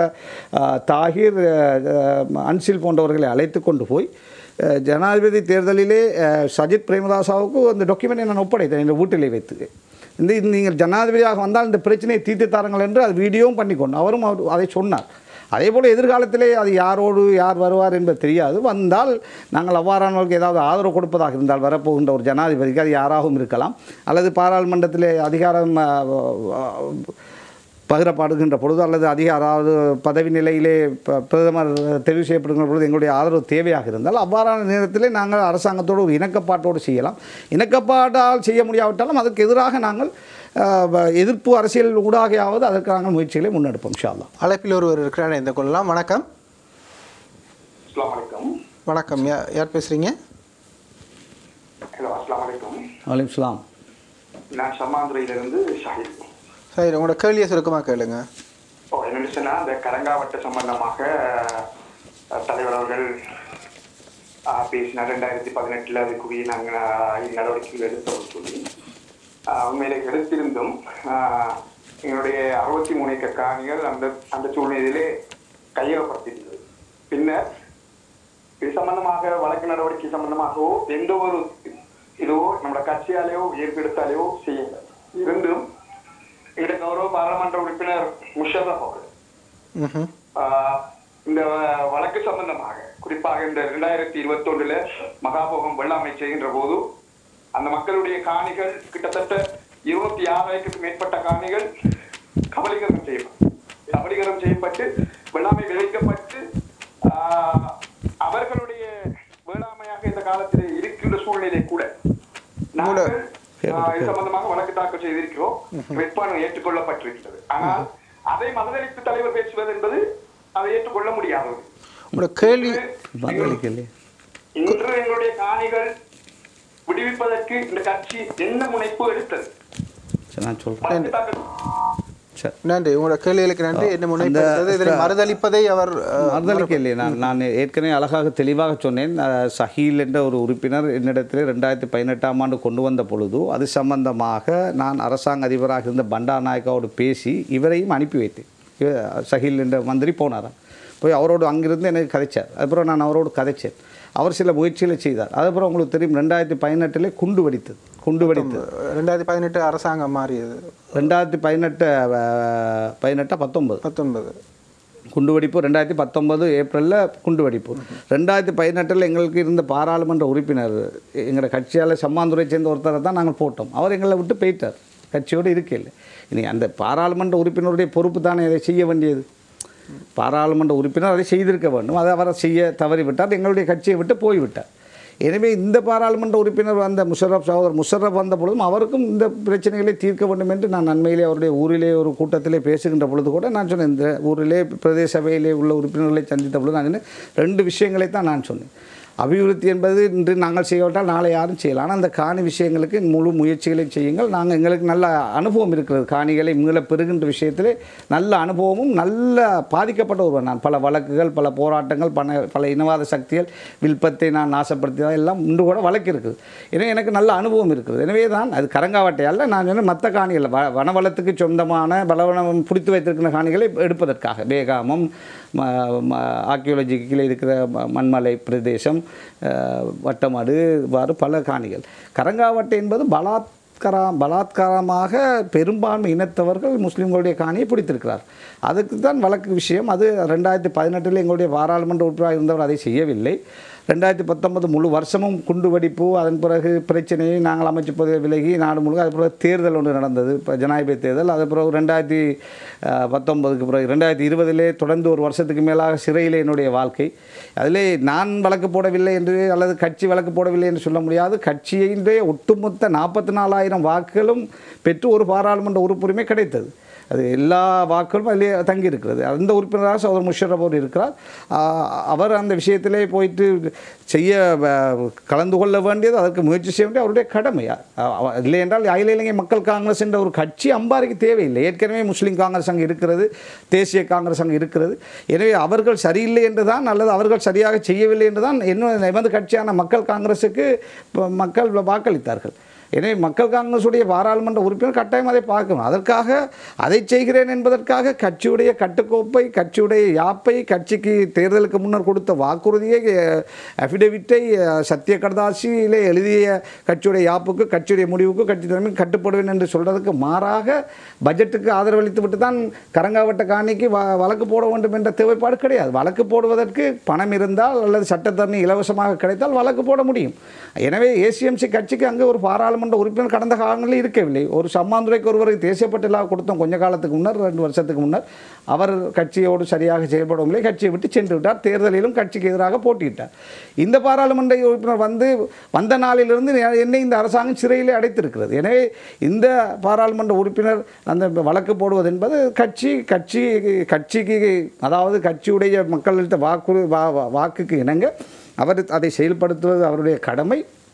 தாகிர் அஹ், அன்சில் போன்றவர்களை அழைத்து கொண்டு போய் அஹ், ஜனாதிபதி தேர்தலிலே அஹ், சஜித் பிரேமதாசாவுக்கு அந்த டாக்குமெண்ட்டை நான் ஒப்படைத்தேன் எங்கள் வீட்டிலே வைத்து இந்த இந்த நீங்கள் ஜனாதிபதியாக வந்தால் இந்த பிரச்சனையை தீர்த்து தாருங்கள் என்று அது வீடியோவும் பண்ணிக்கொண்டு அவரும் அவர் அதை சொன்னார் அதே போல் எதிர்காலத்திலே அது யாரோடு யார் வருவார் என்பது தெரியாது வந்தால் நாங்கள் அவ்வாறானவர்களுக்கு ஏதாவது ஆதரவு கொடுப்பதாக இருந்தால் வரப்போகின்ற ஒரு ஜனாதிபதிக்கு அது யாராகவும் இருக்கலாம் அல்லது பாராளுமன்றத்திலே அதிகாரம் அஹ், அஹ், பகிரப்படுகின்ற பொழுது அல்லது அதிக அதாவது பதவி நிலையிலே ப- பிரதமர் தெரிவு செய்யப்படுகின்ற பொழுது எங்களுடைய ஆதரவு தேவையாக இருந்தால் அவ்வாறான நேரத்திலே நாங்கள் அரசாங்கத்தோடு ஒரு இணக்கப்பாட்டோடு செய்யலாம் இணக்கப்பாட்டால் செய்ய முடியாவிட்டாலும் அதற்கு எதிராக நாங்கள் அஹ், வ- எதிர்ப்பு அரசியல் ஊடாகையாவது அதற்கு நாங்கள் முயற்சிகளை முன்னெடுப்போம் இன்ஷா அல்லாஹ் அழைப்பில் ஒருவர் இருக்கிறார் இந்த கொள்ளலாம் வணக்கம் அஸ்லாம் வலைக்கம் வணக்கம் யா- யார் பேசுகிறீங்க ஹலோ அஸ்லாம் வலைக்கம் வலைக்கம் இஸ்லாம் நான் சம்மாந்துறையிலிருந்து ஷாஹித் சரி உங்களோட கேள்வியை சுருக்கமாக கேளுங்க ஓ என்ன சொன்னா இந்த கரங்காவட்ட சம்பந்தமாக அஹ், தலைவர் அவர்கள் அஹ், பேசினார் ரெண்டாயிரத்தி பதினெட்டுல அதுக்குரிய நாங்கள் நடவடிக்கைகள் எடுத்தோம்னு சொல்லி ஆஹ் உண்மையிலே எடுத்திருந்தும் ஆஹ் எங்களுடைய அறுபத்தி மூணு ஏக்கர் காணிகள் அந்த அந்த சூழ்நிலையிலே கையகப்படுத்தியிருந்தது பின்னர் இது சம்பந்தமாக வழக்கு நடவடிக்கை சம்பந்தமாகவோ எந்த ஒரு இதுவோ நம்மளோட கட்சியாலேயோ ஏற்படுத்தாலேயோ செய்யல இருந்தும் எங்களுடைய கௌரவ பாராளுமன்ற உறுப்பினர் முஷரப் அவர்கள் ம்ஹும். ஆஹ் இந்த வ- வழக்கு சம்பந்தமாக குறிப்பாக இந்த இரண்டாயிரத்தி இருபத்தி ஒன்றுல மகாபோகம் வெள்ளாமை செய்கின்ற போது அந்த மக்களுடைய காணிகள் கிட்டத்தட்ட இருபத்தி ஆறாயிரத்துக்கு மேற்பட்ட காணிகள் கபலீகரம் செய்யப்படும் கபலீகரம் செய்யப்பட்டு வெள்ளாமை விளைக்கப்பட்டு ஆஹ், அவர்களுடைய வேளாண்மையாக இந்த காலத்தில் இருக்கின்ற சூழ்நிலை கூட நாங்கள் ஆஹ், இது சம்பந்தமாக வழக்கு தாக்கல் செய்திருக்கிறோம் வேட்பாளர் ஏற்றுக்கொள்ளப்பட்டிருக்கிறது ஆனால் அதை மததளிப்பு தலைவர் பேசுவது என்பது அதை ஏற்றுக்கொள்ள முடியாதது உங்களோட கேள்வி பதிலளிக்கலையே இன்று எங்களுடைய காணிகள் விடுவிப்பதற்கு இந்த கட்சி என்ன முனைப்பு எடுத்தது சரி நான் சொல்கிறேன் வழக்கு தாக்கல் சரி நன்றி உங்களோட கேள்விகளுக்கு நன்றி என்ன முனைப்பு அந்த- இருந்தது? இதனை மறுதளிப்பதை அவர் அஹ், மறுதளிக்க இல்லையே நான் நான் ஏற்கனவே அழகாக தெளிவாக சொன்னேன் அஹ், சஹீல் என்ற ஒரு உறுப்பினர் என்னிடத்தில் ரெண்டாயிரத்தி பதினெட்டாம் ஆண்டு கொண்டு வந்த பொழுது அது சம்பந்தமாக நான் அரசாங்க அதிபராக இருந்த பண்டார் நாயக்காவோடு பேசி இவரையும் அனுப்பி வைத்தேன் இவ- சஹீல் என்ற மந்திரி போனாராம் போய் அவரோடு அங்கிருந்து எனக்கு கதைச்சார் அதுக்கப்புறம் நான் அவரோடு கதைச்சேன் அவர் சில முயற்சிகளை செய்தார் அதுக்கப்புறம் உங்களுக்கு தெரியும் ரெண்டாயிரத்தி பதினெட்டிலே குண்டு வெடித்தது குண்டு வெடித்தது ரெண்டாயிரத்தி பதினெட்டு அரசாங்கம் மாறியது ரெண்டாயிரத்தி பதினெட்டு அஹ், பதினெட்டா பத்தொன்பது பத்தொன்பது குண்டுவெடிப்பு ரெண்டாயிரத்தி பத்தொன்பது ஏப்ரலில் குண்டுவெடிப்பு ரெண்டாயிரத்தி பதினெட்டில் எங்களுக்கு இருந்த பாராளுமன்ற உறுப்பினர் எங்களோட கட்சியால் சம்மாந்துரை சேர்ந்த ஒருத்தரை தான் நாங்கள் போட்டோம் அவர் எங்களை விட்டு போயிட்டார் கட்சியோடு இருக்கையில் இனி அந்த பாராளுமன்ற உறுப்பினருடைய பொறுப்பு தானே இதை செய்ய வேண்டியது பாராளுமன்ற உறுப்பினர் அதை செய்திருக்க வேண்டும் அதை அவரை செய்ய தவறிவிட்டார் எங்களுடைய கட்சியை விட்டு போய்விட்டார் எனவே இந்த பாராளுமன்ற உறுப்பினர் வந்த முஷரப் சகோதரர் முஷரப் வந்த பொழுதும் அவருக்கும் இந்த பிரச்சனைகளை தீர்க்க வேண்டும் என்று நான் நன்மையிலே அவருடைய ஊரிலே ஒரு கூட்டத்திலே பேசுகின்ற பொழுது கூட நான் சொன்னேன் இந்த ஊரிலே பிரதேச சபையிலே உள்ள உறுப்பினர்களை சந்தித்த பொழுது நான் சொன்னேன் ரெண்டு விஷயங்களை தான் நான் சொன்னேன் அபிவிருத்தி என்பது இன்று நாங்கள் செய்யவிட்டால் நாளை யாரும் செய்யலாம் ஆனால் அந்த காணி விஷயங்களுக்கு முழு முயற்சிகளை செய்யுங்கள் நாங்கள் எங்களுக்கு நல்ல அனுபவம் இருக்கிறது காணிகளை மீள பெறுகின்ற விஷயத்திலே நல்ல அனுபவமும் நல்ல பாதிக்கப்பட்ட ஒருவர் நான் பல வழக்குகள் பல போராட்டங்கள் பல பல இனவாத சக்திகள் வில்பத்தை நான் நாசப்படுத்தியதாக எல்லாம் இன்று கூட வழக்கு இருக்குது எனவே எனக்கு நல்ல அனுபவம் இருக்கிறது எனவே தான் அது கரங்காவட்டை அல்ல நான் சொன்ன மற்ற காணிகள் வ வனவளத்துக்கு சொந்தமான பலவனம் பிடித்து வைத்திருக்கிற காணிகளை எடுப்பதற்காக பேகாமம் ஆர்கியோலஜிக்கு கீழே இருக்கிற ம- மண்மலை பிரதேசம் அஹ், வட்டமாடு இவ்வாறு பல காணிகள் கரங்காவட்டை என்பது பலாத்கரா பலாத்காரமாக பெரும்பான்மை இனத்தவர்கள் முஸ்லீம்களுடைய காணியை பிடித்திருக்கிறார் அதுக்கு தான் வழக்கு விஷயம் அது ரெண்டாயிரத்தி பதினெட்டில் எங்களுடைய பாராளுமன்ற உறுப்பினராக இருந்தவர் அதை செய்யவில்லை ரெண்டாயிரத்தி பத்தொன்பது முழு வருஷமும் குண்டு வெடிப்பு அதன் பிறகு பிரச்சனையை நாங்கள் அமைச்சு பதவி விலகி நாடு முழுக்க அது பிறகு தேர்தல் ஒன்று நடந்தது இப்போ ஜனாதிபதி தேர்தல் அது பிறகு ரெண்டாயிரத்தி அஹ், பத்தொன்பதுக்கு பிறகு ரெண்டாயிரத்தி இருபதிலே தொடர்ந்து ஒரு வருஷத்துக்கு மேலாக சிறையிலே என்னுடைய வாழ்க்கை அதிலே நான் வழக்கு போடவில்லை என்று அல்லது கட்சி வழக்கு போடவில்லை என்று சொல்ல முடியாது கட்சியினுடைய ஒட்டுமொத்த நாற்பத்தி நாலாயிரம் வாக்குகளும் பெற்று ஒரு பாராளுமன்ற உறுப்புரிமை கிடைத்தது அது எல்லா வாக்குகளும் அதிலே தங்கி இருக்கிறது அந்த உறுப்பினராக சகோதரர் முஷரப் அவர் இருக்கிறார் ஆஹ் அவர் அந்த விஷயத்திலே போயிட்டு செய்ய ஆஹ், கலந்து கொள்ள வேண்டியது அதற்கு முயற்சி செய்ய வேண்டியது அவருடைய கடமை ஆஹ் அவ- இல்லை என்றால் அகில இலங்கை மக்கள் காங்கிரஸ் என்ற ஒரு கட்சி அம்பாரிக்கு தேவையில்லை ஏற்கனவே முஸ்லீம் காங்கிரஸ் அங்கே இருக்கிறது தேசிய காங்கிரஸ் அங்கே இருக்கிறது எனவே அவர்கள் சரியில்லை என்று தான் அல்லது அவர்கள் சரியாக செய்யவில்லை என்று தான் என்ன எமது கட்சியான மக்கள் காங்கிரஸுக்கு இப்ப மக்கள் வாக்களித்தார்கள் எனவே மக்கள் காங்கிரஸுடைய பாராளுமன்ற உறுப்பினர் கட்டாயம் அதை பார்க்கணும் அதற்காக அதை செய்கிறேன் என்பதற்காக கட்சியுடைய கட்டுக்கோப்பை கட்சியுடைய யாப்பை கட்சிக்கு தேர்தலுக்கு முன்னர் கொடுத்த வாக்குறுதியை அஃபிடவிட்டை சத்திய கடதாசியிலே எழுதிய கட்சியுடைய யாப்புக்கு கட்சியுடைய முடிவுக்கு கட்சி தலைமை கட்டுப்படுவேன் என்று சொல்றதுக்கு மாறாக பட்ஜெட்டுக்கு ஆதரவளித்து விட்டு தான் கரங்காவட்ட காணிக்கு வ வழக்கு போட வேண்டும் என்ற தேவைப்பாடு கிடையாது வழக்கு போடுவதற்கு பணம் இருந்தால் அல்லது சட்டத்தரணி இலவசமாக கிடைத்தால் வழக்கு போட முடியும் எனவே ஏசிஎம்சி கட்சிக்கு அங்கே ஒரு பாராளுமன்ற உறுப்பினர் கடந்த காலங்களில் இருக்கவில்லை ஒரு சம்மாந்துரைக்கு ஒருவருக்கு தேசிய பட்டியலாக கொடுத்தோம் கொஞ்ச காலத்துக்கு முன்னர் ரெண்டு வருஷத்துக்கு முன்னர் அவர் கட்சியோடு சரியாக செயல்படவில்லை கட்சியை விட்டு சென்று விட்டார் தேர்தலிலும் கட்சிக்கு எதிராக போட்டியிட்டார் இந்த பாராளுமன்ற உறுப்பினர் வந்து வந்த நாளிலிருந்து என்னை இந்த அரசாங்கம் சிறையிலே அடைத்திருக்கிறது எனவே இந்த பாராளுமன்ற உறுப்பினர் அந்த வழக்கு போடுவது என்பது கட்சி கட்சி கட்சிக்கு அதாவது கட்சியுடைய மக்கள்கிட்ட வாக்கு வா- வா- வாக்குக்கு இணங்க அவர் அதை செயல்படுத்துவது அவருடைய கடமை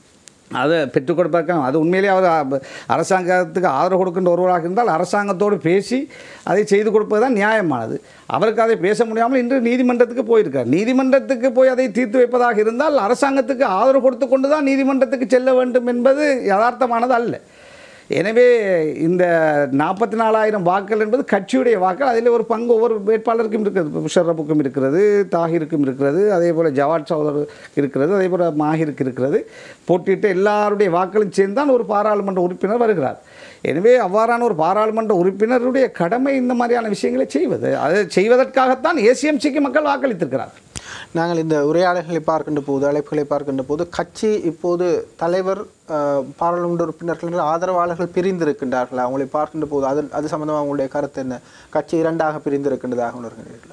அதை பெற்றுக் கொடுப்பாக்க அது உண்மையிலேயே அவர் அ- அரசாங்கத்துக்கு ஆதரவு கொடுக்கின்ற ஒருவராக இருந்தால் அரசாங்கத்தோடு பேசி அதை செய்து கொடுப்பது தான் நியாயமானது அவருக்கு அதை பேச முடியாமல் இன்று நீதிமன்றத்துக்கு போயிருக்கார் நீதிமன்றத்துக்கு போய் அதை தீர்த்து வைப்பதாக இருந்தால் அரசாங்கத்துக்கு ஆதரவு கொடுத்து கொண்டு தான் நீதிமன்றத்துக்கு செல்ல வேண்டும் என்பது யதார்த்தமானது அல்ல எனவே இந்த நாற்பத்தி நாலாயிரம் வாக்குகள் என்பது கட்சியுடைய வாக்குகள் அதில் ஒரு பங்கு ஒவ்வொரு வேட்பாளருக்கும் இருக்கிறது முஷரப்புக்கும் இருக்கிறது தாகிருக்கும் இருக்கிறது அதே போல் ஜவாத் சௌதர் இருக்கிறது அதே போல் மாஹிருக்கு இருக்கிறது போட்டியிட்ட எல்லாருடைய வாக்களும் சேர்ந்து தான் ஒரு பாராளுமன்ற உறுப்பினர் வருகிறார் எனவே அவ்வாறான ஒரு பாராளுமன்ற உறுப்பினருடைய கடமை இந்த மாதிரியான விஷயங்களை செய்வது அதை செய்வதற்காகத்தான் ஏசிஎம்சிக்கு மக்கள் வாக்களித்திருக்கிறார்கள் நாங்கள் இந்த உரையாடல்களை பார்க்கின்ற போது அழைப்புகளை பார்க்கின்ற போது கட்சி இப்போது தலைவர் அஹ், பாராளுமன்ற உறுப்பினர்கள் என்று ஆதரவாளர்கள் பிரிந்திருக்கின்றார்கள் அவங்களை பார்க்கின்ற போது அது அது சம்பந்தமாக உங்களுடைய கருத்து என்ன கட்சி இரண்டாக பிரிந்திருக்கின்றதாக உணர்கிறீர்களா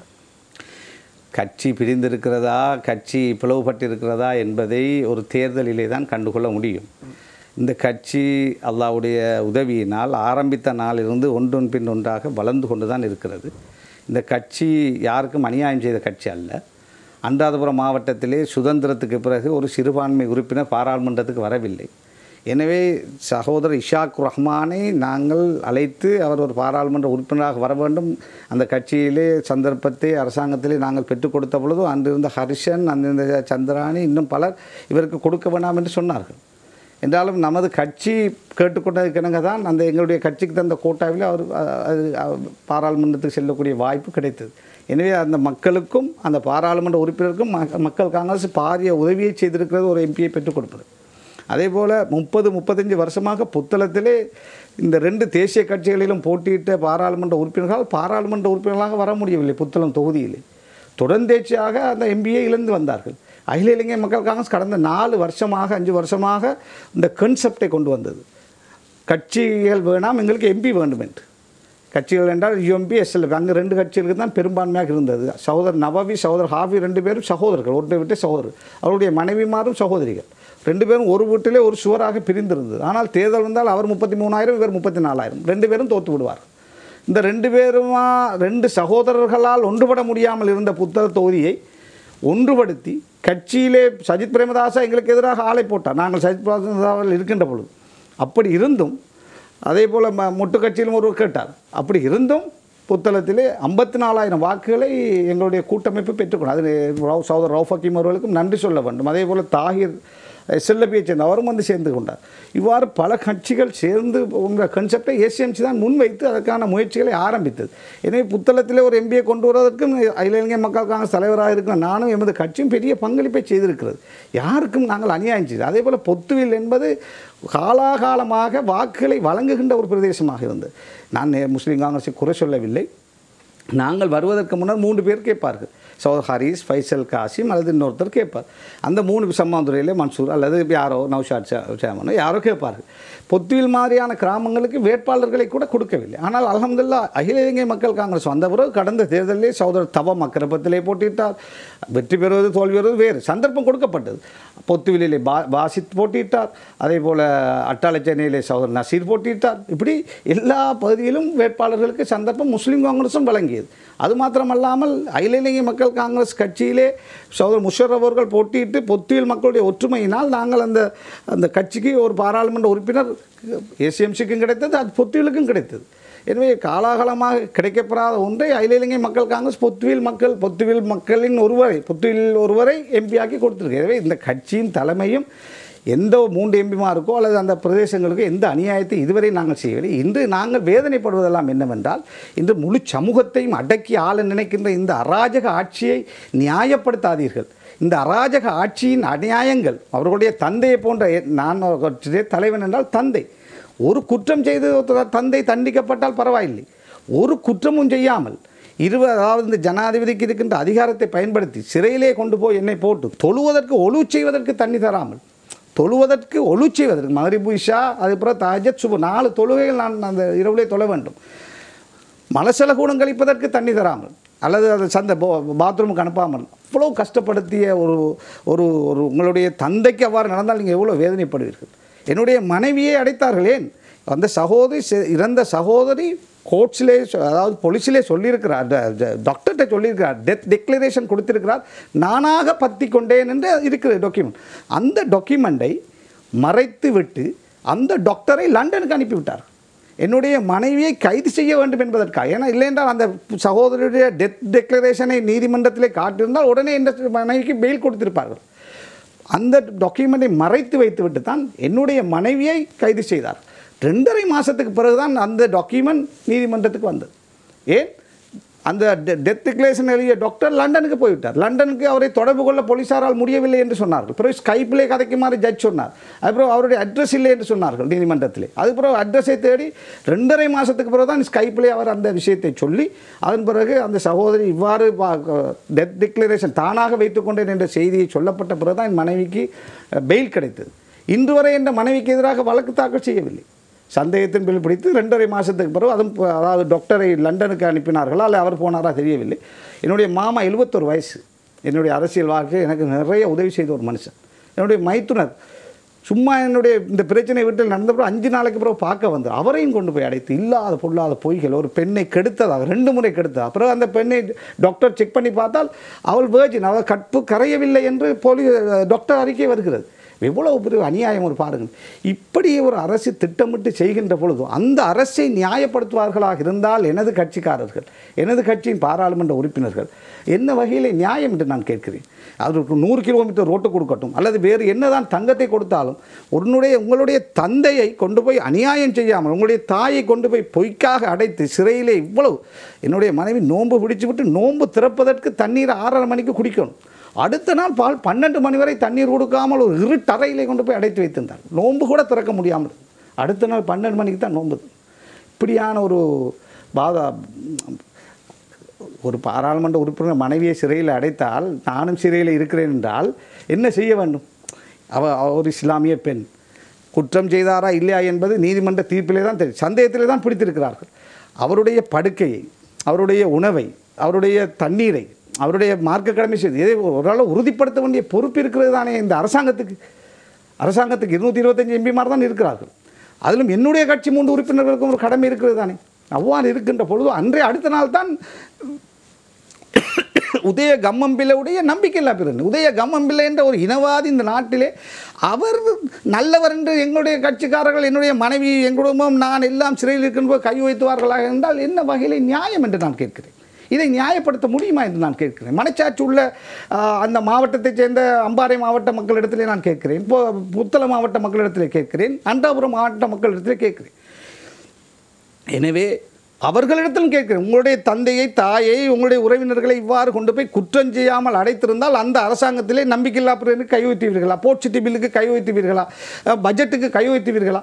கட்சி பிரிந்திருக்கிறதா கட்சி பிளவுபட்டிருக்கிறதா என்பதை ஒரு தேர்தலிலே தான் கண்டுகொள்ள முடியும் இந்த கட்சி அல்லாவுடைய உதவியினால் ஆரம்பித்த நாளிலிருந்து ஒன்றொன் பின் ஒன்றாக வளர்ந்து கொண்டு தான் இருக்கிறது இந்த கட்சி யாருக்கும் அநியாயம் செய்த கட்சி அல்ல அனுராதபுரம் மாவட்டத்திலே சுதந்திரத்துக்கு பிறகு ஒரு சிறுபான்மை உறுப்பினர் பாராளுமன்றத்துக்கு வரவில்லை எனவே சகோதரர் இஷாக் ரஹ்மானை நாங்கள் அழைத்து அவர் ஒரு பாராளுமன்ற உறுப்பினராக வர வேண்டும் அந்த கட்சியிலே சந்தர்ப்பத்தை அரசாங்கத்திலே நாங்கள் பெற்றுக் கொடுத்த பொழுது அன்றிருந்த ஹரிஷன் அன்றிருந்த சந்திராணி இன்னும் பலர் இவருக்கு கொடுக்க வேண்டாம் என்று சொன்னார்கள் என்றாலும் நமது கட்சி கேட்டுக்கொண்டதுக்கிணங்க தான் அந்த எங்களுடைய கட்சிக்கு தந்த கோட்டாவில் அவர் அஹ், அது அஹ், பாராளுமன்றத்துக்கு செல்லக்கூடிய வாய்ப்பு கிடைத்தது எனவே அந்த மக்களுக்கும் அந்த பாராளுமன்ற உறுப்பினருக்கும் ம- மக்கள் காங்கிரஸ் பாரிய உதவியை செய்திருக்கிறது ஒரு எம்பியை பெற்றுக் கொடுப்பது அதே போல் முப்பது முப்பத்தஞ்சு வருஷமாக புத்தளத்திலே இந்த ரெண்டு தேசிய கட்சிகளிலும் போட்டியிட்ட பாராளுமன்ற உறுப்பினர்களால் பாராளுமன்ற உறுப்பினர்களாக வர முடியவில்லை புத்தளம் தொகுதியிலே தொடர்ந்தேர்ச்சியாக அந்த எம்பியை இழந்து வந்தார்கள் அகில இலங்கை மக்கள் காங்கிரஸ் கடந்த நாலு வருஷமாக அஞ்சு வருஷமாக இந்த கன்செப்டை கொண்டு வந்தது கட்சிகள் வேணாம் எங்களுக்கு எம்பி வேண்டும் என்று கட்சிகள் என்றால் யூஎம்பி எஸ்எல்பி அங்கே ரெண்டு கட்சிகளுக்கு தான் பெரும்பான்மையாக இருந்தது சகோதரர் நவவி சகோதரர் ஹாஃபி ரெண்டு பேரும் சகோதரர்கள் ஒன்றை விட்டு சகோதரர் அவருடைய மனைவிமாரும் சகோதரிகள் ரெண்டு பேரும் ஒரு வீட்டிலே ஒரு சுவராக பிரிந்திருந்தது ஆனால் தேர்தல் வந்தால் அவர் முப்பத்தி மூணாயிரம் இவர் முப்பத்தி நாலாயிரம் ரெண்டு பேரும் தோற்று விடுவார் இந்த ரெண்டு பேருமா ரெண்டு சகோதரர்களால் ஒன்றுபட முடியாமல் இருந்த புத்தக தொகுதியை ஒன்றுபடுத்தி கட்சியிலே சஜித் பிரேமதாசா எங்களுக்கு எதிராக ஆளை போட்டார் நாங்கள் சஜித் பிரேமதாசாவில் இருக்கின்ற பொழுது அப்படி இருந்தும் அதே போல் ம மொட்டு கட்சியிலும் ஒருவர் கேட்டார் அப்படி இருந்தும் புத்தளத்திலே ஐம்பத்தி நாலாயிரம் வாக்குகளை எங்களுடைய கூட்டமைப்பு பெற்றுக்கொண்டு அது ரவு சகோதரர் ரவுஃப் ஹக்கீம் அவர்களுக்கும் நன்றி சொல்ல வேண்டும் அதே போல் தாகிர் செல்லபியை சேர்ந்த அவரும் வந்து சேர்ந்து கொண்டார் இவ்வாறு பல கட்சிகள் சேர்ந்து உங்க கன்செப்டை ஏசிஎம்சி தான் முன்வைத்து அதற்கான முயற்சிகளை ஆரம்பித்தது எனவே புத்தளத்திலே ஒரு எம்பியை கொண்டு வருவதற்கும் அகில இலங்கை மக்கள் காங்கிரஸ் தலைவராக இருக்கிற நானும் எமது கட்சியும் பெரிய பங்களிப்பை செய்திருக்கிறது யாருக்கும் நாங்கள் அநியாயம் செய்து அதே போல் பொத்துவில் என்பது காலாகாலமாக வாக்குகளை வழங்குகின்ற ஒரு பிரதேசமாக இருந்தது நான் நே- முஸ்லீம் காங்கிரஸை குறை சொல்லவில்லை நாங்கள் வருவதற்கு முன்னர் மூன்று பேர் கேட்பார்கள் சௌதர் ஹரீஸ் ஃபைசல் காசிம் அல்லது இன்னொருத்தர் கேட்பார் அந்த மூணு சம்மாந்துறையிலே மன்சூர் அல்லது யாரோ நௌஷாத் சே- சேமனோ யாரோ கேட்பார்கள் பொத்துவில் மாதிரியான கிராமங்களுக்கு வேட்பாளர்களை கூட கொடுக்கவில்லை ஆனால் அல்ஹம்துலில்லாஹ் அகில இலங்கை மக்கள் காங்கிரஸ் வந்த பிறகு கடந்த தேர்தலிலே சகோதரர் தவம் அக்கரப்பத்திலே போட்டியிட்டார் வெற்றி பெறுவது தோல்வி பெறுவது வேறு சந்தர்ப்பம் கொடுக்கப்பட்டது பொத்துவிலே பா பாசித் போட்டியிட்டார் அதே போல் அட்டாளச்சேனையிலே சகோதரர் நசீர் போட்டியிட்டார் இப்படி எல்லா பகுதியிலும் வேட்பாளர்களுக்கு சந்தர்ப்பம் முஸ்லீம் காங்கிரஸும் வழங்கியது அது மாத்திரமல்லாமல் அகில இலங்கை மக்கள் காங்கிரஸ் கட்சியிலே சகோதரர் முஷரப் அவர்கள் போட்டியிட்டு பொத்துவில் மக்களுடைய ஒற்றுமையினால் நாங்கள் அந்த அந்த கட்சிக்கு ஒரு பாராளுமன்ற உறுப்பினர் ஏசிஎம்சிக்கும் கிடைத்தது அது பொத்துவிலுக்கும் கிடைத்தது எனவே காலாகாலமாக கிடைக்கப்பெறாத ஒன்றை அகில இலங்கை மக்கள் காங்கிரஸ் பொத்துவில் மக்கள் பொத்துவில் மக்களின் ஒருவரை பொத்துவில் ஒருவரை எம்பியாக்கி கொடுத்துருக்கு எனவே இந்த கட்சியின் தலைமையும் எந்த மூன்று எம்பிமாருக்கோ அல்லது அந்த பிரதேசங்களுக்கோ எந்த அநியாயத்தை இதுவரை நாங்கள் செய்யவில்லை இன்று நாங்கள் வேதனைப்படுவதெல்லாம் என்னவென்றால் இன்று முழு சமூகத்தையும் அடக்கி ஆள நினைக்கின்ற இந்த அராஜக ஆட்சியை நியாயப்படுத்தாதீர்கள் இந்த அராஜக ஆட்சியின் அநியாயங்கள் அவர்களுடைய தந்தையை போன்ற எ- நான் ஒரு தலைவன் என்றால் தந்தை ஒரு குற்றம் செய்து ஒருத்தர் தந்தை தண்டிக்கப்பட்டால் பரவாயில்லை ஒரு குற்றமும் செய்யாமல் இருபது அதாவது இந்த ஜனாதிபதிக்கு இருக்கின்ற அதிகாரத்தை பயன்படுத்தி சிறையிலே கொண்டு போய் என்னை போட்டு தொழுவதற்கு ஒழு செய்வதற்கு தண்ணி தராமல் தொழுவதற்கு ஒழு செய்வதற்கு மகரிபு இஷா அதுக்கப்புறம் தாஜத் சுபு நாலு தொழுகைகள் நான் அந்த இரவுலே தொழ வேண்டும் மலசல கூடம் கழிப்பதற்கு தண்ணி தராமல் அல்லது அது சந்த பாத்ரூமுக்கு அனுப்பாமல் இவ்வளோ கஷ்டப்படுத்திய ஒரு ஒரு ஒரு உங்களுடைய தந்தைக்கு அவ்வாறு நடந்தால் நீங்கள் எவ்வளோ வேதனைப்படுவீர்கள் என்னுடைய மனைவியை அடைத்தார்கள் ஏன் அந்த சகோதரி செ- இறந்த சகோதரி கோர்ட்ஸிலே சொ- அதாவது போலீஸிலே சொல்லியிருக்கிறார் ட- ட- டாக்டர்கிட்ட சொல்லியிருக்கிறார் டெத் டிக்ளரேஷன் கொடுத்திருக்கிறார் நானாக பற்றி கொண்டேன் என்று இருக்கிற டாக்குமெண்ட் அந்த டாக்குமெண்ட்டை மறைத்து விட்டு அந்த டாக்டரை லண்டனுக்கு அனுப்பிவிட்டார் என்னுடைய மனைவியை கைது செய்ய வேண்டும் என்பதற்காக ஏன்னா இல்லையென்றால் அந்த சகோதரருடைய டெத் டெக்ளரேஷனை நீதிமன்றத்திலே காட்டியிருந்தால் உடனே இந்த மனைவிக்கு பெயில் கொடுத்திருப்பார்கள் அந்த டாக்குமெண்ட்டை மறைத்து வைத்துவிட்டு தான் என்னுடைய மனைவியை கைது செய்தார் ரெண்டரை மாதத்துக்கு பிறகுதான் அந்த டாக்குமெண்ட் நீதிமன்றத்துக்கு வந்தது ஏன் அந்த டெத் டிக்ளரேஷன் எழுதிய டாக்டர் லண்டனுக்கு போய்விட்டார் லண்டனுக்கு அவரை தொடர்பு கொள்ள போலீசாரால் முடியவில்லை என்று சொன்னார்கள் பிறகு ஸ்கைப்பிலே கதைக்குமாறு ஜட்ஜ் சொன்னார் அதுக்கப்புறம் அவருடைய அட்ரஸ் இல்லை என்று சொன்னார்கள் நீதிமன்றத்திலே அதுக்கப்புறம் அட்ரஸை தேடி ரெண்டரை மாதத்துக்கு பிறகு தான் ஸ்கைப்பிலே அவர் அந்த விஷயத்தை சொல்லி அதன் பிறகு அந்த சகோதரி இவ்வாறு டெத் டிக்ளரேஷன் தானாக வைத்துக்கொண்டேன் என்ற செய்தியை சொல்லப்பட்ட பிறகு தான் என் மனைவிக்கு பெயில் கிடைத்தது இன்று வரை என்ற மனைவிக்கு எதிராக வழக்கு தாக்கல் செய்யவில்லை சந்தேகத்தின் பேரில் பிடித்து ரெண்டரை மாதத்துக்கு பிறகு அதுவும் ப- அதாவது டாக்டரை லண்டனுக்கு அனுப்பினார்களா இல்லை அவர் போனாரா தெரியவில்லை என்னுடைய மாமா எழுபத்தொரு வயசு என்னுடைய அரசியல் வாழ்க்கை எனக்கு நிறைய உதவி செய்த ஒரு மனுஷன் என்னுடைய மைத்துனர் சும்மா என்னுடைய இந்த பிரச்சனை வீட்டில் நடந்த பிறகு அஞ்சு நாளைக்கு பிறகு பார்க்க வந்து அவரையும் கொண்டு போய் அடைத்து இல்லாத பொல்லாத பொய்கள் ஒரு பெண்ணை கெடுத்ததாக ரெண்டு முறை கெடுத்ததாக பிறகு அந்த பெண்ணை டாக்டர் செக் பண்ணி பார்த்தால் அவள் வேர்ஜின் அவள் கற்பு கரையவில்லை என்று போலீஸ் டாக்டர் அறிக்கை வருகிறது எவ்வளவு பெரிய அநியாயம் ஒரு பாருங்கள் இப்படி ஒரு அரசு திட்டமிட்டு செய்கின்ற பொழுது அந்த அரசை நியாயப்படுத்துவார்களாக இருந்தால் எனது கட்சிக்காரர்கள் எனது கட்சியின் பாராளுமன்ற உறுப்பினர்கள் என்ன வகையில் நியாயம் என்று நான் கேட்கிறேன் அவருக்கு நூறு கிலோமீட்டர் ரோட்டு கொடுக்கட்டும் அல்லது வேறு என்னதான் தங்கத்தை கொடுத்தாலும் உன்னுடைய உங்களுடைய தந்தையை கொண்டு போய் அநியாயம் செய்யாமல் உங்களுடைய தாயை கொண்டு போய் பொய்க்காக அடைத்து சிறையிலே இவ்வளவு என்னுடைய மனைவி நோன்பு பிடிச்சு விட்டு நோன்பு திறப்பதற்கு தண்ணீர் ஆறரை மணிக்கு குடிக்கணும் அடுத்த நாள் பால் பன்னெண்டு மணி வரை தண்ணீர் கொடுக்காமல் ஒரு இருட்டறையிலே கொண்டு போய் அடைத்து வைத்திருந்தார் நோன்பு கூட திறக்க முடியாமல் அடுத்த நாள் பன்னெண்டு மணிக்கு தான் நோன்பு இப்படியான ஒரு பாதா ஒரு பாராளுமன்ற உறுப்பினர் மனைவியை சிறையில் அடைத்தால் நானும் சிறையில் இருக்கிறேன் என்றால் என்ன செய்ய வேண்டும் அவ அவ ஒரு இஸ்லாமிய பெண் குற்றம் செய்தாரா இல்லையா என்பது நீதிமன்ற தீர்ப்பிலே தான் தெரியும் சந்தேகத்திலே தான் பிடித்திருக்கிறார்கள் அவருடைய படுக்கையை அவருடைய உணவை அவருடைய தண்ணீரை அவருடைய மார்க்க கடமை செய்து இதை ஓரளவு உறுதிப்படுத்த வேண்டிய பொறுப்பு இருக்கிறது தானே இந்த அரசாங்கத்துக்கு அரசாங்கத்துக்கு இருநூத்தி இருபத்தஞ்சு எம்பிமார் தான் இருக்கிறார்கள் அதிலும் என்னுடைய கட்சி மூன்று உறுப்பினர்களுக்கும் ஒரு கடமை இருக்கிறது தானே அவ்வாறு இருக்கின்ற பொழுது அன்றே அடுத்த நாள் தான் உதய கம்மம்பிள்ளையுடைய நம்பிக்கையில்லா பிறன் உதய கம்மம்பிள்ளை என்ற ஒரு இனவாதி இந்த நாட்டிலே அவர் நல்லவர் என்று எங்களுடைய கட்சிக்காரர்கள் என்னுடைய மனைவி என் குடும்பம் நான் எல்லாம் சிறையில் இருக்கின்ற கை வைத்துவார்களாக இருந்தால் என்ன வகையில் நியாயம் என்று நான் கேட்கிறேன் இதை நியாயப்படுத்த முடியுமா என்று நான் கேட்கிறேன் மனச்சாட்சி உள்ள ஆஹ், அந்த மாவட்டத்தைச் சேர்ந்த அம்பாறை மாவட்ட மக்களிடத்திலே நான் கேட்கிறேன் இப்போ புத்தள மாவட்ட மக்களிடத்திலே கேட்கிறேன் அண்டாபுரம் மாவட்ட மக்களிடத்திலே கேட்கிறேன் எனவே அவர்களிடத்திலும் கேட்கிறேன் உங்களுடைய தந்தையை தாயை உங்களுடைய உறவினர்களை இவ்வாறு கொண்டு போய் குற்றம் செய்யாமல் அடைத்திருந்தால் அந்த அரசாங்கத்திலே நம்பிக்கையில்லா பிறகு கை வைத்துவீர்களா போட்சிட்டி பில்லுக்கு கை வைத்துவீர்களா அஹ், பட்ஜெட்டுக்கு கை வைத்துவீர்களா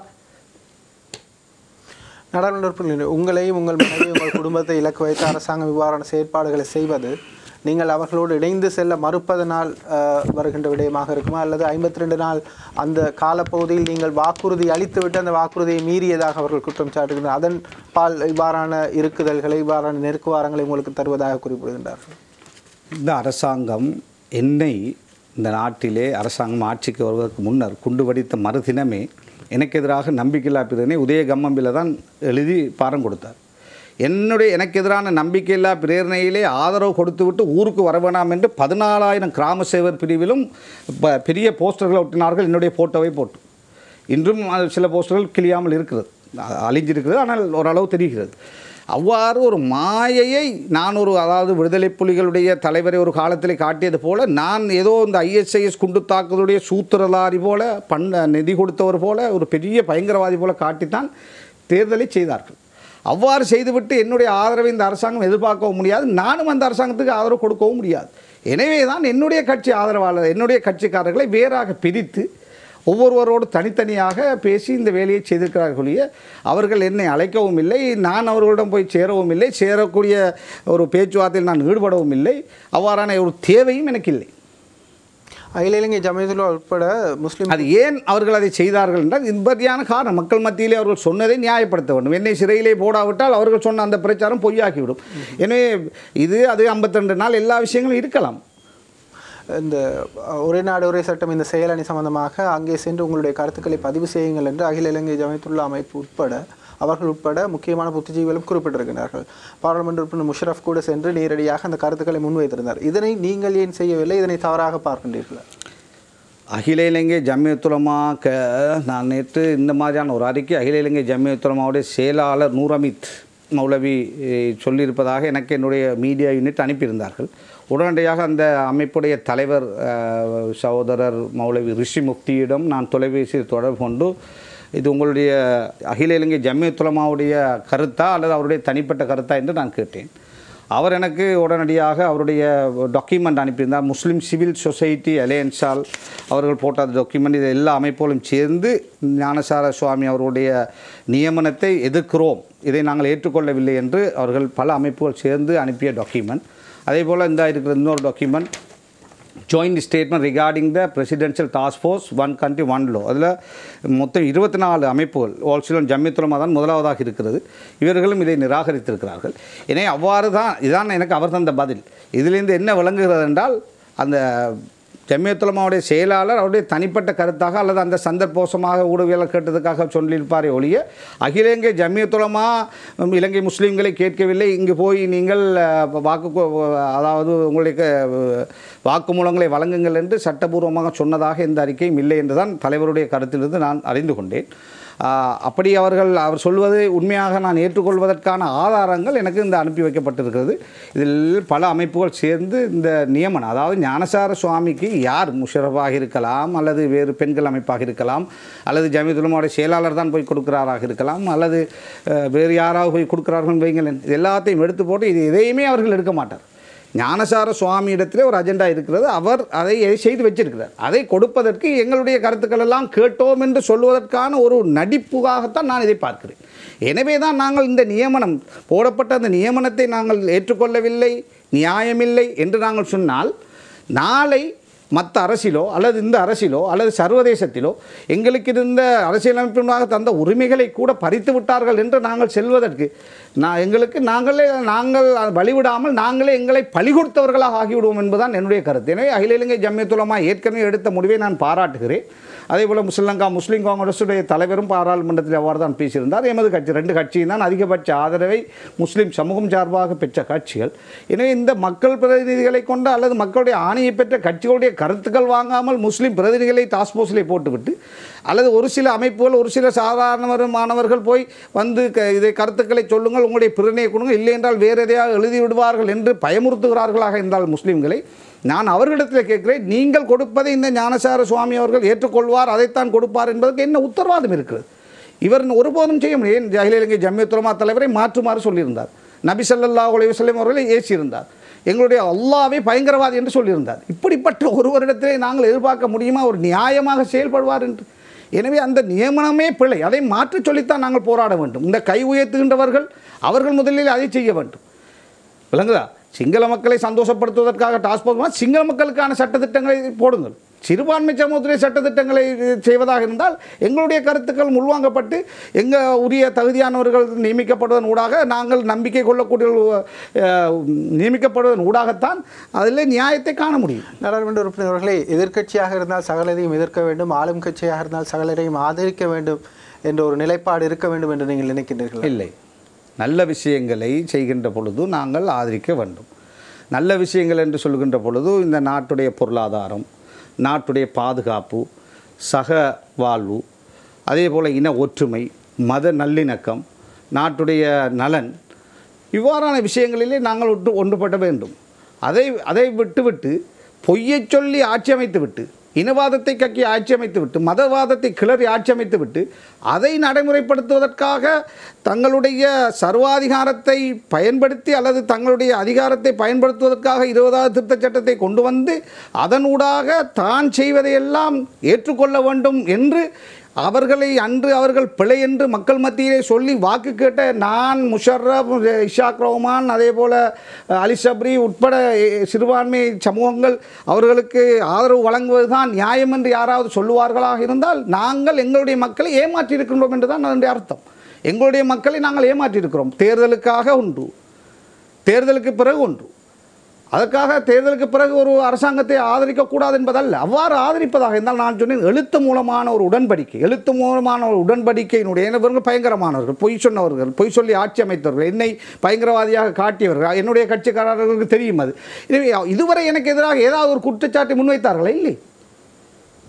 நாடாளுமன்ற உறுப்பினர் உங்களையும் உங்கள் மனைவி உங்கள் குடும்பத்தை இலக்கு வைத்து அரசாங்கம் இவ்வாறான செயற்பாடுகளை செய்வது நீங்கள் அவர்களோடு இணைந்து செல்ல மறுப்பதனால் அஹ், வருகின்ற விடயமாக இருக்குமா அல்லது ஐம்பத்தி ரெண்டு நாள் அந்த காலப்பகுதியில் நீங்கள் வாக்குறுதி அளித்துவிட்டு அந்த வாக்குறுதியை மீறியதாக அவர்கள் குற்றம் சாட்டுகின்றனர் அதன் பால் இவ்வாறான இருக்குதல்களை இவ்வாறான நெருக்குவாரங்களை உங்களுக்கு தருவதாக குறிப்பிடுகின்றார்கள் இந்த அரசாங்கம் என்னை இந்த நாட்டிலே அரசாங்கம் ஆட்சிக்கு வருவதற்கு முன்னர் குண்டு வெடித்த மறுதினமே எனக்கு எதிராக நம்பிக்கையில்லா பிரேரணை உதய கம்மம்பில தான் எழுதி பாரம் கொடுத்தார் என்னுடைய எனக்கு எதிரான நம்பிக்கையில்லா பிரேரணையிலே ஆதரவு கொடுத்துவிட்டு ஊருக்கு வர வேணாம் என்று பதினாலாயிரம் கிராம சேவர் பிரிவிலும் ப- பெரிய போஸ்டர்களை ஒட்டினார்கள் என்னுடைய போட்டோவை போட்டு இன்றும் அது சில போஸ்டர்கள் கிளியாமல் இருக்கிறது அ- அழிஞ்சிருக்கிறது ஆனால் ஓரளவு தெரிகிறது அவ்வாறு ஒரு மாயையை நான் ஒரு அதாவது விடுதலை புலிகளுடைய தலைவரை ஒரு காலத்தில் காட்டியது போல நான் ஏதோ இந்த ஐஎஸ்ஐஎஸ் குண்டு தாக்குதலுடைய சூத்திரதாரி போல பண்ண நிதி கொடுத்தவர் போல ஒரு பெரிய பயங்கரவாதி போல காட்டித்தான் தேர்தலை செய்தார்கள் அவ்வாறு செய்துவிட்டு என்னுடைய ஆதரவை இந்த அரசாங்கம் எதிர்பார்க்கவும் முடியாது நானும் அந்த அரசாங்கத்துக்கு ஆதரவு கொடுக்கவும் முடியாது எனவே தான் என்னுடைய கட்சி ஆதரவாளர் என்னுடைய கட்சிக்காரர்களை வேறாக பிரித்து ஒவ்வொருவரோடு தனித்தனியாக பேசி இந்த வேலையை செய்திருக்கிறார்கள் ஒழிய அவர்கள் என்னை அழைக்கவும் இல்லை நான் அவர்களிடம் போய் சேரவும் இல்லை சேரக்கூடிய ஒரு பேச்சுவார்த்தையில் நான் ஈடுபடவும் இல்லை அவ்வாறான ஒரு தேவையும் எனக்கு இல்லை அகில இலங்கை ஜமியத்துல்லா உட்பட முஸ்லிம் அது ஏன் அவர்கள் அதை செய்தார்கள் என்றால் இப்படியான காரணம் மக்கள் மத்தியிலே அவர்கள் சொன்னதை நியாயப்படுத்த வேண்டும் என்னை சிறையிலே போடாவிட்டால் அவர்கள் சொன்ன அந்த பிரச்சாரம் பொய்யாக்கிவிடும் எனவே இது அது 52 நாள் எல்லா விஷயங்களும் இருக்கலாம் இந்த அஹ், ஒரே நாடு ஒரே சட்டம் இந்த செயலணி சம்பந்தமாக அங்கே சென்று உங்களுடைய கருத்துக்களை பதிவு செய்யுங்கள் என்று அகில இலங்கை ஜமியத்துல்லா அமைப்பு உட்பட அவர்கள் உட்பட முக்கியமான புத்திஜீவிகளும் குறிப்பிட்டிருக்கிறார்கள் பாராளுமன்ற உறுப்பினர் முஷரஃப் கூட சென்று நேரடியாக அந்த கருத்துக்களை முன்வைத்திருந்தார் இதனை நீங்கள் ஏன் செய்யவில்லை இதனை தவறாக பார்க்கின்றீர்களா அகில இலங்கை ஜம்மியத்துலமா க நான் நேற்று இந்த மாதிரியான ஒரு அறிக்கை அகில இலங்கை ஜம்மியத்துலமாவுடைய செயலாளர் நூரமித் மௌலவி eh, சொல்லியிருப்பதாக எனக்கு என்னுடைய மீடியா யூனிட் அனுப்பியிருந்தார்கள் உடனடியாக அந்த அமைப்புடைய தலைவர் அஹ், சகோதரர் மௌலவி ரிஷி முஃப்தியிடம் நான் தொலைபேசியில் தொடர்பு கொண்டு இது உங்களுடைய அகில இலங்கை ஜம்மியத்துலமாவுடைய கருத்தா அல்லது அவருடைய தனிப்பட்ட கருத்தா என்று நான் கேட்டேன் அவர் எனக்கு உடனடியாக அவருடைய டாக்குமெண்ட் அனுப்பியிருந்தார் முஸ்லீம் சிவில் சொசைட்டி அலையன்ஸால் அவர்கள் போட்ட அந்த டாக்குமெண்ட் இது எல்லா அமைப்புகளும் சேர்ந்து ஞானசார சுவாமி அவருடைய நியமனத்தை எதிர்க்கிறோம் இதை நாங்கள் ஏற்றுக்கொள்ளவில்லை என்று அவர்கள் பல அமைப்புகள் சேர்ந்து அனுப்பிய டாக்குமெண்ட் அதே போல் இந்த இருக்கிற இன்னொரு document joint statement regarding the presidential task force one country one law அதில் மொத்தம் இருபத்தி நாலு அமைப்புகள் ஆல்சிலன் ஜம்மித்துலமா தான் முதலாவதாக இருக்கிறது இவர்களும் இதை நிராகரித்திருக்கிறார்கள் எனவே அவ்வாறு தான் இதான் எனக்கு அவர் தந்த பதில் இதிலிருந்து என்ன விளங்குகிறது என்றால் அந்த ஜம்மியத்துலமாவுடைய செயலாளர் அவருடைய தனிப்பட்ட கருத்தாக அல்லது அந்த சந்தர்ப்போசமாக ஊடகவியலை கேட்டதுக்காக சொல்லியிருப்பாரே ஒழிய அகில இலங்கை ஜம்மியத்துலமா உம், இலங்கை முஸ்லீம்களை கேட்கவில்லை இங்கு போய் நீங்கள் அஹ், வாக்கு கொ- அதாவது உங்களுடைய க- வாக்குமூலங்களை வழங்குங்கள் என்று சட்டபூர்வமாக சொன்னதாக எந்த அறிக்கையும் இல்லை என்றுதான் தலைவருடைய கருத்திலிருந்து நான் அறிந்து கொண்டேன் ஆஹ், அப்படி அவர்கள் அவர் சொல்வதை உண்மையாக நான் ஏற்றுக்கொள்வதற்கான ஆதாரங்கள் எனக்கு இந்த அனுப்பி வைக்கப்பட்டிருக்கிறது இதில் பல அமைப்புகள் சேர்ந்து இந்த நியமனம் அதாவது ஞானசார சுவாமிக்கு யார் முஷரஃபாக இருக்கலாம் அல்லது வேறு பெண்கள் அமைப்பாக இருக்கலாம் அல்லது ஜமீதுலமாவுடைய செயலாளர் தான் போய் கொடுக்கிறாராக இருக்கலாம் அல்லது அஹ், வேறு யாராவது போய் கொடுக்கிறார்கள் வைங்களேன் இது எல்லாத்தையும் எடுத்து போட்டு இது எதையுமே அவர்கள் எடுக்க மாட்டார் ஞானசார சுவாமி இடத்திலே ஒரு அஜெண்டா இருக்கிறது அவர் அதை செய்து வச்சிருக்கிறார் அதை கொடுப்பதற்கு எங்களுடைய கருத்துக்கள் எல்லாம் கேட்டோம் என்று சொல்வதற்கான ஒரு நடிப்புக்காகத்தான் நான் இதை பார்க்கிறேன் எனவே தான் நாங்கள் இந்த நியமனம் போடப்பட்ட அந்த நியமனத்தை நாங்கள் ஏற்றுக்கொள்ளவில்லை நியாயமில்லை என்று நாங்கள் சொன்னால் நாளை மற்ற அரசிலோ அல்லது இந்த அரசிலோ அல்லது சர்வதேசத்திலோ எங்களுக்கு இருந்த அரசியலமைப்பினராக தந்த உரிமைகளை கூட பறித்து விட்டார்கள் என்று நாங்கள் செல்வதற்கு நான் எங்களுக்கு நாங்களே நாங்கள் வழிவிடாமல் நாங்களே எங்களை பழி கொடுத்தவர்களாக ஆகிவிடுவோம் என்பதுதான் என்னுடைய கருத்து எனவே அகில இலங்கை ஜம்மியத்துலமா ஏற்கனவே எடுத்த முடிவை நான் பாராட்டுகிறேன் அதே போல் முஸ்லங்கா முஸ்லீம் காங்கிரஸுடைய தலைவரும் பாராளுமன்றத்தில் அவ்வாறு தான் பேசியிருந்தார் எமது கட்சி ரெண்டு கட்சியும் தான் அதிகபட்ச ஆதரவை முஸ்லீம் சமூகம் சார்பாக பெற்ற கட்சிகள் எனவே இந்த மக்கள் பிரதிநிதிகளை கொண்ட அல்லது மக்களுடைய ஆணையை பெற்ற கட்சிகளுடைய கருத்துக்கள் வாங்காமல் முஸ்லீம் பிரதிநிதிகளை டாஸ்க் ஃபோர்ஸிலே போட்டுவிட்டு அல்லது ஒரு சில அமைப்புகள் ஒரு சில சாதாரண மாணவர்கள் போய் வந்து க- இதை கருத்துக்களை சொல்லுங்கள் உங்களுடைய பிரதிநிதியை கொடுங்க இல்லை என்றால் வேறு எதையாக எழுதி விடுவார்கள் என்று பயமுறுத்துகிறார்களாக இருந்தால் முஸ்லீம்களை நான் அவர்களிடத்தில் கேட்கிறேன் நீங்கள் கொடுப்பதை இந்த ஞானசார சுவாமி அவர்கள் ஏற்றுக்கொள்வார் அதைத்தான் கொடுப்பார் என்பதற்கு என்ன உத்தரவாதம் இருக்கிறது இவர் ஒருபோதும் செய்ய முடியும் ஏன் அகில இலங்கை ஜம்மியத்துலமா தலைவரை மாற்றுமாறு சொல்லியிருந்தார் நபி ஸல்லல்லாஹு அலைஹி வஸல்லம் அவர்களை ஏசியிருந்தார் எங்களுடைய அல்லாவே பயங்கரவாதி என்று சொல்லியிருந்தார் இப்படிப்பட்ட ஒருவரிடத்திலே நாங்கள் எதிர்பார்க்க முடியுமா ஒரு நியாயமாக செயல்படுவார் என்று எனவே அந்த நியமனமே பிழை அதை மாற்றிச் சொல்லித்தான் நாங்கள் போராட வேண்டும் இந்த கை உயர்த்துகின்றவர்கள் அவர்கள் முதலில் அதை செய்ய வேண்டும் விளங்குதா சிங்கள மக்களை சந்தோஷப்படுத்துவதற்காக டாஸ்க் போர்ஸ் சிங்கள மக்களுக்கான சட்டத்திட்டங்களை போடுங்கள் சிறுபான்மை சமூகத்திலே சட்டத்திட்டங்களை செய்வதாக இருந்தால் எங்களுடைய கருத்துக்கள் உள்வாங்கப்பட்டு எங்கள் உரிய தகுதியானவர்கள் நியமிக்கப்படுவதன் ஊடாக நாங்கள் நம்பிக்கை கொள்ளக்கூடிய அஹ், நியமிக்கப்படுவதன் ஊடாகத்தான் அதில் நியாயத்தை காண முடியும் நாடாளுமன்ற உறுப்பினர்களே எதிர்க்கட்சியாக இருந்தால் சகலரையும் எதிர்க்க வேண்டும் ஆளும் கட்சியாக இருந்தால் சகலரையும் ஆதரிக்க வேண்டும் என்ற ஒரு நிலைப்பாடு இருக்க வேண்டும் என்று நீங்கள் நினைக்கின்றீர்கள் இல்லை நல்ல விஷயங்களை செய்கின்ற பொழுது நாங்கள் ஆதரிக்க வேண்டும் நல்ல விஷயங்கள் என்று சொல்கின்ற பொழுது இந்த நாட்டுடைய பொருளாதாரம் நாட்டுடைய பாதுகாப்பு சக வாழ்வு அதே போல் இன ஒற்றுமை மத நல்லிணக்கம் நாட்டுடைய நலன் இவ்வாறான விஷயங்களிலே நாங்கள் ஒன்று ஒன்றுபட வேண்டும் அதை அதை விட்டுவிட்டு பொய்யைச் சொல்லி ஆட்சி அமைத்து விட்டு இனவாதத்தை கக்கி ஆட்சி அமைத்து விட்டு மதவாதத்தை கிளறி ஆட்சி அமைத்து விட்டு அதை நடைமுறைப்படுத்துவதற்காக தங்களுடைய சர்வாதிகாரத்தை பயன்படுத்தி அல்லது தங்களுடைய அதிகாரத்தை பயன்படுத்துவதற்காக இருபதாவது திருத்தச் சட்டத்தை கொண்டு வந்து அதனூடாக தான் செய்வதையெல்லாம் ஏற்றுக்கொள்ள வேண்டும் என்று அவர்களை அன்று அவர்கள் பிழை என்று மக்கள் மத்தியிலே சொல்லி வாக்கு கேட்ட நான் முஷர்ரப் இஷாக் ரஹ்மான் அதே போல் அலி சப்ரி உட்பட எ- சிறுபான்மை சமூகங்கள் அவர்களுக்கு ஆதரவு வழங்குவது தான் நியாயம் என்று யாராவது சொல்லுவார்களாக இருந்தால் நாங்கள் எங்களுடைய மக்களை ஏமாற்றி இருக்கின்றோம் என்று தான் அதனுடைய அர்த்தம் எங்களுடைய மக்களை நாங்கள் ஏமாற்றி இருக்கிறோம் தேர்தலுக்காக ஒன்று தேர்தலுக்கு பிறகு ஒன்று அதற்காக தேர்தலுக்கு பிறகு ஒரு அரசாங்கத்தை ஆதரிக்கக்கூடாது என்பதல்ல அவ்வாறு ஆதரிப்பதாக இருந்தால் நான் சொன்னேன் எழுத்து மூலமான ஒரு உடன்படிக்கை எழுத்து மூலமான ஒரு உடன்படிக்கையினுடைய இவர்கள் பயங்கரமானவர்கள் பொய் சொன்னவர்கள் பொய் சொல்லி ஆட்சி அமைத்தவர்கள் என்னை பயங்கரவாதியாக காட்டியவர்கள் என்னுடைய கட்சிக்காரர்களுக்கு தெரியும் அது எனவே இதுவரை எனக்கு எதிராக ஏதாவது ஒரு குற்றச்சாட்டை முன்வைத்தார்களா இல்லை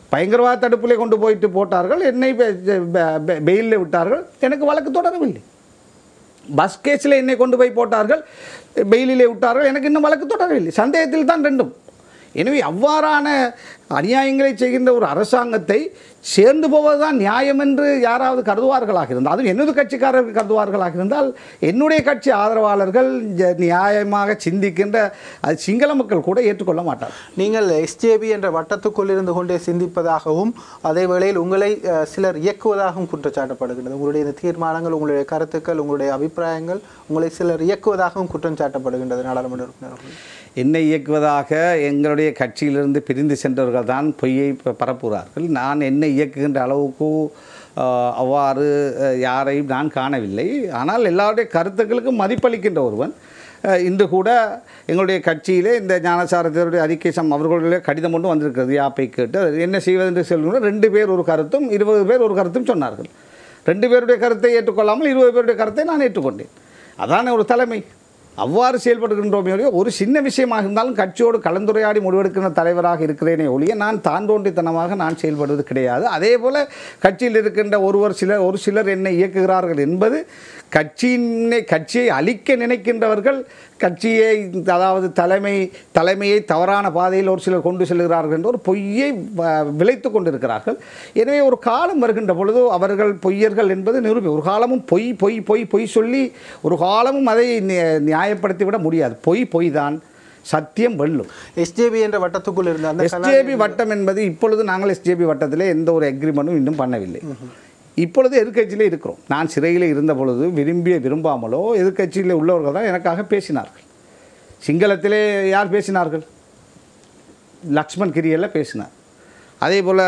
பயங்கரவாத தடுப்பிலே கொண்டு போயிட்டு போட்டார்கள் என்னை பெயிலில் விட்டார்கள் எனக்கு வழக்கு தொடரவில்லை பஸ் கேஸில் என்னை கொண்டு போய் போட்டார்கள் பெயிலிலே விட்டார்கள் எனக்கு இன்னும் வழக்கு தொடரவில்லை சந்தேகத்தில் தான் ரெண்டும் எனவே அவ்வாறான அநியாயங்களை செய்கின்ற ஒரு அரசாங்கத்தை சேர்ந்து போவதுதான் நியாயம் என்று யாராவது கருதுவார்களாக இருந்தால் அதுவும் எனது கட்சிக்காரர்கள் கருதுவார்களாக இருந்தால் என்னுடைய கட்சி ஆதரவாளர்கள் ஜ- நியாயமாக சிந்திக்கின்ற அது சிங்கள மக்கள் கூட ஏற்றுக்கொள்ள மாட்டார்கள் நீங்கள் எஸ்ஜேபி என்ற வட்டத்துக்குள் இருந்து கொண்டே சிந்திப்பதாகவும் அதே வேளையில் உங்களை அஹ், சிலர் இயக்குவதாகவும் குற்றச்சாட்டப்படுகின்றது உங்களுடைய இந்த தீர்மானங்கள் உங்களுடைய கருத்துக்கள் உங்களுடைய அபிப்பிராயங்கள் உங்களை சிலர் இயக்குவதாகவும் குற்றம் சாட்டப்படுகின்றது நாடாளுமன்ற உறுப்பினர்கள் என்னை இயக்குவதாக எங்களுடைய கட்சியிலிருந்து பிரிந்து சென்றவர்கள் தான் பொய்யை ப- பரப்புகிறார்கள் நான் என்னை இயக்குகின்ற அளவுக்கு ஆஹ், அவ்வாறு அஹ், யாரையும் நான் காணவில்லை ஆனால் எல்லாருடைய கருத்துக்களுக்கும் மதிப்பளிக்கின்ற ஒருவன் அஹ், இன்று கூட எங்களுடைய கட்சியிலே இந்த ஞானசாரத்தினுடைய அறிக்கை சம் அவர்களுடைய கடிதம் ஒன்று வந்திருக்கிறது யாப்பை கேட்டு அது என்ன செய்வது என்று சொல்லுங்கள் ரெண்டு பேர் ஒரு கருத்தும் இருபது பேர் ஒரு கருத்தும் சொன்னார்கள் ரெண்டு பேருடைய கருத்தை ஏற்றுக்கொள்ளாமல் இருபது பேருடைய கருத்தை நான் ஏற்றுக்கொண்டேன் அதான ஒரு தலைமை அவ்வாறு செயல்படுகின்றோமே ஒழிய ஒரு சின்ன விஷயமாக இருந்தாலும் கட்சியோடு கலந்துரையாடி முடிவெடுக்கின்ற தலைவராக இருக்கிறேனே ஒழிய நான் தான் தோன்றித்தனமாக நான் செயல்படுவது கிடையாது அதே போல் கட்சியில் இருக்கின்ற ஒருவர் சிலர் ஒரு சிலர் என்னை இயக்குகிறார்கள் என்பது கட்சியினை கட்சியை அழிக்க நினைக்கின்றவர்கள் கட்சியை அதாவது தலைமை தலைமையை தவறான பாதையில் ஒரு சிலர் கொண்டு செல்கிறார்கள் என்ற ஒரு பொய்யை வ- விளைத்து கொண்டிருக்கிறார்கள் எனவே ஒரு காலம் வருகின்ற பொழுது அவர்கள் பொய்யர்கள் என்பது நிரூபி ஒரு காலமும் பொய் பொய் பொய் பொய் சொல்லி ஒரு காலமும் அதை நி- நியாயப்படுத்தி விட முடியாது பொய் பொய் தான் சத்தியம் வெல்லும் எஸ்ஜேபி என்ற வட்டத்துக்குள் இருந்த அந்த எஸ்ஜேபி வட்டம் என்பது இப்பொழுது நாங்கள் எஸ்ஜேபி வட்டத்தில் எந்த ஒரு அக்ரிமெண்ட்டும் இன்னும் பண்ணவில்லை இப்பொழுது எதிர்க்கட்சியில் இருக்கிறோம் நான் சிறையில் இருந்த பொழுது விரும்பிய விரும்பாமலோ எதிர்க்கட்சியில் உள்ளவர்கள் தான் எனக்காக பேசினார்கள் சிங்களத்திலே யார் பேசினார்கள் லக்ஷ்மண் கிரியல்ல பேசினார் அதே போல்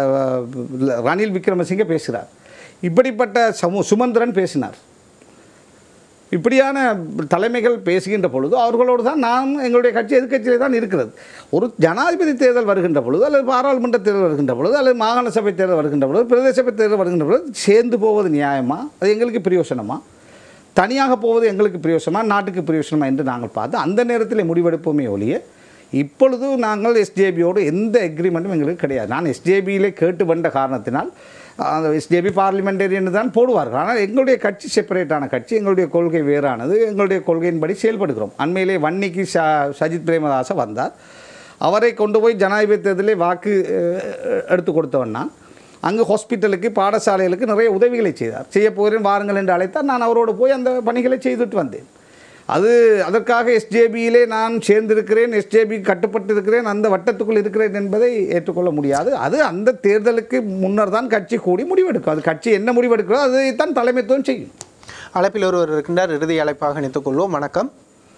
ரணில் விக்ரமசிங்கே பேசுகிறார் இப்படிப்பட்ட சமு சுமந்திரன் பேசினார் இப்படியான தலைமைகள் பேசுகின்ற பொழுது அவர்களோடு தான் நாம் எங்களுடைய கட்சி எதிர்க்கட்சியிலே தான் இருக்கிறது ஒரு ஜனாதிபதி தேர்தல் வருகின்ற பொழுது அல்லது பாராளுமன்ற தேர்தல் வருகின்ற பொழுது அல்லது மாகாண சபை தேர்தல் வருகின்ற பொழுது பிரதேச சபை தேர்தல் வருகின்ற பொழுது சேர்ந்து போவது நியாயமா அது எங்களுக்கு பிரயோசனமா தனியாக போவது எங்களுக்கு பிரயோசனமா நாட்டுக்கு பிரயோசனமா என்று நாங்கள் பார்த்து அந்த நேரத்தில் முடிவெடுப்போமே ஒழிய இப்பொழுது நாங்கள் எஸ்ஜேபியோடு எந்த எக்ரிமெண்ட்டும் எங்களுக்கு கிடையாது நான் எஸ்ஜேபியிலே கேட்டு வந்த காரணத்தினால் அந்த எஸ்ஜேபி பார்லிமெண்டேரியன் தான் போடுவார்கள் ஆனால் எங்களுடைய கட்சி செப்பரேட்டான கட்சி எங்களுடைய கொள்கை வேறானது எங்களுடைய கொள்கையின்படி செயல்படுகிறோம் அண்மையிலே வன்னிக்கு ச சஜித் பிரேமதாச வந்தார் அவரை கொண்டு போய் ஜனாதிபதி தேர்தலிலே வாக்கு அஹ், எடுத்து கொடுத்தவன் நான் அங்கு ஹாஸ்பிட்டலுக்கு பாடசாலைகளுக்கு நிறைய உதவிகளை செய்தார் செய்ய போகிறேன் வாருங்கள் என்று அழைத்தார் நான் அவரோடு போய் அந்த பணிகளை செய்துட்டு வந்தேன் அது அதற்காக எஸ்ஜேபியிலே நான் சேர்ந்திருக்கிறேன் எஸ்ஜேபி கட்டுப்பட்டு இருக்கிறேன் அந்த வட்டத்துக்குள் இருக்கிறேன் என்பதை ஏற்றுக்கொள்ள முடியாது அது அந்த தேர்தலுக்கு முன்னர் தான் கட்சி கூடி முடிவெடுக்கும் அது கட்சி என்ன முடிவெடுக்கிறதோ அதைத்தான் தலைமைத்துவம் செய்யும் அழைப்பில் ஒருவர் இருக்கின்றார் இறுதி அழைப்பாக இணைத்துக் கொள்வோம் வணக்கம்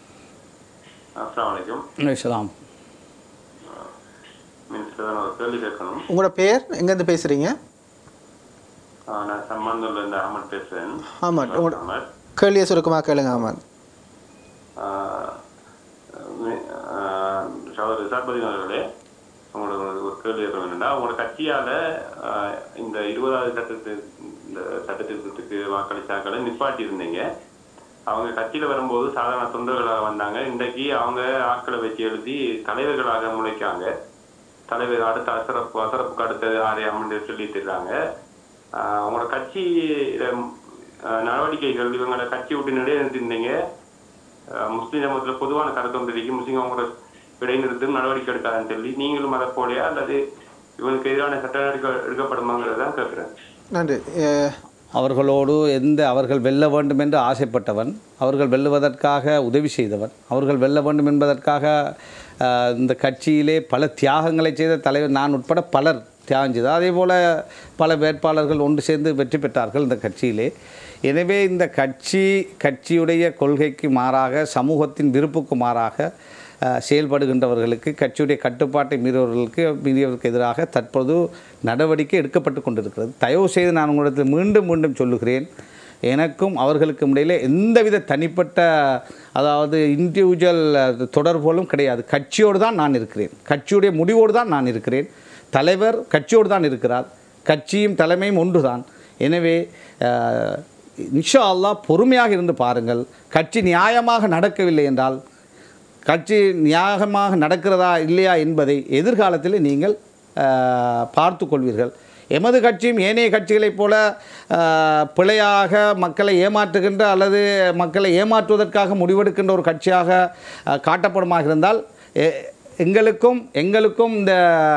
அஸ்ஸலாமு அலைக்கும் இஸ்லாம் மினிஸ்டர் தான் ஒரு கேள்வி கேட்கணும் உங்களோட பெயர் எங்கேருந்து பேசுறீங்க ஆஹ் நான் சம்பந்தூர்ல இருந்து அகமது பேசுறேன் ஆமாம் உங்களோட அகமத் கேள்வியை சுருக்கமாக கேளுங்க ஆமாம் ஆஹ் மி- ஆஹ் சகோதரர் சார்பதி அவர்களே உங்களுக்கு ஒரு- ஒரு கேள்வி இருக்க வேணும்னா உங்களோட கட்சியால ஆஹ் இந்த இருபதாவது சட்டத்து இந்த சட்டத்திருத்தத்துக்கு வாக்களிச்சாக்களை நிப்பாட்டி இருந்தீங்க அவங்க கட்சியில வரும்போது சாதாரண தொண்டர்களாக வந்தாங்க இன்றைக்கு அவங்க ஆட்களை வச்சு எழுதி தலைவர்களாக முளைக்காங்க தலைவர் அடுத்த அசரப்பு அசரப்புக்கு அடுத்தது ஆரியாமன்னு சொல்லிட்டு இருக்காங்க ஆஹ் உங்களோட கட்சி ஆஹ் நடவடிக்கைகள் இவங்கள கட்சி விட்டு நிலைநிறுத்திருந்தீங்க அஹ் முஸ்லிம் சமூகத்துல பொதுவான கருத்து வந்திருக்கு முஸ்லிம் அவங்களோட இடைநிறுத்தும் நடவடிக்கை எடுக்காதுன்னு சொல்லி நீங்களும் அதை போலையா அல்லது இவனுக்கு எதிரான சட்ட நடவடிக்கை எடுக்கப்படுமாங்கிறதான் கேட்கிறேன் நன்றி அஹ், அவர்களோடு எந்த அவர்கள் வெல்ல வேண்டும் என்று ஆசைப்பட்டவன் அவர்கள் வெல்லுவதற்காக உதவி செய்தவன் அவர்கள் வெல்ல வேண்டும் என்பதற்காக ஆஹ், இந்த கட்சியிலே பல தியாகங்களை செய்த தலைவர் நான் உட்பட பலர் தியாகம் செய்தார் அதே போல் பல வேட்பாளர்கள் ஒன்று சேர்ந்து வெற்றி பெற்றார்கள் இந்த கட்சியிலே எனவே இந்த கட்சி கட்சியுடைய கொள்கைக்கு மாறாக சமூகத்தின் விருப்புக்கு மாறாக அஹ், செயல்படுகின்றவர்களுக்கு கட்சியுடைய கட்டுப்பாட்டை மீறுவர்களுக்கு மீறியவர்களுக்கு எதிராக தற்போது நடவடிக்கை எடுக்கப்பட்டு கொண்டிருக்கிறது தயவு செய்து நான் உங்களிடத்தில் மீண்டும் மீண்டும் சொல்லுகிறேன் எனக்கும் அவர்களுக்கும் இடையிலே எந்தவித தனிப்பட்ட அதாவது இண்டிவிஜுவல் தொடர்புகளும் கிடையாது கட்சியோடு தான் நான் இருக்கிறேன் கட்சியுடைய முடிவோடு தான் நான் இருக்கிறேன் தலைவர் கட்சியோடு தான் இருக்கிறார் கட்சியும் தலைமையும் ஒன்றுதான் எனவே அஹ், இன்ஷா அல்லாஹ் பொறுமையாக இருந்து பாருங்கள் கட்சி நியாயமாக நடக்கவில்லை என்றால் கட்சி நியாயமாக நடக்கிறதா இல்லையா என்பதை எதிர்காலத்தில் நீங்கள் அஹ், பார்த்து கொள்வீர்கள் எமது கட்சியும் ஏனைய கட்சிகளைப் போல அஹ், பிழையாக மக்களை ஏமாற்றுகின்ற அல்லது மக்களை ஏமாற்றுவதற்காக முடிவெடுக்கின்ற ஒரு கட்சியாக அஹ், காட்டப்படுமாக இருந்தால் எ- எங்களுக்கும் எங்களுக்கும் இந்த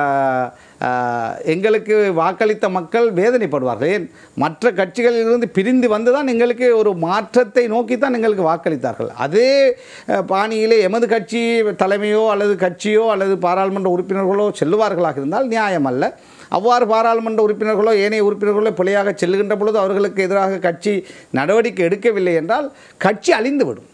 அஹ், எங்களுக்கு வாக்களித்த மக்கள் வேதனைப்படுவார்கள் ஏன் மற்ற கட்சிகளிலிருந்து பிரிந்து வந்து தான் எங்களுக்கு ஒரு மாற்றத்தை நோக்கி தான் எங்களுக்கு வாக்களித்தார்கள் அதே அஹ், பாணியிலே எமது கட்சி தலைமையோ அல்லது கட்சியோ அல்லது பாராளுமன்ற உறுப்பினர்களோ செல்லுவார்களாக இருந்தால் நியாயம் அல்ல அவ்வாறு பாராளுமன்ற உறுப்பினர்களோ ஏனைய உறுப்பினர்களோ பிழையாக செல்லுகின்ற பொழுது அவர்களுக்கு எதிராக கட்சி நடவடிக்கை எடுக்கவில்லை என்றால் கட்சி அழிந்துவிடும்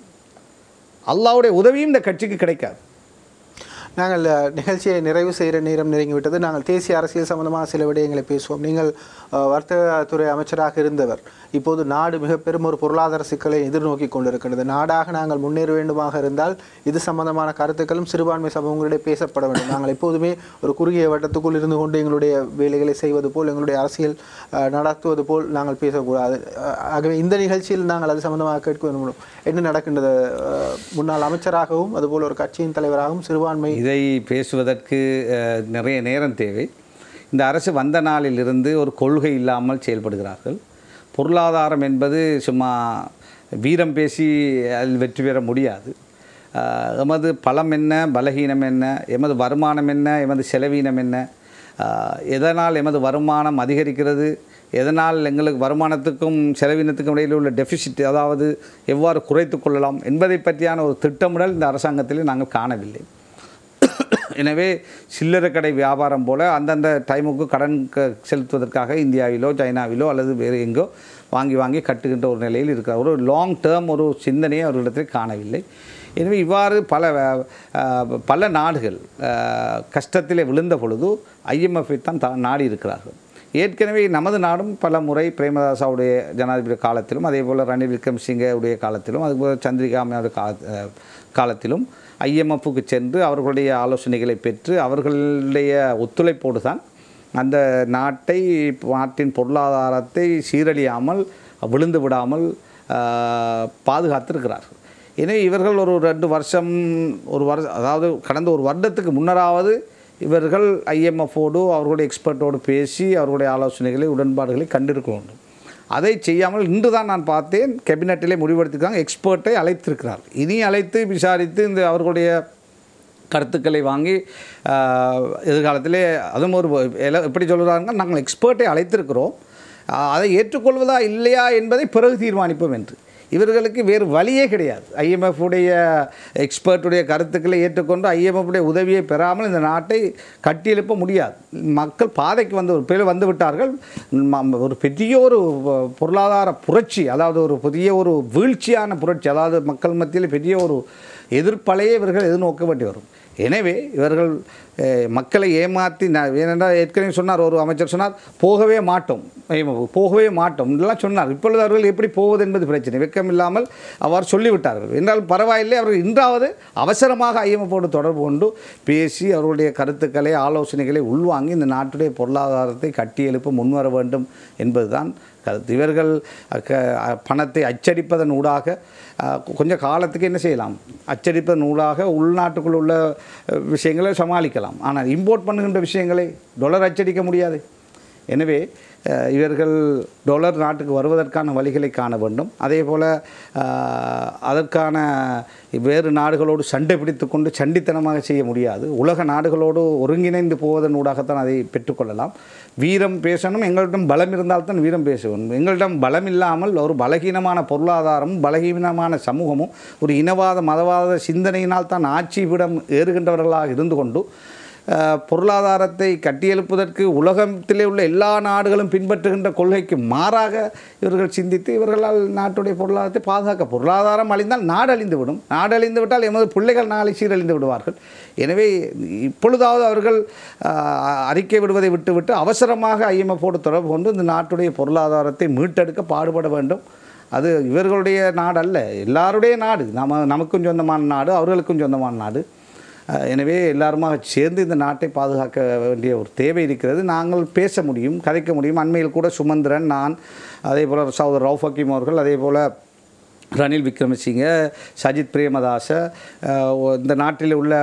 அல்லாவுடைய உதவியும் இந்த கட்சிக்கு கிடைக்காது நாங்கள் அஹ், நிகழ்ச்சியை நிறைவு செய்கிற நேரம் நெருங்கிவிட்டது நாங்கள் தேசிய அரசியல் சம்பந்தமாக சில விடயங்களை பேசுவோம் நீங்கள் அஹ், வர்த்தகத்துறை அமைச்சராக இருந்தவர் இப்போது நாடு மிக பெரும் ஒரு பொருளாதார சிக்கலை எதிர்நோக்கி கொண்டிருக்கிறது நாடாக நாங்கள் முன்னேற வேண்டுமாக இருந்தால் இது சம்பந்தமான கருத்துக்களும் சிறுபான்மை சமூகங்களிடையே பேசப்பட வேண்டும் நாங்கள் எப்போதுமே ஒரு குறுகிய வட்டத்துக்குள் இருந்து கொண்டு எங்களுடைய வேலைகளை செய்வது போல் எங்களுடைய அரசியல் அஹ், நடத்துவது போல் நாங்கள் பேசக்கூடாது அஹ், ஆகவே இந்த நிகழ்ச்சியில் நாங்கள் அது சம்பந்தமாக கேட்க வேண்டும் என்ன நடக்கின்றது அஹ், முன்னாள் அமைச்சராகவும் அதுபோல் ஒரு கட்சியின் தலைவராகவும் சிறுபான்மை இதை பேசுவதற்கு அஹ், நிறைய நேரம் தேவை இந்த அரசு வந்த நாளிலிருந்து ஒரு கொள்கை இல்லாமல் செயல்படுகிறார்கள் பொருளாதாரம் என்பது சும்மா வீரம் பேசி அதில் வெற்றி பெற முடியாது அஹ், எமது பலம் என்ன பலகீனம் என்ன எமது வருமானம் என்ன எமது செலவீனம் என்ன அஹ், எதனால் எமது வருமானம் அதிகரிக்கிறது எதனால் எங்களுக்கு வருமானத்துக்கும் செலவினத்துக்கும் இடையில் உள்ள டெபிசிட் அதாவது எவ்வாறு குறைத்து கொள்ளலாம் என்பதை பற்றியான ஒரு திட்டமிடல் இந்த அரசாங்கத்தில் நாங்கள் காணவில்லை எனவே சில்லறை கடை வியாபாரம் போல அந்தந்த டைமுக்கு கடன் க- செலுத்துவதற்காக இந்தியாவிலோ சைனாவிலோ அல்லது வேறு எங்கோ வாங்கி வாங்கி கட்டுகின்ற ஒரு நிலையில் இருக்கிறார் ஒரு லாங் டேர்ம் ஒரு சிந்தனையை அவர்களிடத்தில் காணவில்லை எனவே இவ்வாறு பல அஹ், அஹ், பல நாடுகள் அஹ், கஷ்டத்திலே விழுந்த பொழுது ஐஎம்எஃப்பை தான் தா நாடி இருக்கிறார்கள் ஏற்கனவே நமது நாடும் பல முறை பிரேமதாசாவுடைய ஜனாதிபதி காலத்திலும் அதே போல் ரணில் விக்ரம்சிங்கே உடைய காலத்திலும் அதுபோல் சந்திரிகா அம்மையாருடைய கால அஹ், காலத்திலும் ஐஎம்எஃப்க்கு சென்று அவர்களுடைய ஆலோசனைகளை பெற்று அவர்களுடைய ஒத்துழைப்போடு தான் அந்த நாட்டை நாட்டின் பொருளாதாரத்தை சீரழியாமல் விழுந்து விடாமல் ஆஹ், பாதுகாத்திருக்கிறார்கள் எனவே இவர்கள் ஒரு ரெண்டு வருஷம் ஒரு வருஷம் அதாவது கடந்த ஒரு வருடத்துக்கு முன்னராவது இவர்கள் ஐஎம்எஃபோடு அவர்களுடைய எக்ஸ்பர்ட்டோடு பேசி அவர்களுடைய ஆலோசனைகளை உடன்பாடுகளை கண்டிருக்க வேண்டும் அதை செய்யாமல் இன்று தான் நான் பார்த்தேன் கேபினட்டிலே முடிவெடுத்திருக்காங்க எக்ஸ்பர்ட்டை அழைத்திருக்கிறார் இனி அழைத்து விசாரித்து இந்த அவர்களுடைய கருத்துக்களை வாங்கி ஆஹ், எதிர்காலத்திலே அதுவும் ஒரு எல- எப்படி சொல்கிறாங்க நாங்கள் எக்ஸ்பர்ட்டை அழைத்திருக்கிறோம் ஆஹ், அதை ஏற்றுக்கொள்வதா இல்லையா என்பதை பிறகு தீர்மானிப்போம் என்று இவர்களுக்கு வேறு வழியே கிடையாது ஐஎம்எஃப் உடைய எக்ஸ்பர்ட்டுடைய கருத்துக்களை ஏற்றுக்கொண்டு IMF உடைய உதவியை பெறாமல் இந்த நாட்டை கட்டியெழுப்ப முடியாது மக்கள் பாதைக்கு வந்து ஒரு பேர் வந்து விட்டார்கள் ம- ஒரு பெரிய ஒரு பொருளாதார புரட்சி அதாவது ஒரு பெரிய ஒரு வீழ்ச்சியான புரட்சி அதாவது மக்கள் மத்தியில் பெரிய ஒரு எதிர்ப்பலையை இவர்கள் எதிர்நோக்க வேண்டி வரும் எனவே இவர்கள் அஹ், மக்களை ஏமாற்றி நான் ஏனென்றால் ஏற்கனவே சொன்னார் ஒரு அமைச்சர் சொன்னார் போகவே மாட்டோம் ஐயம- போகவே மாட்டோம் இதெல்லாம் சொன்னார் இப்பொழுது அவர்கள் எப்படி போவது என்பது பிரச்சனை வெக்கம் இல்லாமல் அவ்வாறு சொல்லிவிட்டார்கள் என்றால் பரவாயில்லை அவர்கள் இன்றாவது அவசரமாக ஐஎம்எஃபோடு தொடர்பு கொண்டு பேசி அவர்களுடைய கருத்துக்களை ஆலோசனைகளை உள்வாங்கி இந்த நாட்டுடைய பொருளாதாரத்தை கட்டியெழுப்ப முன்வர வேண்டும் என்பதுதான் கருத்து இவர்கள் க- பணத்தை அச்சடிப்பதன் ஊடாக அஹ், கொஞ்ச காலத்துக்கு என்ன செய்யலாம் அச்சடிப்பதன் ஊடாக உள்நாட்டுக்குள் உள்ள அஹ், விஷயங்களை சமாளிக்கலாம் ஆனால் இம்போர்ட் பண்ணுகின்ற விஷயங்களை டொலர் அச்சடிக்க முடியாது எனவே அஹ், இவர்கள் டொலர் நாட்டுக்கு வருவதற்கான வழிகளை காண வேண்டும் அதே போல் அதற்கான வேறு நாடுகளோடு சண்டை பிடித்து கொண்டு சண்டித்தனமாக செய்ய முடியாது உலக நாடுகளோடு ஒருங்கிணைந்து போவதன் ஊடாகத்தான் அதை பெற்றுக்கொள்ளலாம் வீரம் பேசணும் எங்களிடம் பலம் இருந்தால்தான் வீரம் பேசணும் எங்களிடம் பலம் இல்லாமல் ஒரு பலகீனமான பொருளாதாரமும் பலகீனமான சமூகமும் ஒரு இனவாத மதவாத சிந்தனையினால் தான் ஆட்சியிடம் ஏறுகின்றவர்களாக இருந்து கொண்டு அஹ், பொருளாதாரத்தை கட்டியெழுப்பதற்கு உலகத்திலே உள்ள எல்லா நாடுகளும் பின்பற்றுகின்ற கொள்கைக்கு மாறாக இவர்கள் சிந்தித்து இவர்களால் நாட்டுடைய பொருளாதாரத்தை பாதுகாக்க பொருளாதாரம் அழிந்தால் நாடு அழிந்து விடும் நாடு அழிந்து விட்டால் எமது பிள்ளைகள் நாளை சீரழிந்து விடுவார்கள் எனவே இப்பொழுதாவது அவர்கள் அஹ், அறிக்கை விடுவதை விட்டுவிட்டு அவசரமாக ஐஎம்எஃபோடு தொடர்பு கொண்டு இந்த நாட்டுடைய பொருளாதாரத்தை மீட்டெடுக்க பாடுபட வேண்டும் அது இவர்களுடைய நாடு அல்ல எல்லாருடைய நாடு நம்ம நமக்கும் சொந்தமான நாடு அவர்களுக்கும் சொந்தமான நாடு அஹ் எனவே எல்லாருமாக சேர்ந்து இந்த நாட்டை பாதுகாக்க வேண்டிய ஒரு தேவை இருக்கிறது நாங்கள் பேச முடியும் கதைக்க முடியும் அண்மையில் கூட சுமந்திரன் நான் அதே போல் சகோதரர் ரவுஃப் ஹக்கீம் அவர்கள் அதே போல் ரணில் விக்ரமசிங்க சஜித் பிரேமதாச அஹ், இந்த நாட்டில் உள்ள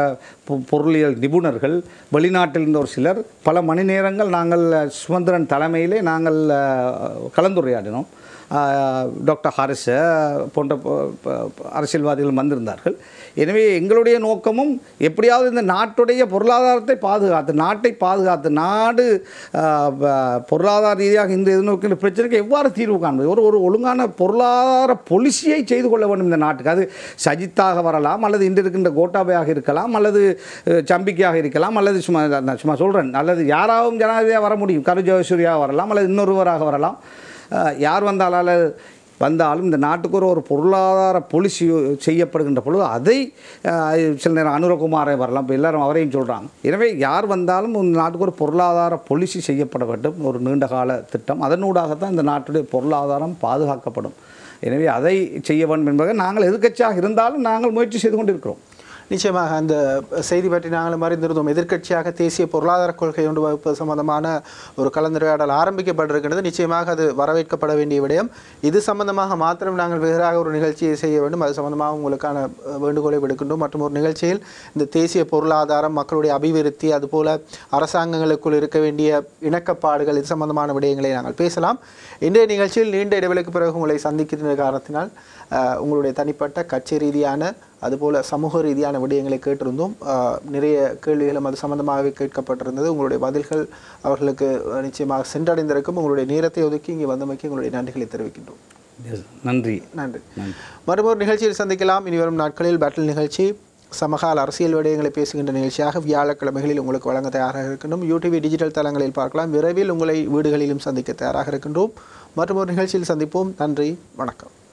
பொ- பொருளியல் நிபுணர்கள் வெளிநாட்டில் இருந்த ஒரு சிலர் பல மணி நேரங்கள் நாங்கள் அஹ், சுமந்திரன் தலைமையிலே நாங்கள் அஹ், கலந்துரையாடினோம் அஹ், டாக்டர் ஹாரிஸ் அஹ், போன்ற ப- ப- அரசியல்வாதிகள் வந்திருந்தார்கள் எனவே எங்களுடைய நோக்கமும் எப்படியாவது இந்த நாட்டுடைய பொருளாதாரத்தை பாதுகாத்து நாட்டை பாதுகாத்து நாடு அஹ், ப- பொருளாதார ரீதியாக இந்த எதிர்நோக்கிற பிரச்சனைக்கு எவ்வாறு தீர்வு காண்பது ஒரு ஒரு ஒழுங்கான பொருளாதார பொலிசியை செய்து கொள்ள வேண்டும் இந்த நாட்டுக்கு அது சஜித்தாக வரலாம் அல்லது இன்று இருக்கின்ற கோட்டாபையாக இருக்கலாம் அல்லது அஹ், சம்பிக்கையாக இருக்கலாம் அல்லது சும்மா நான் சும்மா சொல்கிறேன் அல்லது யாராகவும் ஜனாதிபதியாக வர முடியும் கரு ஜெயசூரியாக வரலாம் அல்லது இன்னொருவராக வரலாம் அஹ், யார் வந்தாலும் வந்தாலும் இந்த நாட்டுக்கு ஒரு ஒரு பொருளாதார பொலிசி செய்யப்படுகின்ற பொழுது அதை அஹ், சில நேரம் அனுரகுமாரை வரலாம் இப்போ எல்லாரும் அவரையும் சொல்கிறாங்க எனவே யார் வந்தாலும் இந்த நாட்டுக்கு ஒரு பொருளாதார பொலிசி செய்யப்பட வேண்டும் ஒரு நீண்ட கால திட்டம் அதனூடாகத்தான் இந்த நாட்டுடைய பொருளாதாரம் பாதுகாக்கப்படும் எனவே அதை செய்ய வேண்டும் என்பதை நாங்கள் எதிர்க்கட்சியாக இருந்தாலும் நாங்கள் முயற்சி செய்து கொண்டிருக்கிறோம் நிச்சயமாக அந்த செய்தி பற்றி நாங்களும் அறிந்திருந்தோம் எதிர்க்கட்சியாக தேசிய பொருளாதார கொள்கை ஒன்று வகுப்பது சம்பந்தமான ஒரு கலந்துரையாடல் ஆரம்பிக்கப்பட்டிருக்கிறது நிச்சயமாக அது வரவேற்கப்பட வேண்டிய விடயம் இது சம்பந்தமாக மாத்திரம் நாங்கள் வேறாக ஒரு நிகழ்ச்சியை செய்ய வேண்டும் அது சம்பந்தமாக உங்களுக்கான அஹ், வேண்டுகோளை விடுக்கின்றோம் மற்றும் ஒரு நிகழ்ச்சியில் இந்த தேசிய பொருளாதாரம் மக்களுடைய அபிவிருத்தி அதுபோல அரசாங்கங்களுக்குள் இருக்க வேண்டிய இணக்கப்பாடுகள் இது சம்பந்தமான விடயங்களை நாங்கள் பேசலாம் இன்றைய நிகழ்ச்சியில் நீண்ட இடைவெளிக்கு பிறகு உங்களை சந்திக்கின்ற காரணத்தினால் அஹ், உங்களுடைய தனிப்பட்ட கட்சி ரீதியான அதுபோல சமூக ரீதியான விடயங்களை கேட்டிருந்தோம் அஹ், நிறைய கேள்விகளும் அது சம்பந்தமாகவே கேட்கப்பட்டிருந்தது உங்களுடைய பதில்கள் அவர்களுக்கு அஹ், நிச்சயமாக சென்றடைந்திருக்கும் உங்களுடைய நேரத்தை ஒதுக்கி இங்கே வந்தமைக்கு உங்களுடைய நன்றிகளை தெரிவிக்கின்றோம் Yes, நன்றி நன்றி மறுபொரு நிகழ்ச்சியில் சந்திக்கலாம் இனி வரும் நாட்களில் பேட்டில் நிகழ்ச்சி சமகால அரசியல் விடயங்களை பேசுகின்ற நிகழ்ச்சியாக வியாழக்கிழமைகளில் உங்களுக்கு வழங்க தயாராக இருக்கின்றோம் யூடிவி டிஜிட்டல் தளங்களில் பார்க்கலாம் விரைவில் உங்களை வீடுகளிலும் சந்திக்க தயாராக இருக்கின்றோம் மற்றும் ஒரு நிகழ்ச்சியில் சந்திப்போம் நன்றி வணக்கம்